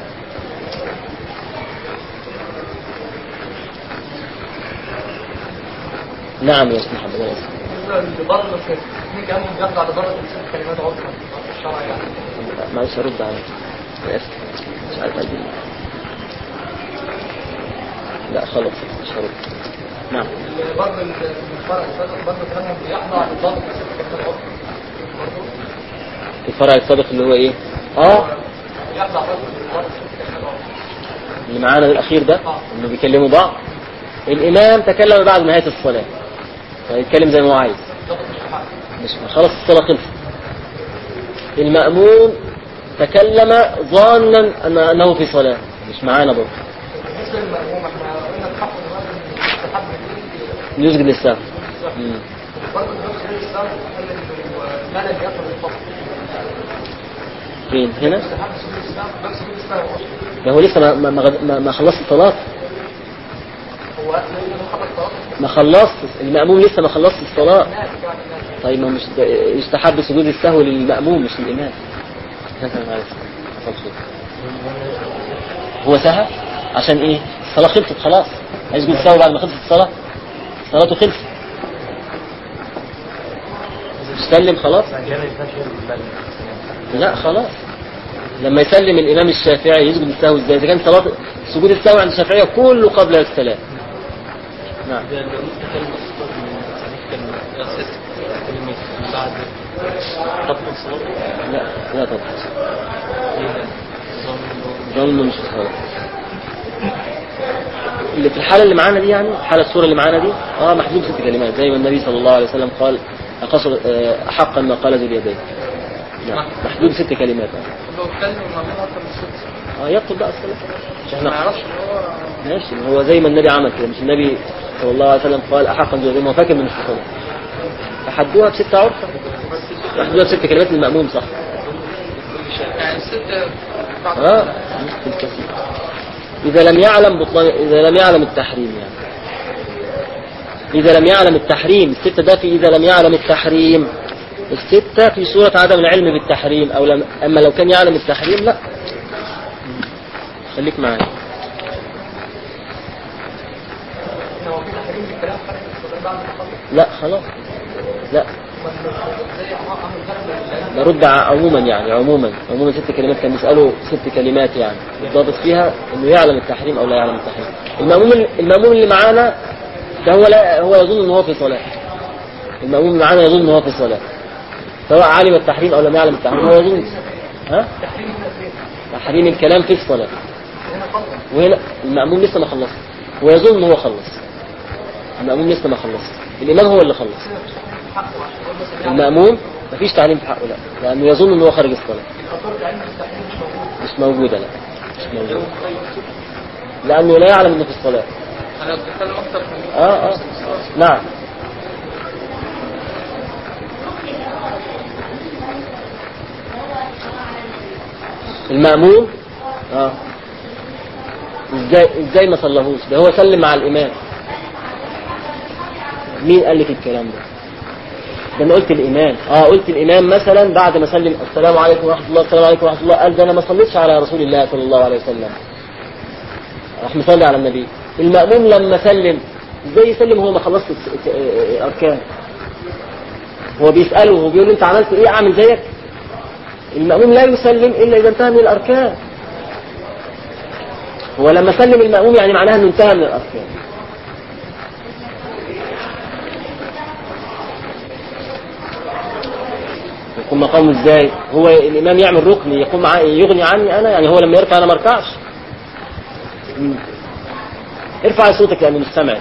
نعم يا أستاذ محمد أنا آسف. بره بس في كلام بياخد على بره تمسك كلمات عذر الشرع يعني معلش هرد عليك أنا آسف مش عارف أجيب لا خلاص مش هرد نعم برضه الفرق برضه كلامهم بيخضع للضابط بس كلمات عذر برضه الفرع السابق اللي هو ايه اه يخضع برضه للضابط بس كلمات عذر اللي معانا الاخير ده اللي بيكلموا بعض الامام تكلم بعد نهاية الصلاة فيتكلم زي ما هو عايز ضابط الشرع مش خلاص الصلاة خلصت المأموم تكلم ظانا أن أنه في صلاة مش معانا برضه بالنسبه للمأموم احنا قلنا الحق دلوقتي المستحب فيه يسجد للسهو مم. برضه نفس الإسلام قال إنه ما لم يقل الفصل فين هنا مستحب سجود الإسلام بس سجود الإسلام ده هو لسه ما, ما, ما, ما, ما خلصت الصلاة هو لأنه خلص صلاة ما خلصت المأموم لسه ما خلصت الصلاة الناس يعني الناس طيب ما مش ده- يستحب سجود السهو للمأموم مش للإمام معلش. هو سهى عشان ايه الصلاة خلصت خلاص هيسجد السهو بعد ما خلصت الصلاة صلاته خلصت يسلم خلاص لا خلاص لما يسلم الإمام الشافعي يسجد السهو ازاي إذا كان صلاة سجود السهو عند الشافعية كله قبل السلام نعم لا لا طبعا ظن مش خلاص اللي في الحالة اللي معانا دي يعني الحالة الصورة اللي معانا دي اه محذوف ست كلمات زي ما النبي صلى الله عليه وسلم قال أقصر آه، حقا ما قال ذو اليدين نعم محدود ست كلمات آه. لو اتكلم المأموم أكتر من ست اه يبطل بقى الصلاة مش ما احنا يعرفش إن هو ماشي ما هو زي ما النبي عمل كده مش النبي صلى الله عليه وسلم قال أحقا ذو اليدين هو فاكر من الصلاة فحدوها بست عرفة حدوها بست كلمات للمأموم صح يعني الست بعد اه بالكثير إذا لم يعلم بطلان إذا لم يعلم التحريم يعني إذا لم يعلم التحريم الستة ده في إذا لم يعلم التحريم الستة في صورة عدم العلم بالتحريم أو لم أما لو كان يعلم التحريم لا خليك معايا هو في تحريم بالكلام خارج الصلاة بعد ما خلص لا خلاص لا برد ع- عموما يعني عموما عموما ست كلمات كان بيسألوا ست كلمات يعني الضابط فيها انه يعلم التحريم او لا يعلم التحريم المأموم المأموم اللي معانا ده هو لا هو يظن ان هو في صلاة المأموم اللي معانا يظن ان هو في صلاة سواء علم التحريم او لم يعلم التحريم هو يظن ها تحريم الكلام في الصلاة وهنا المأموم لسه ما خلص هو يظن ان هو خلص المأموم لسه ما خلص الإمام هو اللي خلص المأموم مفيش تعليم في حقه لا لأنه يظن ان هو خارج الصلاة مش موجودة لا مش موجودة لأنه لا يعلم انه في الصلاة انا بتكلم اكتر في اه اه نعم المأموم اه ازاي ازاي ما صلهوش ده هو سلم مع الإمام مين قال لك الكلام ده ده انا قلت الإمام اه قلت الإمام مثلا بعد ما سلم السلام عليكم ورحمة الله السلام عليكم ورحمة الله قال ده انا ما صليتش على رسول الله صلى الله عليه وسلم راح مصلي على النبي المأموم لما سلم ازاي يسلم هو ما خلصت الس- اه- اه- اركان هو بيسأله هو بيقول له انت عملت ايه اعمل زيك المأموم لا يسلم الا اذا انتهى من الاركان هو لما سلم المأموم يعني معناها انه انتهى من الاركان يقوم مقامه ازاي هو الامام يعمل ركن يقوم معاه يغني عني انا يعني هو لما يركع انا ما اركعش مم. ارفع صوتك لانه مش سامع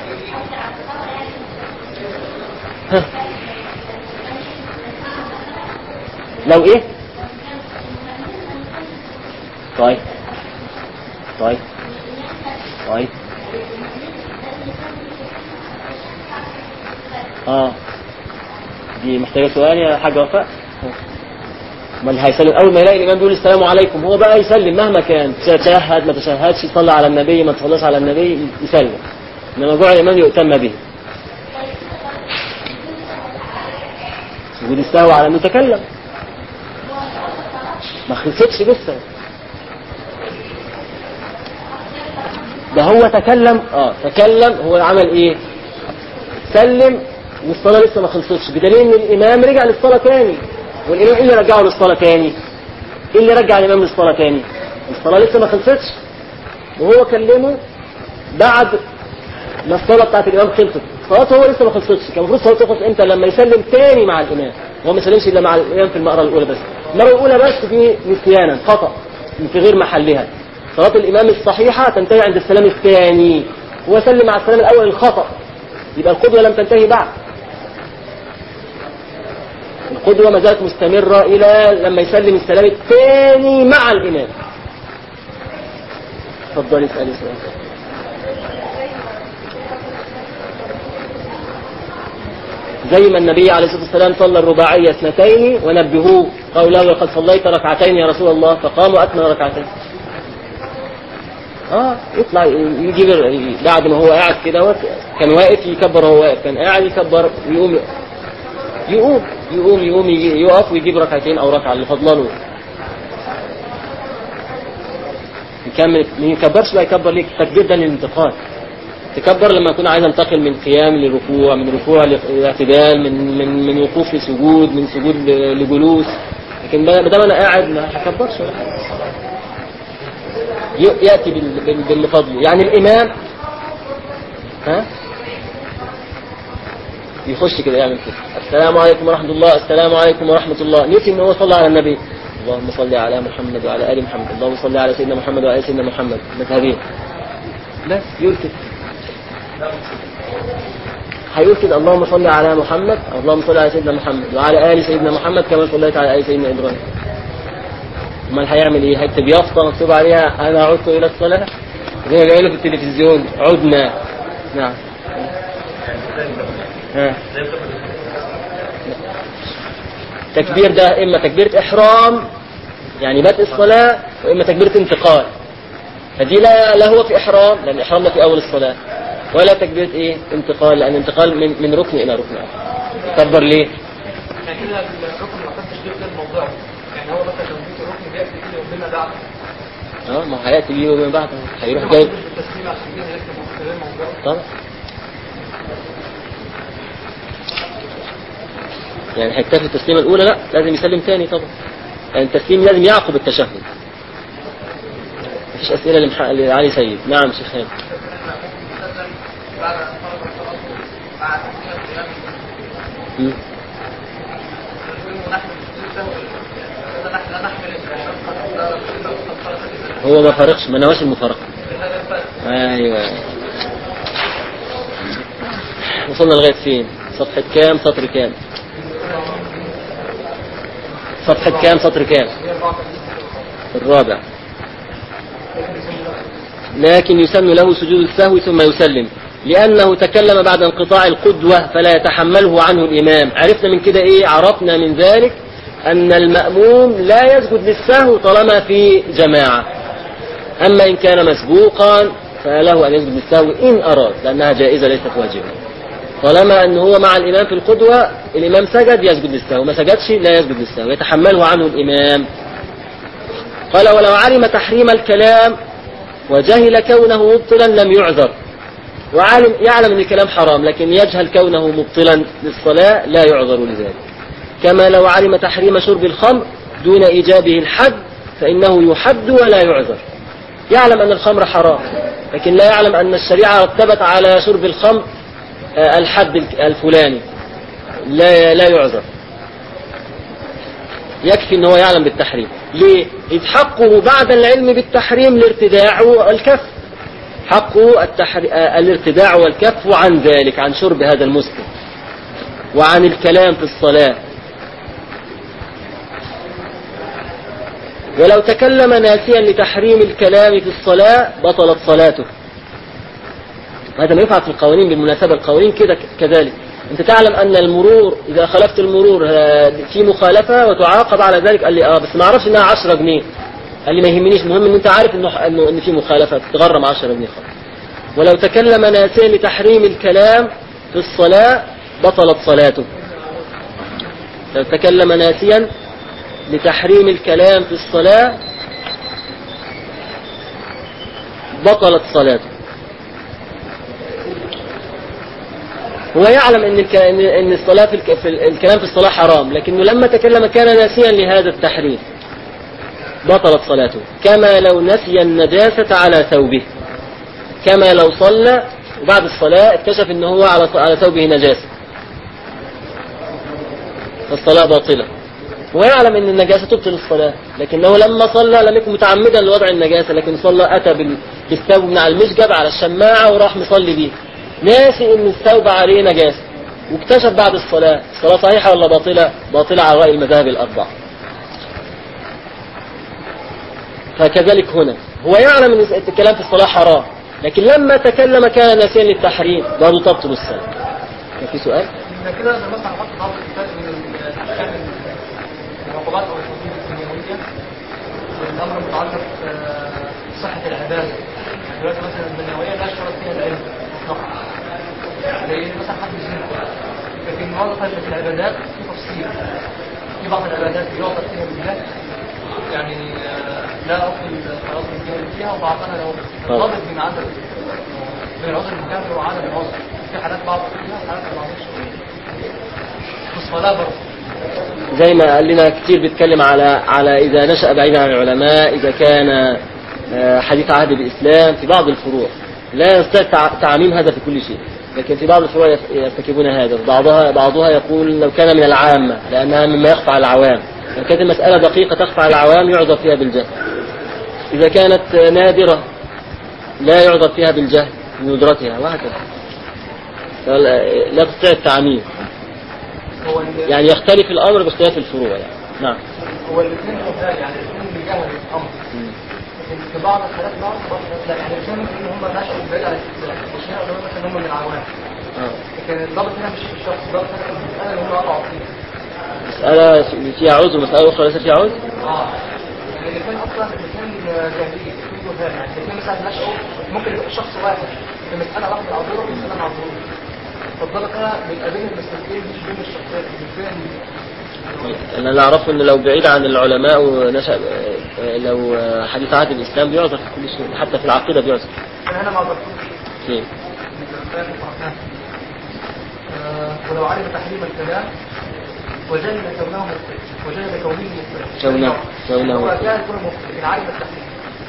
ها. لو ايه طيب طيب طيب اه دي محتاجة سؤال يا حاج وفاء من هيسلم اول ما يلاقي الامام بيقول السلام عليكم هو بقى يسلم مهما كان تشهد ما تشهدش يصلي على النبي ما تصليش على النبي يسلم انما جوع الامام يؤتم به سجود السهو على المتكلم ما خلصتش لسه ده هو تكلم اه تكلم هو عمل ايه سلم والصلاة لسه ما خلصتش بدليل ان الامام رجع للصلاة تاني والامام ايه اللي رجعه للصلاة تاني ايه اللي رجع الامام للصلاة تاني الصلاة لسه ما خلصتش وهو كلمه بعد ما الصلاة بتاعت الامام خلصت صلاته هو لسه ما خلصتش كان المفروض صلاته تخلص امتى لما يسلم تاني مع الامام هو ما يسلمش الا مع الامام في المقرة الاولى بس المرة الاولى بس دي نسيانا خطأ في غير محلها صلاة الامام الصحيحة تنتهي عند السلام الثاني هو سلم مع السلام الاول الخطأ يبقى القدوة لم تنتهي بعد القدوة ما زالت مستمرة إلى لما يسلم السلام الثاني مع الإمام تفضلي اسألي سؤال زي ما النبي عليه الصلاة والسلام صلى الرباعية اثنتين ونبهوه قالوا له لقد صليت ركعتين يا رسول الله فقام وأكمل ركعتين اه يطلع يجيب بعد ما هو قاعد كده وقت- كان واقف يكبر وهو واقف كان قاعد يكبر ويقوم يقوم يقوم يقوم يجي- يقف ويجيب ركعتين او ركعه اللي فضلانه يكمل ما يكبرش بقى يكبر ليك التكبير ده للانتقال تكبر لما اكون عايز انتقل من قيام لركوع من ركوع لاعتدال من من من وقوف لسجود من سجود ل- لجلوس لكن ما دام انا قاعد ما هكبرش ولا حاجة. ي- ياتي بال- بال- باللي فضله يعني الامام ها يخش كده يعمل كده السلام عليكم ورحمة الله السلام عليكم ورحمة الله نسي ان هو صلى على النبي اللهم صل على محمد وعلى ال محمد اللهم صل على سيدنا محمد وعلى آل سيدنا محمد مذهبين بس يقول كده هيقول كده اللهم صل على محمد اللهم صل على سيدنا محمد وعلى ال سيدنا محمد كما صليت على ال سيدنا ابراهيم امال هيعمل ايه هيكتب يافطه مكتوب عليها انا عدت الى الصلاه زي ما بيقولوا في التلفزيون عدنا نعم ها تكبير ده إما تكبيرة إحرام يعني بدء الصلاة وإما تكبيرة انتقال فدي لا, لا هو في إحرام لأن الإحرام ده في أول الصلاة ولا تكبيرة إيه انتقال لأن انتقال من, من ركن إلى ركن آخر كبر ليه يعني كده الركن ما خدتش غير غير موضوعه يعني هو مثلا لو جيت الركن بيأتي كده يقول لنا بعد اه ما هو هيأتي بيه ومن بعد هيروح جاي التسليم عشان كده يكتب غير موضوعه طبعا يعني هيكتفي التسليمة الأولى لا لازم يسلم تاني طبعا يعني التسليم لازم يعقب التشهد مفيش أسئلة لمح- لعلي سيد نعم شيخ هاني مم. هو ما فرقش ما نواش المفارقة ايوه وصلنا لغاية فين صفحة كام سطر كام صفحة كام سطر كام الرابع لكن يسن له سجود السهو ثم يسلم لأنه تكلم بعد انقطاع القدوة فلا يتحمله عنه الإمام عرفنا من كده إيه عرفنا من ذلك أن المأموم لا يسجد للسهو طالما في جماعة أما إن كان مسبوقا فله أن يسجد للسهو إن أراد لأنها جائزة ليست واجبة طالما أن هو مع الإمام في القدوة الإمام سجد يسجد للسهو ما سجدش لا يسجد للسهو يتحمله عنه الإمام قال ولو علم تحريم الكلام وجهل كونه مبطلا لم يعذر وعالم يعلم ان الكلام حرام لكن يجهل كونه مبطلا للصلاة لا يعذر لذلك كما لو علم تحريم شرب الخمر دون إيجابه الحد فإنه يحد ولا يعذر يعلم أن الخمر حرام لكن لا يعلم أن الشريعة رتبت على شرب الخمر آه، الحد الفلاني لا لا يعذر يكفي ان هو يعلم بالتحريم ليه إذ حقه بعد العلم بالتحريم الارتداع والكف حقه التحر... آه، الارتداع والكف عن ذلك عن شرب هذا المسلم وعن الكلام في الصلاة ولو تكلم ناسيا لتحريم الكلام في الصلاة بطلت صلاته هذا ما يفعل في القوانين بالمناسبة القوانين كده كذلك انت تعلم ان المرور اذا خالفت المرور آه، في مخالفة وتعاقب على ذلك قال لي اه بس ما اعرفش انها 10 جنيه قال لي ما يهمنيش المهم ان انت عارف انه انه ان في مخالفة تتغرم 10 جنيه خلاص ولو تكلم ناسيا لتحريم الكلام في الصلاة بطلت صلاته لو تكلم ناسيا لتحريم الكلام في الصلاة بطلت صلاته هو يعلم ان الك... ان إن الصلاه في, الك... في ال- الكلام في الصلاه حرام لكنه لما تكلم كان ناسيا لهذا التحريم بطلت صلاته كما لو نسي النجاسة على ثوبه كما لو صلى وبعد الصلاة اكتشف ان هو على على ثوبه نجاسة فالصلاة باطلة ويعلم ان النجاسة تبطل الصلاة لكنه لما صلى لم يكن متعمدا لوضع النجاسة لكن صلى اتى بال- بالثوب من على المشجب على الشماعة وراح مصلي بيه ناسي ان الثوب عليه نجاسة واكتشف بعد الصلاة الصلاة صحيحة ولا باطلة باطلة على رأي المذاهب الأربعة فكذلك هنا هو يعلم ان الكلام في الصلاة حرام لكن لما تكلم كان ناسيا للتحريم برضه تبطل الصلاة كان في سؤال؟ إن كده نقدر مثلا نحط ضابط الفرق بين الأحكام العقوبات أو الحدود الدنيوية والأمر المتعلق بصحة العبادة يعني دلوقتي مثلا الدنيوية لا يشترط فيها العلم فقط زي مثلا حد الزنا لكن الموضوع في العبادات في تفصيل في بعض العبادات يعطى فيها بالله يعني آه، لا أفضل خلاص الجهل فيها وبعضها لو طبعا. ضابط من عدد من العذر الكامل وعدم العذر في حالات بعض فيها حالات ما بعضش في الصلاة برضه زي ما قال لنا كتير بيتكلم على على إذا نشأ بعيدا عن العلماء إذا كان آه، حديث عهد بالإسلام في بعض الفروع لا يستطيع تع- تعميم هذا في كل شيء لكن في بعض الفروع يف- يرتكبون هذا بعضها بعضها يقول لو كان من العامة لأنها مما يخفى على العوام لو كانت المسألة دقيقة تخفى على العوام يعذر فيها بالجهل إذا كانت آه، نادرة لا يعذر فيها بالجهل بندرتها وهكذا فلا- لا تستطيع التعميم هو ال- يعني يختلف الأمر باختلاف الفروع يعني نعم هو الاثنين خفاء يعني الاثنين بيجهلوا الامر لكن في بعض الحالات بعض بعض الحالات لا يعني الاثنين ممكن ان هم نشأوا بعيد عن الاسلام مش هنا اللي هم مثلا هم من العوام آه. لكن الضابط هنا مش في الشخص الضابط هنا في المسألة اللي هم وقعوا فيها مسألة فيها عذر مسألة أخرى ليس فيها عذر اه يعني الاثنين اصلا الاثنين جاهلين الاثنين جهال يعني الاثنين مثلا نشأوا ممكن يبقى شخص واحد في مسألة واحدة معذورة وفي مسألة معذورة فالضابط هنا بيبقى بين المسألتين مش بين الشخصيات مش بين أنا اللي أعرفه إن لو بعيد عن العلماء ونشأ آه، لو آه، حديث عهد الإسلام بيعذر في كل شيء حتى في العقيدة بيعذر انا هنا ما عذرتوش في ولو علم تحريم الكلام وجهل كونه مخطئ وجهل كونه مخطئ كونه- كونه هو مخطئ. كان يكون مخطئ لكن عالم التحريم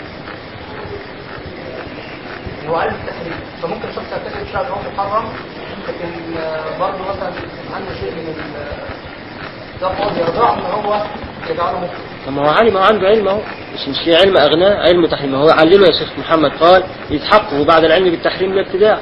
هو عالم التحريم فممكن شخص يرتكب شيء هو محرم لكن آه، برضه مثلا عنده شيء من ال- ده قول يرضاه ان هو يجعله مخطئ طب ما هو علم هو عنده علم اهو مش مش في علم اغناه علم تحريم هو علمه يا شيخ محمد قال يتحقق بعد العلم بالتحريم الابتداع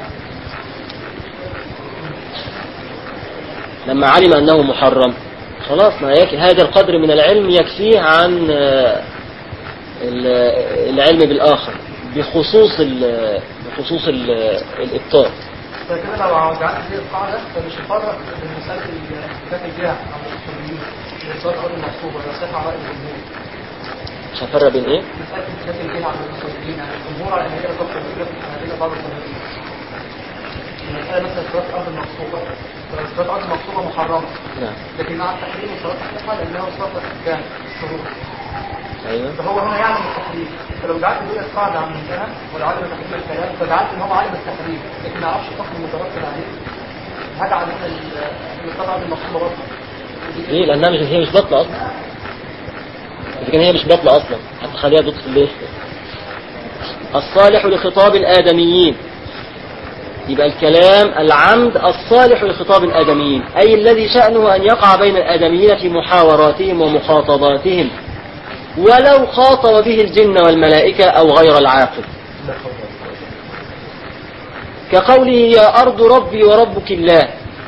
لما علم انه محرم خلاص ما يكفي هذا القدر من العلم يكفيه عن آه، ال- العلم بالاخر بخصوص ال- بخصوص ال- الابطال فكده لو جعلت هذه القاعده فمش هفرق بين مساله اثبات الجهه او الاصوليين الاثبات غير المقصوبه ولا صفه على الجمهور مش هفرق بين ايه مساله اثبات الجهه على الاصوليين يعني الجمهور على ان هي ضبط الوجود الحنابله بعض الصالحين المساله مثلا اثبات ارض المقصوبه اثبات ارض المقصوبه محرمه نعم لكن مع التحريم الصلاه صحيحه لانه صفه كان شروط ايوه فهو هنا يعلم التحريم فلو جعلت دول القاعده عن منتهى ولا عالم تحريم الكلام فجعلت ان هو عالم التحريم لكن ما يعرفش الحكم المترتب عليه هجعل القطعه المقصوبه برضه ليه لانها مش هي مش بطلة اصلا اذا كان هي مش بطلة اصلا هتخليها تدخل ليه الصالح لخطاب الادميين يبقى الكلام العمد الصالح لخطاب الادميين اي الذي شأنه ان يقع بين الادميين في محاوراتهم ومخاطباتهم ولو خاطب به الجن والملائكة او غير العاقل كقوله يا أرض ربي وربك الله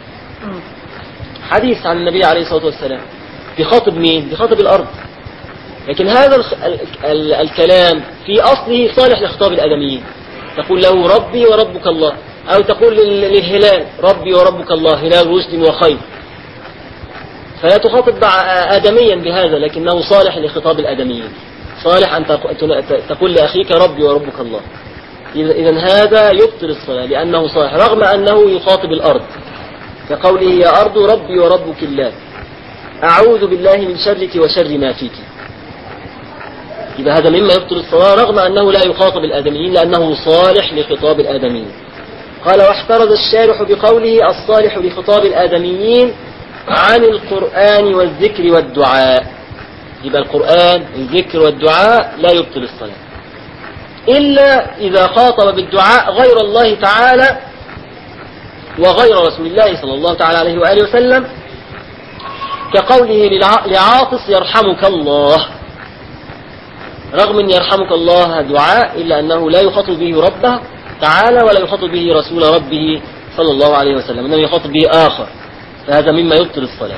حديث عن النبي عليه الصلاة والسلام بخاطب مين؟ بخاطب الأرض لكن هذا الخ- ال- ال- الكلام في أصله صالح لخطاب الآدميين تقول له ربي وربك الله أو تقول لل- للهلال ربي وربك الله هلال رشد وخير فلا تخاطب مع- آدميا بهذا لكنه صالح لخطاب الآدميين صالح أن تق- ت- تقول لأخيك ربي وربك الله إذا هذا يبطل الصلاة لأنه صالح رغم أنه يخاطب الأرض كقوله يا أرض ربي وربك الله أعوذ بالله من شرك وشر ما فيك يبقى هذا مما يبطل الصلاة رغم أنه لا يخاطب الآدميين لأنه صالح لخطاب الآدميين قال واحترز الشارح بقوله الصالح لخطاب الآدميين عن القرآن والذكر والدعاء يبقى القرآن الذكر والدعاء لا يبطل الصلاة إلا إذا خاطب بالدعاء غير الله تعالى وغير رسول الله صلى الله تعالى عليه وآله وسلم كقوله للع- لعاطس يرحمك الله رغم أن يرحمك الله دعاء إلا أنه لا يخاطب به ربه تعالى ولا يخاطب به رسول ربه صلى الله عليه وسلم إنما يخاطب به آخر فهذا مما يبطل الصلاة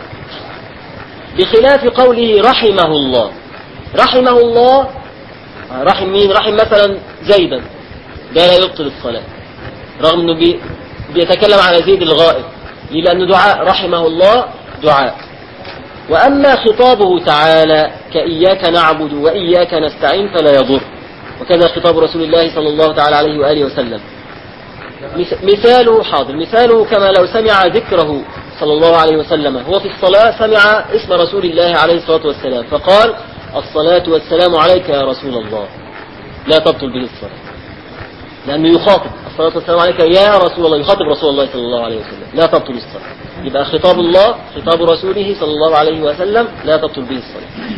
بخلاف قوله رحمه الله رحمه الله رحم مين رحم مثلا زيدا ده لا يبطل الصلاة رغم انه بي بيتكلم على زيد الغائب ليه؟ لأنه دعاء رحمه الله دعاء وأما خطابه تعالى كإياك نعبد وإياك نستعين فلا يضر وكذا خطاب رسول الله صلى الله تعالى عليه وآله وسلم مس- مثاله حاضر مثاله كما لو سمع ذكره صلى الله عليه وسلم هو في الصلاة سمع اسم رسول الله عليه الصلاة والسلام فقال الصلاة والسلام عليك يا رسول الله لا تبطل به الصلاة لأنه يخاطب الصلاة والسلام عليك يا رسول الله يخاطب رسول الله صلى الله عليه وسلم لا تبطل الصلاة يبقى خطاب الله خطاب رسوله صلى الله عليه وسلم لا تبطل به الصلاة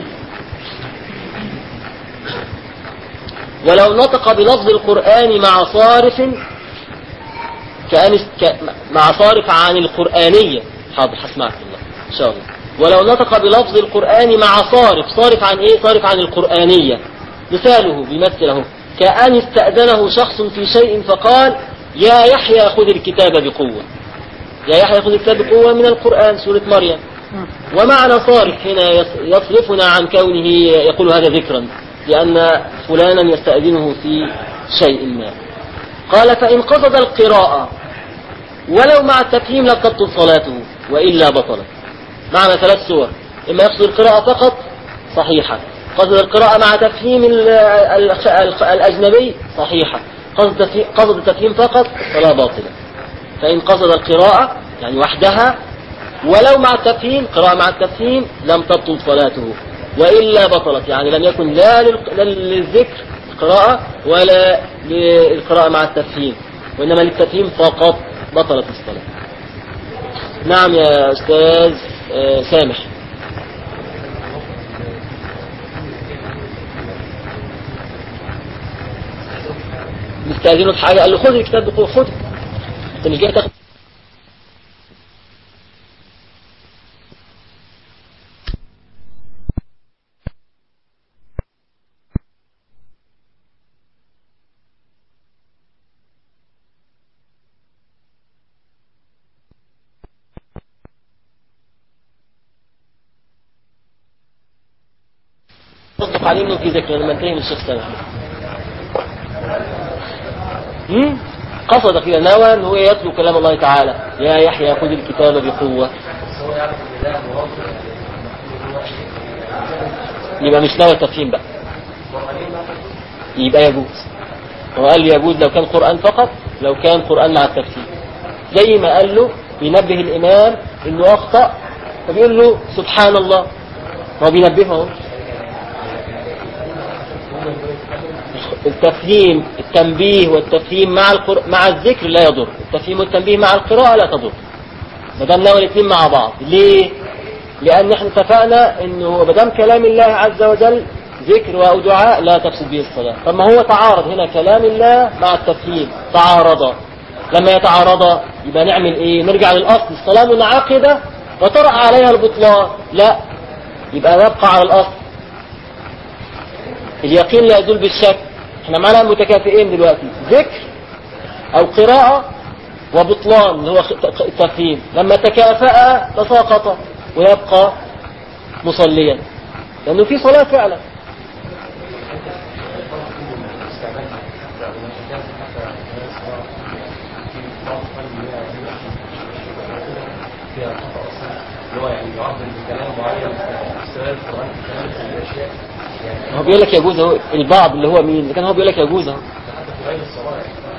ولو نطق بلفظ القرآن مع صارف كأن ك... مع صارف عن القرآنية حاضر هسمعك الله إن شاء الله ولو نطق بلفظ القرآن مع صارف صارف عن إيه صارف عن القرآنية مثاله بيمثله كأن استأذنه شخص في شيء فقال يا يحيى خذ الكتاب بقوة يا يحيى خذ الكتاب بقوة من القرآن سورة مريم ومعنى صارف هنا يص- يصرفنا عن كونه يقول هذا ذكرا لأن فلانا يستأذنه في شيء ما قال فإن قصد القراءة ولو مع التفهيم لم تبطل صلاته وإلا بطلت معنى ثلاث صور إما يقصد القراءة فقط صحيحة قصد القراءة مع تفهيم ال- ال- ال- الأجنبي صحيحة قصد تفهيم, قصد التفهيم فقط الصلاة باطلة فإن قصد القراءة يعني وحدها ولو مع التفهيم قراءة مع التفهيم لم تبطل صلاته وإلا بطلت يعني لم يكن لا لل- لا للذكر قراءة ولا للقراءة مع التفهيم وإنما للتفهيم فقط بطلت الصلاة نعم يا أستاذ آه، سامح مستأذنه في حاجة قال له خد الكتاب بقوة خد انت مش جاي تاخد تصدق عليه منه في ذكر لما انتهي من الشيخ سامح هم؟ قصد كده نوى ان هو يتلو كلام الله تعالى يا يحيى خذ الكتاب بقوة يبقى مش نوى التفهيم بقى يبقى يجوز هو قال لي يجوز لو كان قرآن فقط لو كان قرآن مع التفهيم زي ما قال له بينبه الإمام إنه أخطأ فبيقول له سبحان الله هو بينبهه اهو التفهيم التنبيه والتفهيم مع القر... مع الذكر لا يضر التفهيم والتنبيه مع القراءة لا تضر ما دام ناوي الاثنين مع بعض ليه لان احنا اتفقنا انه ما دام كلام الله عز وجل ذكر او دعاء لا تفسد به الصلاة طب ما هو تعارض هنا كلام الله مع التفهيم تعارضا لما يتعارضا يبقى نعمل ايه نرجع للاصل الصلاة منعقدة وطرأ عليها البطلان لا يبقى نبقى على الاصل اليقين لا يزول بالشك احنا معنا متكافئين دلوقتي ذكر او قراءة وبطلان اللي هو خ- التفهيم لما تكافأ تساقط ويبقى مصليا لانه في صلاة فعلا اللي هو يعني يعبر بكلام معين استغلال القرآن في كلام في الأشياء يعني هو بيقول لك يجوز اهو البعض اللي هو مين لكن هو بيقول لك يجوز اهو حتى في غير الصلاة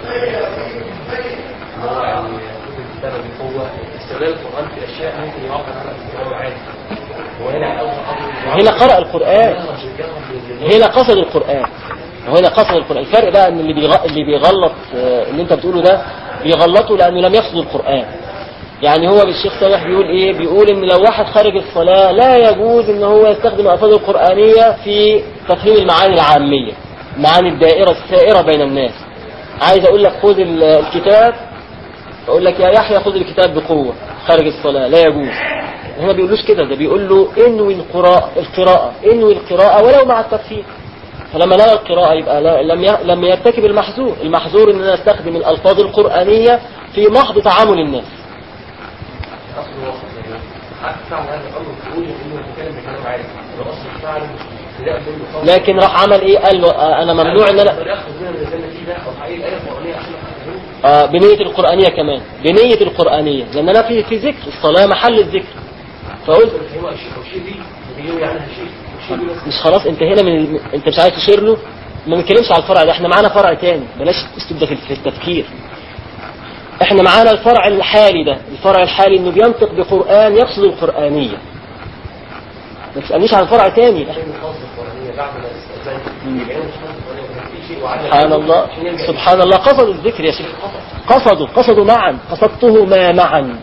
اللي هو يعني يأخذ الكتابة بقوة استغلال القرآن في أشياء ممكن يعبر عنها بكلام عادي وهنا أول هنا قرأ القرآن هنا قصد القرآن وهنا قصد القرآن الفرق بقى ان اللي بيغ... اللي بيغلط آه، اللي انت بتقوله ده بيغلطه لانه لم يقصد القرآن يعني هو الشيخ سامح بيقول ايه بيقول ان لو واحد خارج الصلاة لا يجوز ان هو يستخدم الالفاظ القرآنية في تفهيم المعاني العامية معاني الدائرة السائرة بين الناس عايز اقول لك خذ ال- الكتاب اقول لك يا يحيى خذ الكتاب بقوة خارج الصلاة لا يجوز هو ما بيقولوش كده ده بيقول له انوي القراءة القراءة انوي القراءة ولو مع التفهيم فلما نوى القراءة يبقى لا- لم ي- لم يرتكب المحظور المحظور ان انا استخدم الالفاظ القرآنية في محض تعامل الناس أصل الوقت يعني حتى فعل هذا الأمر خروج إنه يتكلم بكلام عادي ده أصل الفعل ابتداء منه خالص لكن راح عمل ايه قال له آه، انا ممنوع ان انا ياخذ منها من الجنة فيه ده أو حقيقة الآية القرآنية عشان أفهمه آه بنية القرآنية كمان بنية القرآنية لان انا في في ذكر الصلاة محل الذكر فقلت هو شيء أو شيء دي بيجي عنها شيء شيء دي بس مش خلاص انتهينا من ال... انت مش عايز تشير له ما بنتكلمش على الفرع ده احنا معانا فرع تاني بلاش الاسلوب ده في في التفكير احنا معانا الفرع الحالي ده الفرع الحالي انه بينطق بقرآن يقصد القرآنية ما تسألنيش عن فرع تاني شيء خاص بالقرآنية بعد ما استأذن يبقى مش خاص بالقرآنية وكان في شيء وعلى سبحان الله سبحان الله قصدوا الذكر يا شيخ قصدوا قصدوا معا قصدتهما معا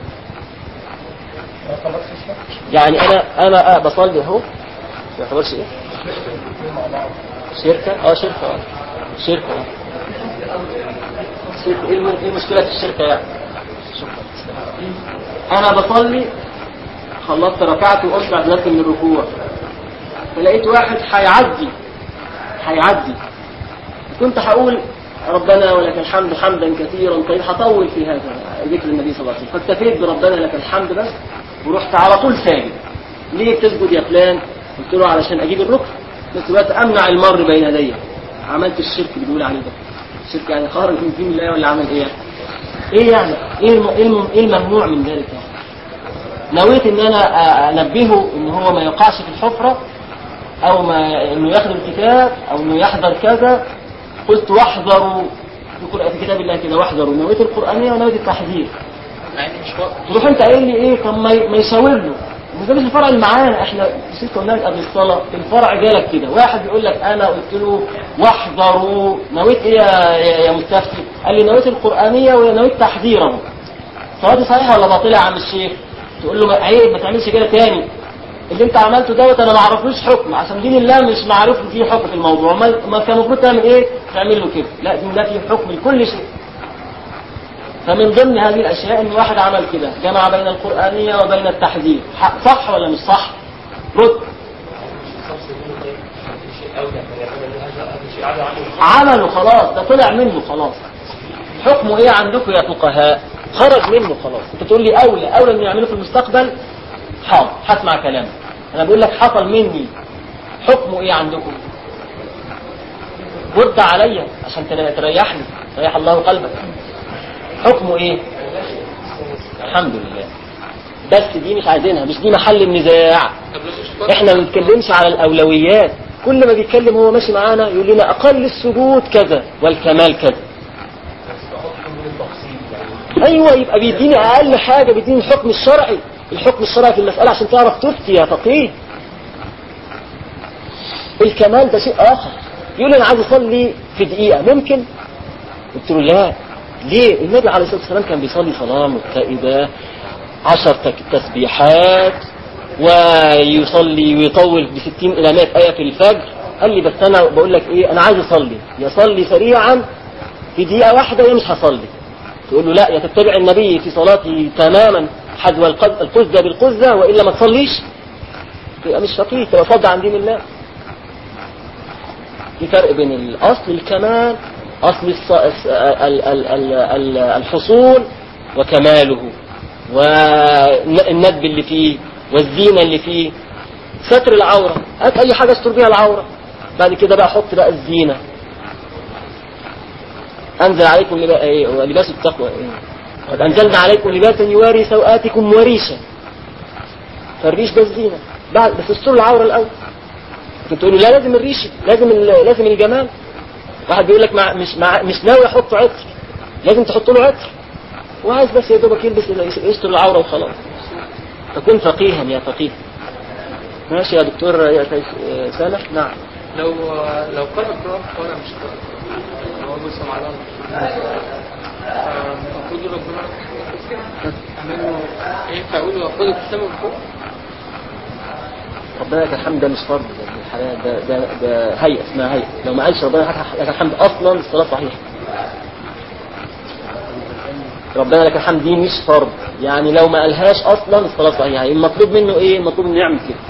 يعني انا انا آه بصلي اهو ما يعتبرش ايه شركة اه شركة اه شركة اه شركة. ايه الم- إيه المشكلة في الشركة يعني انا بصلي خلصت ركعت وقمت بعد نفسي من الركوع فلقيت واحد هيعدي هيعدي كنت هقول ربنا ولك الحمد حمدا كثيرا طيب هطول في هذا ذكر النبي صلى الله عليه وسلم فاكتفيت بربنا لك الحمد بس ورحت على طول ساجد ليه بتسجد يا فلان قلت له علشان اجيب الركن في نفس الوقت امنع المر بين يدي عملت الشرك اللي بيقول عليه ده الشرك يعني خرج من دين الله ولا عمل ايه ايه يعني ايه الم- إيه الم- إيه الممنوع من ذلك يعني نويت ان انا أ- انبهه ان هو ما يقعش في الحفرة او ما انه ياخد الكتاب او انه يحضر كذا قلت واحذروا في قرآن- في كتاب الله كده واحذروا نويت القرآنية ونويت التحذير تروح انت قايل لي ايه طب ما ما يشاور له ما ده مش الفرع اللي معانا احنا نسيت قلنا لك قبل الصلاه الفرع جالك كده واحد يقول لك انا قلت له واحذروا نويت ايه يا, يا, يا مستفتي قال لي نويت القرانيه ونويت تحذيره صلاتي صحيحه ولا باطله يا عم الشيخ تقول له ما- عيب ما تعملش كده تاني اللي انت عملته دوت انا ما اعرفلوش حكم عشان دين الله مش معروف إن فيه حكم في الموضوع ما ما كان المفروض تعمل ايه تعمل له كده لا دين الله فيه حكم لكل شيء فمن ضمن هذه الاشياء ان واحد عمل كده جمع بين القرانيه وبين التحذير ح- صح ولا مش صح رد عمله خلاص ده طلع منه خلاص حكمه ايه عندكم يا فقهاء خرج منه خلاص انت تقول لي اولى اولى انه يعمله في المستقبل حاضر هسمع كلامك انا بقول لك حصل مني حكمه ايه عندكم رد عليا عشان تر- تريحني ريح الله قلبك حكمه ايه الحمد لله بس دي مش عايزينها مش دي محل النزاع احنا ما بنتكلمش على الاولويات كل ما بيتكلم هو ماشي معانا يقول لنا اقل السجود كذا والكمال كذا ايوه يبقى بيديني اقل حاجه بيديني الحكم الشرعي الحكم الشرعي في المساله عشان تعرف تفتي يا فقيه الكمال ده شيء اخر يقول لي انا عايز اصلي في دقيقه ممكن قلت له لا ليه النبي عليه الصلاه والسلام كان بيصلي صلاه مكتئبه عشر تك- تسبيحات ويصلي ويطول بستين إلى مائة آية في الفجر قال لي بس أنا بقول لك إيه أنا عايز أصلي يصلي سريعا في دقيقة واحدة يا مش هصلي تقول له لا يا تتبع النبي في صلاته تماما حذو القز- القزة بالقزة وإلا ما تصليش تبقى مش فقيه تبقى فاضي عن دين الله في فرق بين الأصل الكمال أصل الص... الس- ال- ال- ال- ال- الحصول وكماله والندب اللي فيه والزينة اللي فيه ستر العورة هات أي حاجة استر بيها العورة بعد كده بقى حط بقى الزينة أنزل عليكم لبا... إيه ولباس التقوى إيه قد أنزلنا عليكم لباسا يواري سوآتكم وريشا فالريش ده الزينة بعد بس استر العورة الأول انت تقول له لا لازم الريش لازم ال- لازم الجمال واحد بيقول لك مع مش مع مش ناوي احط عطر لازم تحط له عطر وعايز بس يا دوبك يلبس يستر العوره وخلاص فكن فقيها يا فقيه ماشي يا دكتور يا سيف- سامح نعم لو لو قرأ القرآن وأنا مش قارئ هو بس معلم المفروض ربنا منه ينفع يقول وخذ السماء من فوق ربنا لك الحمد ده مش فرض ده الحياة ده ده ده هيئة اسمها هيئة لو ما قالش ربنا لك الحمد أصلا الصلاة صحيحة ربنا لك الحمد دي مش فرض يعني لو ما قالهاش أصلا الصلاة صحيحة يعني المطلوب منه إيه المطلوب منه يعمل كده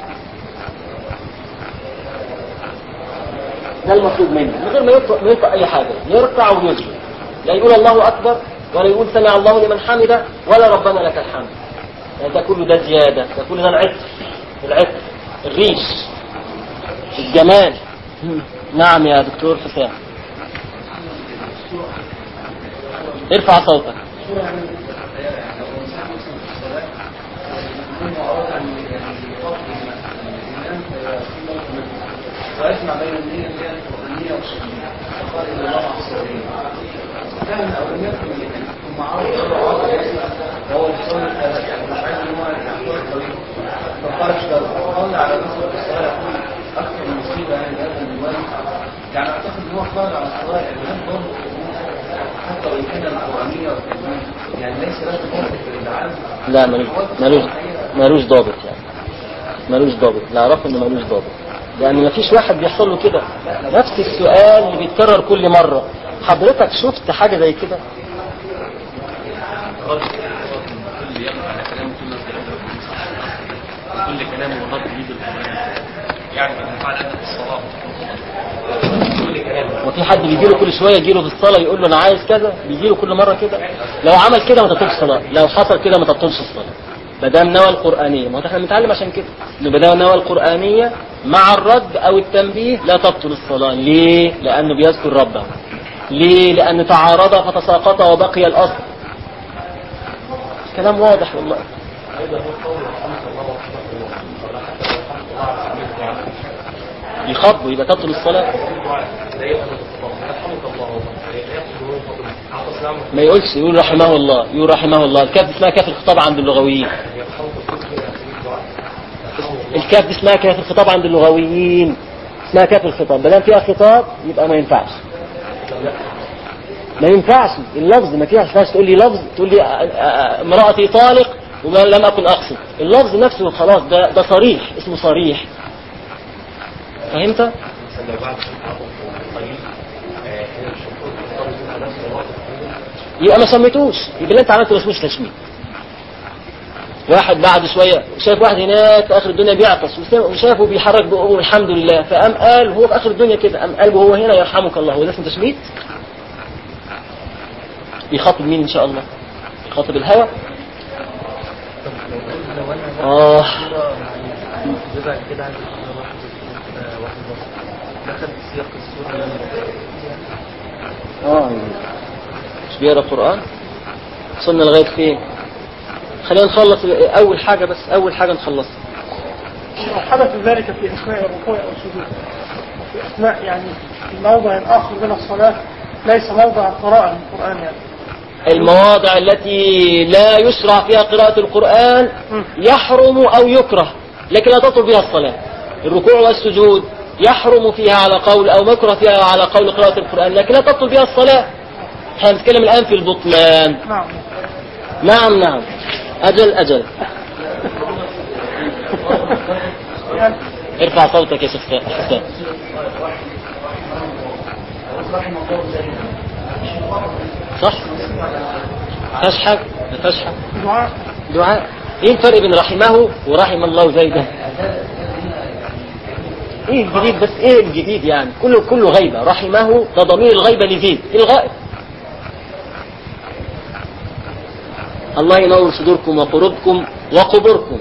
ده المطلوب منه من غير ما يطلق ما يطلق أي حاجة يركع ويسجد لا يقول الله أكبر ولا يقول سمع الله لمن حمده ولا ربنا لك الحمد يعني ده كله ده زيادة ده كله ده العطر العطر الريش الجمال نعم يا دكتور حسام ارفع صوتك ويجمع بين النية اللي هي القرآنية والشرعية فقال إن الله مع الصابرين كان الأولانية ثم عرض الله عز وجل وهو الحصان الثالث يعني مش عايز إن هو يحضر الطريق فقال اشتغل قال على نصر الصلاة يقول أكثر مصيبة يعني هذا الموال يعني أعتقد إن هو قال على الصلاة يعني لم ضرب حتى وإن كان القرآنية والتجويد يعني ليس له ضابط في العالم لا ملوش ملوش ملوش ضابط يعني ملوش ضابط لا اعرف انه ملوش ضابط لان مفيش واحد بيحصل له كده نفس السؤال اللي بيتكرر كل مره حضرتك شفت حاجه زي كده كل يقف على كلامه كل كل كلامه غض يد القرآن يعني من فعل أدب الصلاة كل كلامه وفي حد بيجي له كل شويه يجي له في الصلاه يقول له انا عايز كذا بيجي له كل مره كده لو عمل كده ما تبطلش الصلاه لو حصل كده ما تبطلش الصلاه ما دام نوى القرانيه ما هو احنا بنتعلم عشان كده انه ما دام نوى القرانيه مع الرد او التنبيه لا تبطل الصلاه ليه؟ لانه بيذكر ربه ليه؟ لان تعارض فتساقط وبقي الاصل كلام واضح والله يخضوا يبقى تبطل الصلاه لا يأخذ الخطاب يرحمك الله لا يأخذ من فضل عطى سلامه ما يقولش يقول رحمه الله يقول رحمه الله الكاف دي اسمها كاف الخطاب عند اللغويين الكاف دي اسمها كاف الخطاب عند اللغويين اسمها كاف الخطاب ما دام فيها خطاب يبقى ما ينفعش ما ينفعش اللفظ ما فيهاش تقول لي لفظ تقول لي آه، آه، امرأتي طالق وما لم أكن أقصد اللفظ نفسه خلاص ده, ده صريح اسمه صريح فهمت؟ مثلا لو بعد قليل آه، هي مش المفروض تختار منها نفس الوقت يبقى ما سميتوش يبقى اللي انت عملته ما اسموش تشميت واحد بعد شويه شاف واحد هناك في اخر الدنيا بيعطس وسا- وشافه بيحرك بقه الحمد لله فقام قال هو في اخر الدنيا كده قام قال وهو هنا يرحمك الله هو ده اسمه تشميت بيخاطب مين ان شاء الله يخاطب الهوى لو انا اه بيبقى كده عندي صورة واحد آه، واحد بس دخل في سياق الصورة اه مش بيقرا القران وصلنا لغايه فين خلينا نخلص اول حاجه بس اول حاجه نخلصها لو حدث ذلك في أثناء الركوع أو السجود في أثناء يعني موضع آخر من الصلاة ليس موضع قراءة من القرآن يعني المواضع التي لا يشرع فيها قراءة القرآن يحرم أو يكره لكن لا تطل بها الصلاة الركوع والسجود يحرم فيها على قول أو مكره فيها على قول قراءة القرآن لكن لا تطل بها الصلاة احنا بنتكلم الآن في البطلان نعم نعم نعم أجل أجل يعني ارفع صوتك يا شيخ حسام صح؟ ما فيهاش حاجة ما فيهاش حاجة دعاء دعاء ايه الفرق بين رحمه ورحم الله زيدا ايه الجديد بس ايه الجديد يعني كله كله غيبة رحمه ده ضمير الغيبة لزيد الغائب الله ينور صدوركم وقلوبكم وقبوركم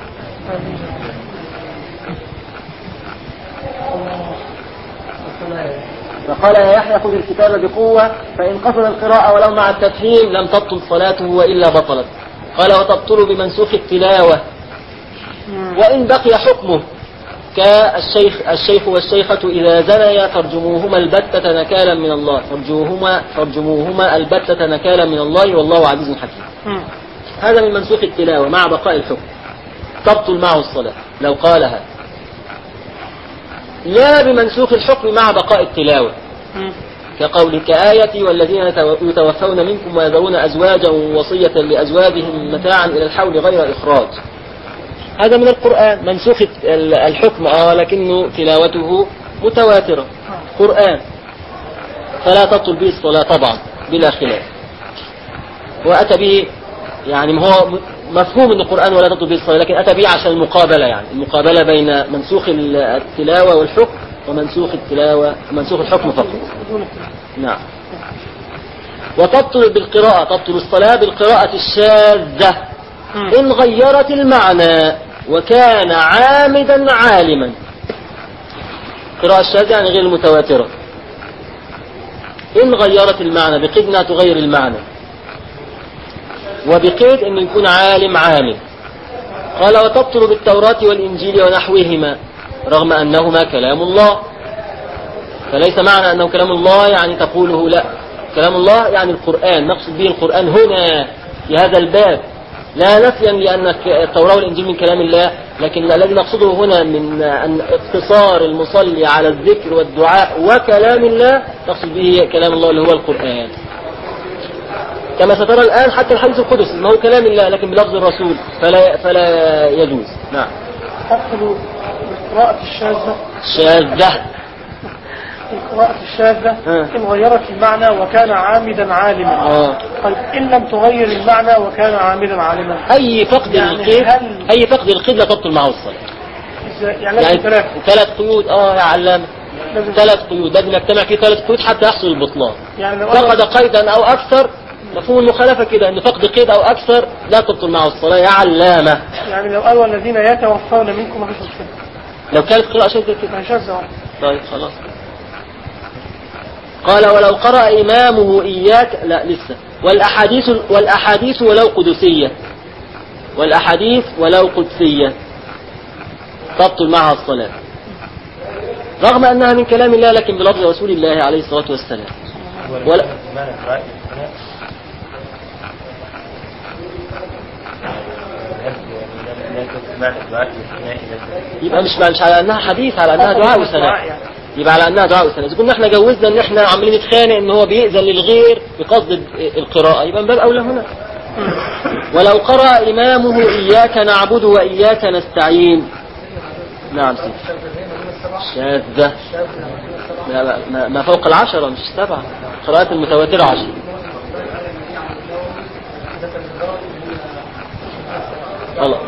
فقال يا يحيى خذ الكتاب بقوة فإن قصد القراءة ولو مع التفهيم لم تبطل صلاته وإلا بطلت قال وتبطل بمنسوخ التلاوة وإن بقي حكمه كالشيخ الشيخ والشيخة إذا زنيا فارجموهما البتة نكالا من الله فارجموهما فارجموهما البتة نكالا من الله والله عزيز حكيم مم. هذا من منسوخ التلاوة مع بقاء الحكم تبطل معه الصلاة لو قالها لا بمنسوخ الحكم مع بقاء التلاوة مم. كقول كآية والذين يتو- يتوفون منكم ويذرون أزواجا وصية لأزواجهم متاعا إلى الحول غير إخراج هذا من القرآن منسوخ ال- الحكم آه لكنه تلاوته متواترة قرآن فلا تبطل به الصلاة طبعا بلا خلاف وأتى به يعني ما هو م- مفهوم ان القرآن ولا تبطل به الصلاة لكن أتى به عشان المقابلة يعني المقابلة بين منسوخ ال- التلاوة والحكم ومنسوخ التلاوة ومنسوخ الحكم فقط بدون اختلاف. نعم وتبطل بالقراءة تبطل الصلاة بالقراءة الشاذة إن غيرت المعنى وكان عامدا عالما قراءة الشاذة يعني غير المتواترة إن غيرت المعنى بقيد انها تغير المعنى وبقيد انه يكون عالم عامل قال وتبطل بالتوراة والإنجيل ونحوهما رغم أنهما كلام الله فليس معنى أنه كلام الله يعني تقوله لا كلام الله يعني القرآن نقصد به القرآن هنا في هذا الباب لا نفيا لأن التوراة والإنجيل من كلام الله لكن الذي نقصده هنا من أن اقتصار المصلي على الذكر والدعاء وكلام الله نقصد به كلام الله اللي هو القرآن كما سترى الآن حتى الحديث القدسي ما هو كلام الله لكن بلفظ الرسول فلا فلا يجوز نعم تدخل بالقراءة الشاذة شاذة القراءة الشاذة آه. إن غيرت المعنى وكان عامدا عالما آه. طيب إن لم تغير المعنى وكان عامدا عالما أي فقد يعني القيد هل- أي فقد القيد لا تبطل معه الصلاة إزاي؟ يعني لازم يعني ثلاثة ثلاث قيود اه يا علامة لازم ثلاث قيود لازم يجتمع فيه ثلاث قيود حتى يحصل البطلان يعني لو فقد أنا قيدا أو أكثر مفهوم المخالفة كده أن فقد قيد أو أكثر لا تبطل معه الصلاة يا علامة يعني لو قالوا الذين يتوفون منكم ما فيش مشكلة لو كانت قراءة شاذة كده ما هي شاذة واحدة. طيب خلاص قال ولو قرأ إمامه إياك لا لسه والأحاديث والأحاديث ولو قدسية والأحاديث ولو قدسية تبطل معها الصلاة رغم أنها من كلام الله لكن بلفظ رسول الله عليه الصلاة والسلام ولا معنى قراءة القرآن معنى دعاء الاثناء إلى يبقى مش مش على أنها حديث على أنها دعاء وثناء يعني. يبقى على أنها دعاء وثناء إذا كنا احنا جوزنا إن احنا عمالين نتخانق إن هو بيأذن للغير بقصد القراءة يبقى من باب أولى هنا ولو قرأ إمامه إياك نعبد وإياك نستعين نعم سيدي شاذة لا لا ما- ما فوق العشرة مش سبعة قراءات المتواترة عشرة غلط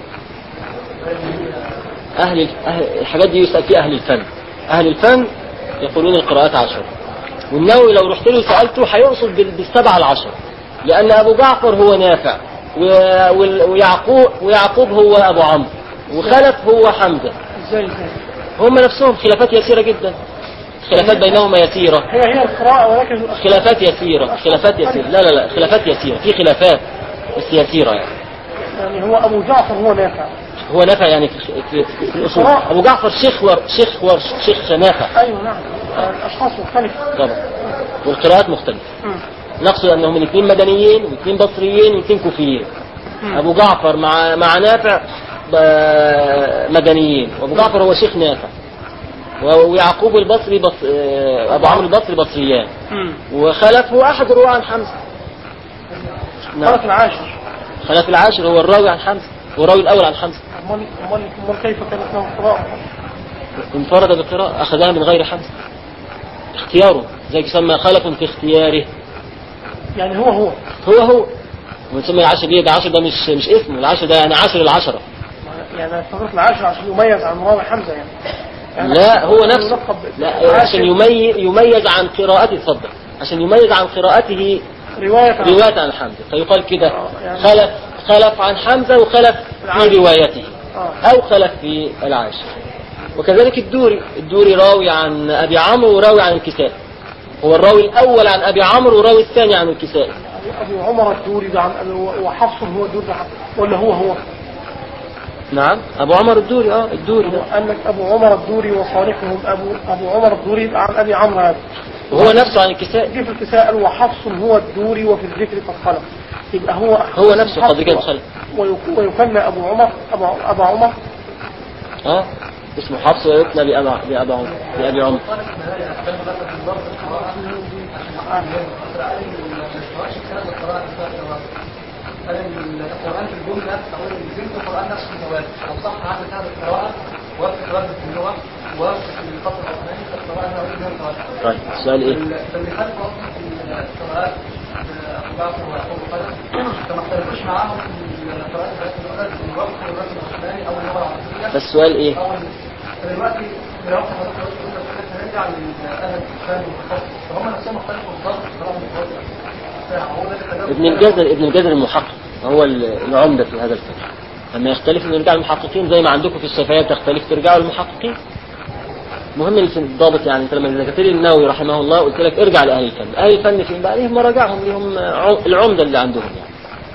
أهل أهل الحاجات دي يسأل فيها أهل الفن أهل الفن يقولون القراءات عشر والنووي لو رحت له سألته هيقصد بال- بالسبعة العشر لأن أبو جعفر هو نافع و- وال- ويعقوب ويعقوب هو أبو عمرو وخلف هو حمزة ازاي ازاي هم نفسهم خلافات يسيرة جدا خلافات بينهما يسيرة هي هي القراءة ولكن خلافات يسيرة خلافات يسيرة لا لا لا خلافات يسيرة في خلافات بس يسيرة يعني يعني هو أبو جعفر هو نافع هو نافع يعني في, في, في الأصول أبو جعفر شيخ ور شيخ ور شيخ نافع أيوه نعم الأشخاص مختلفة طبعا والقراءات مختلفة مم. نقصد أنهم الاثنين مدنيين واثنين بصريين واثنين كوفيين أبو جعفر مع مع نافع ب- مدنيين وأبو جعفر هو شيخ نافع و- ويعقوب البصري بص... آه، أبو عمرو البصري بصريان مم. وخلف هو أحد الرواة عن حمزة نعم خلف العاشر خلف العاشر هو الراوي عن حمزة هو الراوي الأول عن حمزة أمال أمال أمال كيف كانت له القراءة؟ انفرد بقراءة أخذها من غير حمزة اختياره زي يسمى خلف في اختياره يعني هو هو هو هو ويسمى العشر دي ده عشر ده مش مش اسمه العشر ده يعني عشر العشرة يعني استغرق العاشر عشان يميز عن راوي حمزة يعني, يعني لا هو نفسه يلقب لا بالعاشر عشان يميز يميز عن قراءته اتفضل عشان يميز عن قراءته رواية عن- رواية عن حمزة فيقال كده آه، يعني- خلف خلف عن حمزة وخلف في العاشر. روايته آه. أو خلف في العاشر وكذلك الدوري الدوري راوي عن أبي عمرو وراوي عن الكساء هو الراوي الأول عن أبي عمرو والراوي الثاني عن الكساء أبي- أبو عمر الدوري ده عن أبي- وحفص هو الدوري ده عن- ولا هو هو نعم أبو عمر الدوري اه الدوري ده قال لك أبو عمر الدوري وصالحهم أبو أبو عمر الدوري يبقى عن أبي عمرو هذا وهو نفسه عن الكساء جه في الكساء قال وحفص هو الدوري وفي الذكر قد خلق يبقى هو هو نفسه حفص قد كان خلق. ويك- ويكنى أبو عمر أبو أبا عمر اه اسمه حفص ويكنى بأبا بأبا عمر بأبي عمر القرآن في الجملة أو نزلت القرآن نفسه متواتر لو صح هذا هذا القراءة وافق رد في اللغة وافق في الخط الأصلي فالقراءة أنها أريد أن القراءة طيب السؤال ايه؟ فاللي خلف أصلا في القراءات أبو جعفر ويعقوب وقدم فما اختلفوش معاهم في القراءات الثلاث الأولى الوقف والرسم العثماني أو اللغة العربية بس السؤال ايه؟ أو دلوقتي دلوقتي حضرتك قلت لك هنرجع للأهل الثاني والخاص فهم نفسهم اختلفوا بالضبط في القراءة المتواترة هو ده اللي خلاهم- ابن الجزر ابن الجزر المحقق هو ال- العمدة في هذا الفن لما يختلف نرجع للمحققين زي ما عندكم في الشافعية بتختلف ترجعوا للمحققين مهم الف- الضابط يعني انت لما ذكرت لي النووي رحمه الله قلت لك ارجع لاهل الفن اهل الفن فين بقى ليهم مراجعهم ليهم ع- العمدة اللي عندهم يعني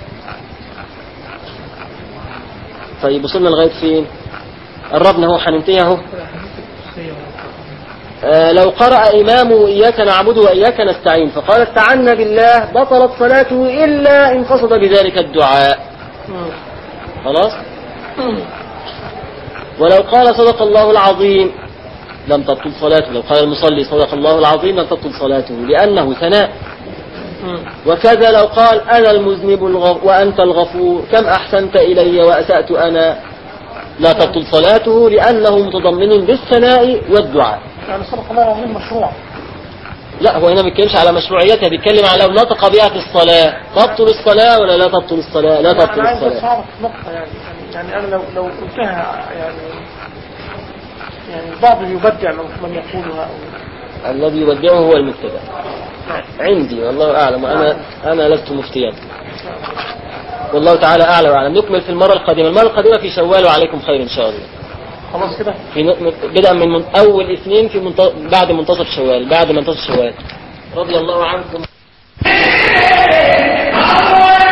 طيب وصلنا لغاية فين قربنا اهو هننتهي اهو آه، لو قرأ إمامه إياك نعبد وإياك نستعين فقال استعنا بالله بطلت صلاته إلا إن قصد بذلك الدعاء خلاص ولو قال صدق الله العظيم لم تبطل صلاته لو قال المصلي صدق الله العظيم لم تبطل صلاته لأنه ثناء وكذا لو قال أنا المذنب الغ... وأنت الغفور كم أحسنت إلي وأسأت أنا لا تبطل صلاته لأنه متضمن للثناء والدعاء يعني صدق الله العظيم مشروع لا هو هنا ما بيتكلمش على مشروعيتها بيتكلم على لو نطق بها في الصلاة تبطل الصلاة ولا لا تبطل الصلاة لا تبطل انا عايز بس الصلاة اعرف نقطة يعني يعني يعني انا لو لو قلتها يعني يعني البعض يبدع من من يقولها أو الذي يبدعه هو المبتدع عندي والله أعلم وأنا أنا لست مفتيا والله تعالى أعلى وأعلم نكمل في المرة القادمة المرة القادمة في شوال وعليكم خير إن شاء الله خلاص كده في ن- بدءا من من أول اثنين في منت... بعد منتصف شوال بعد منتصف شوال رضي الله عنكم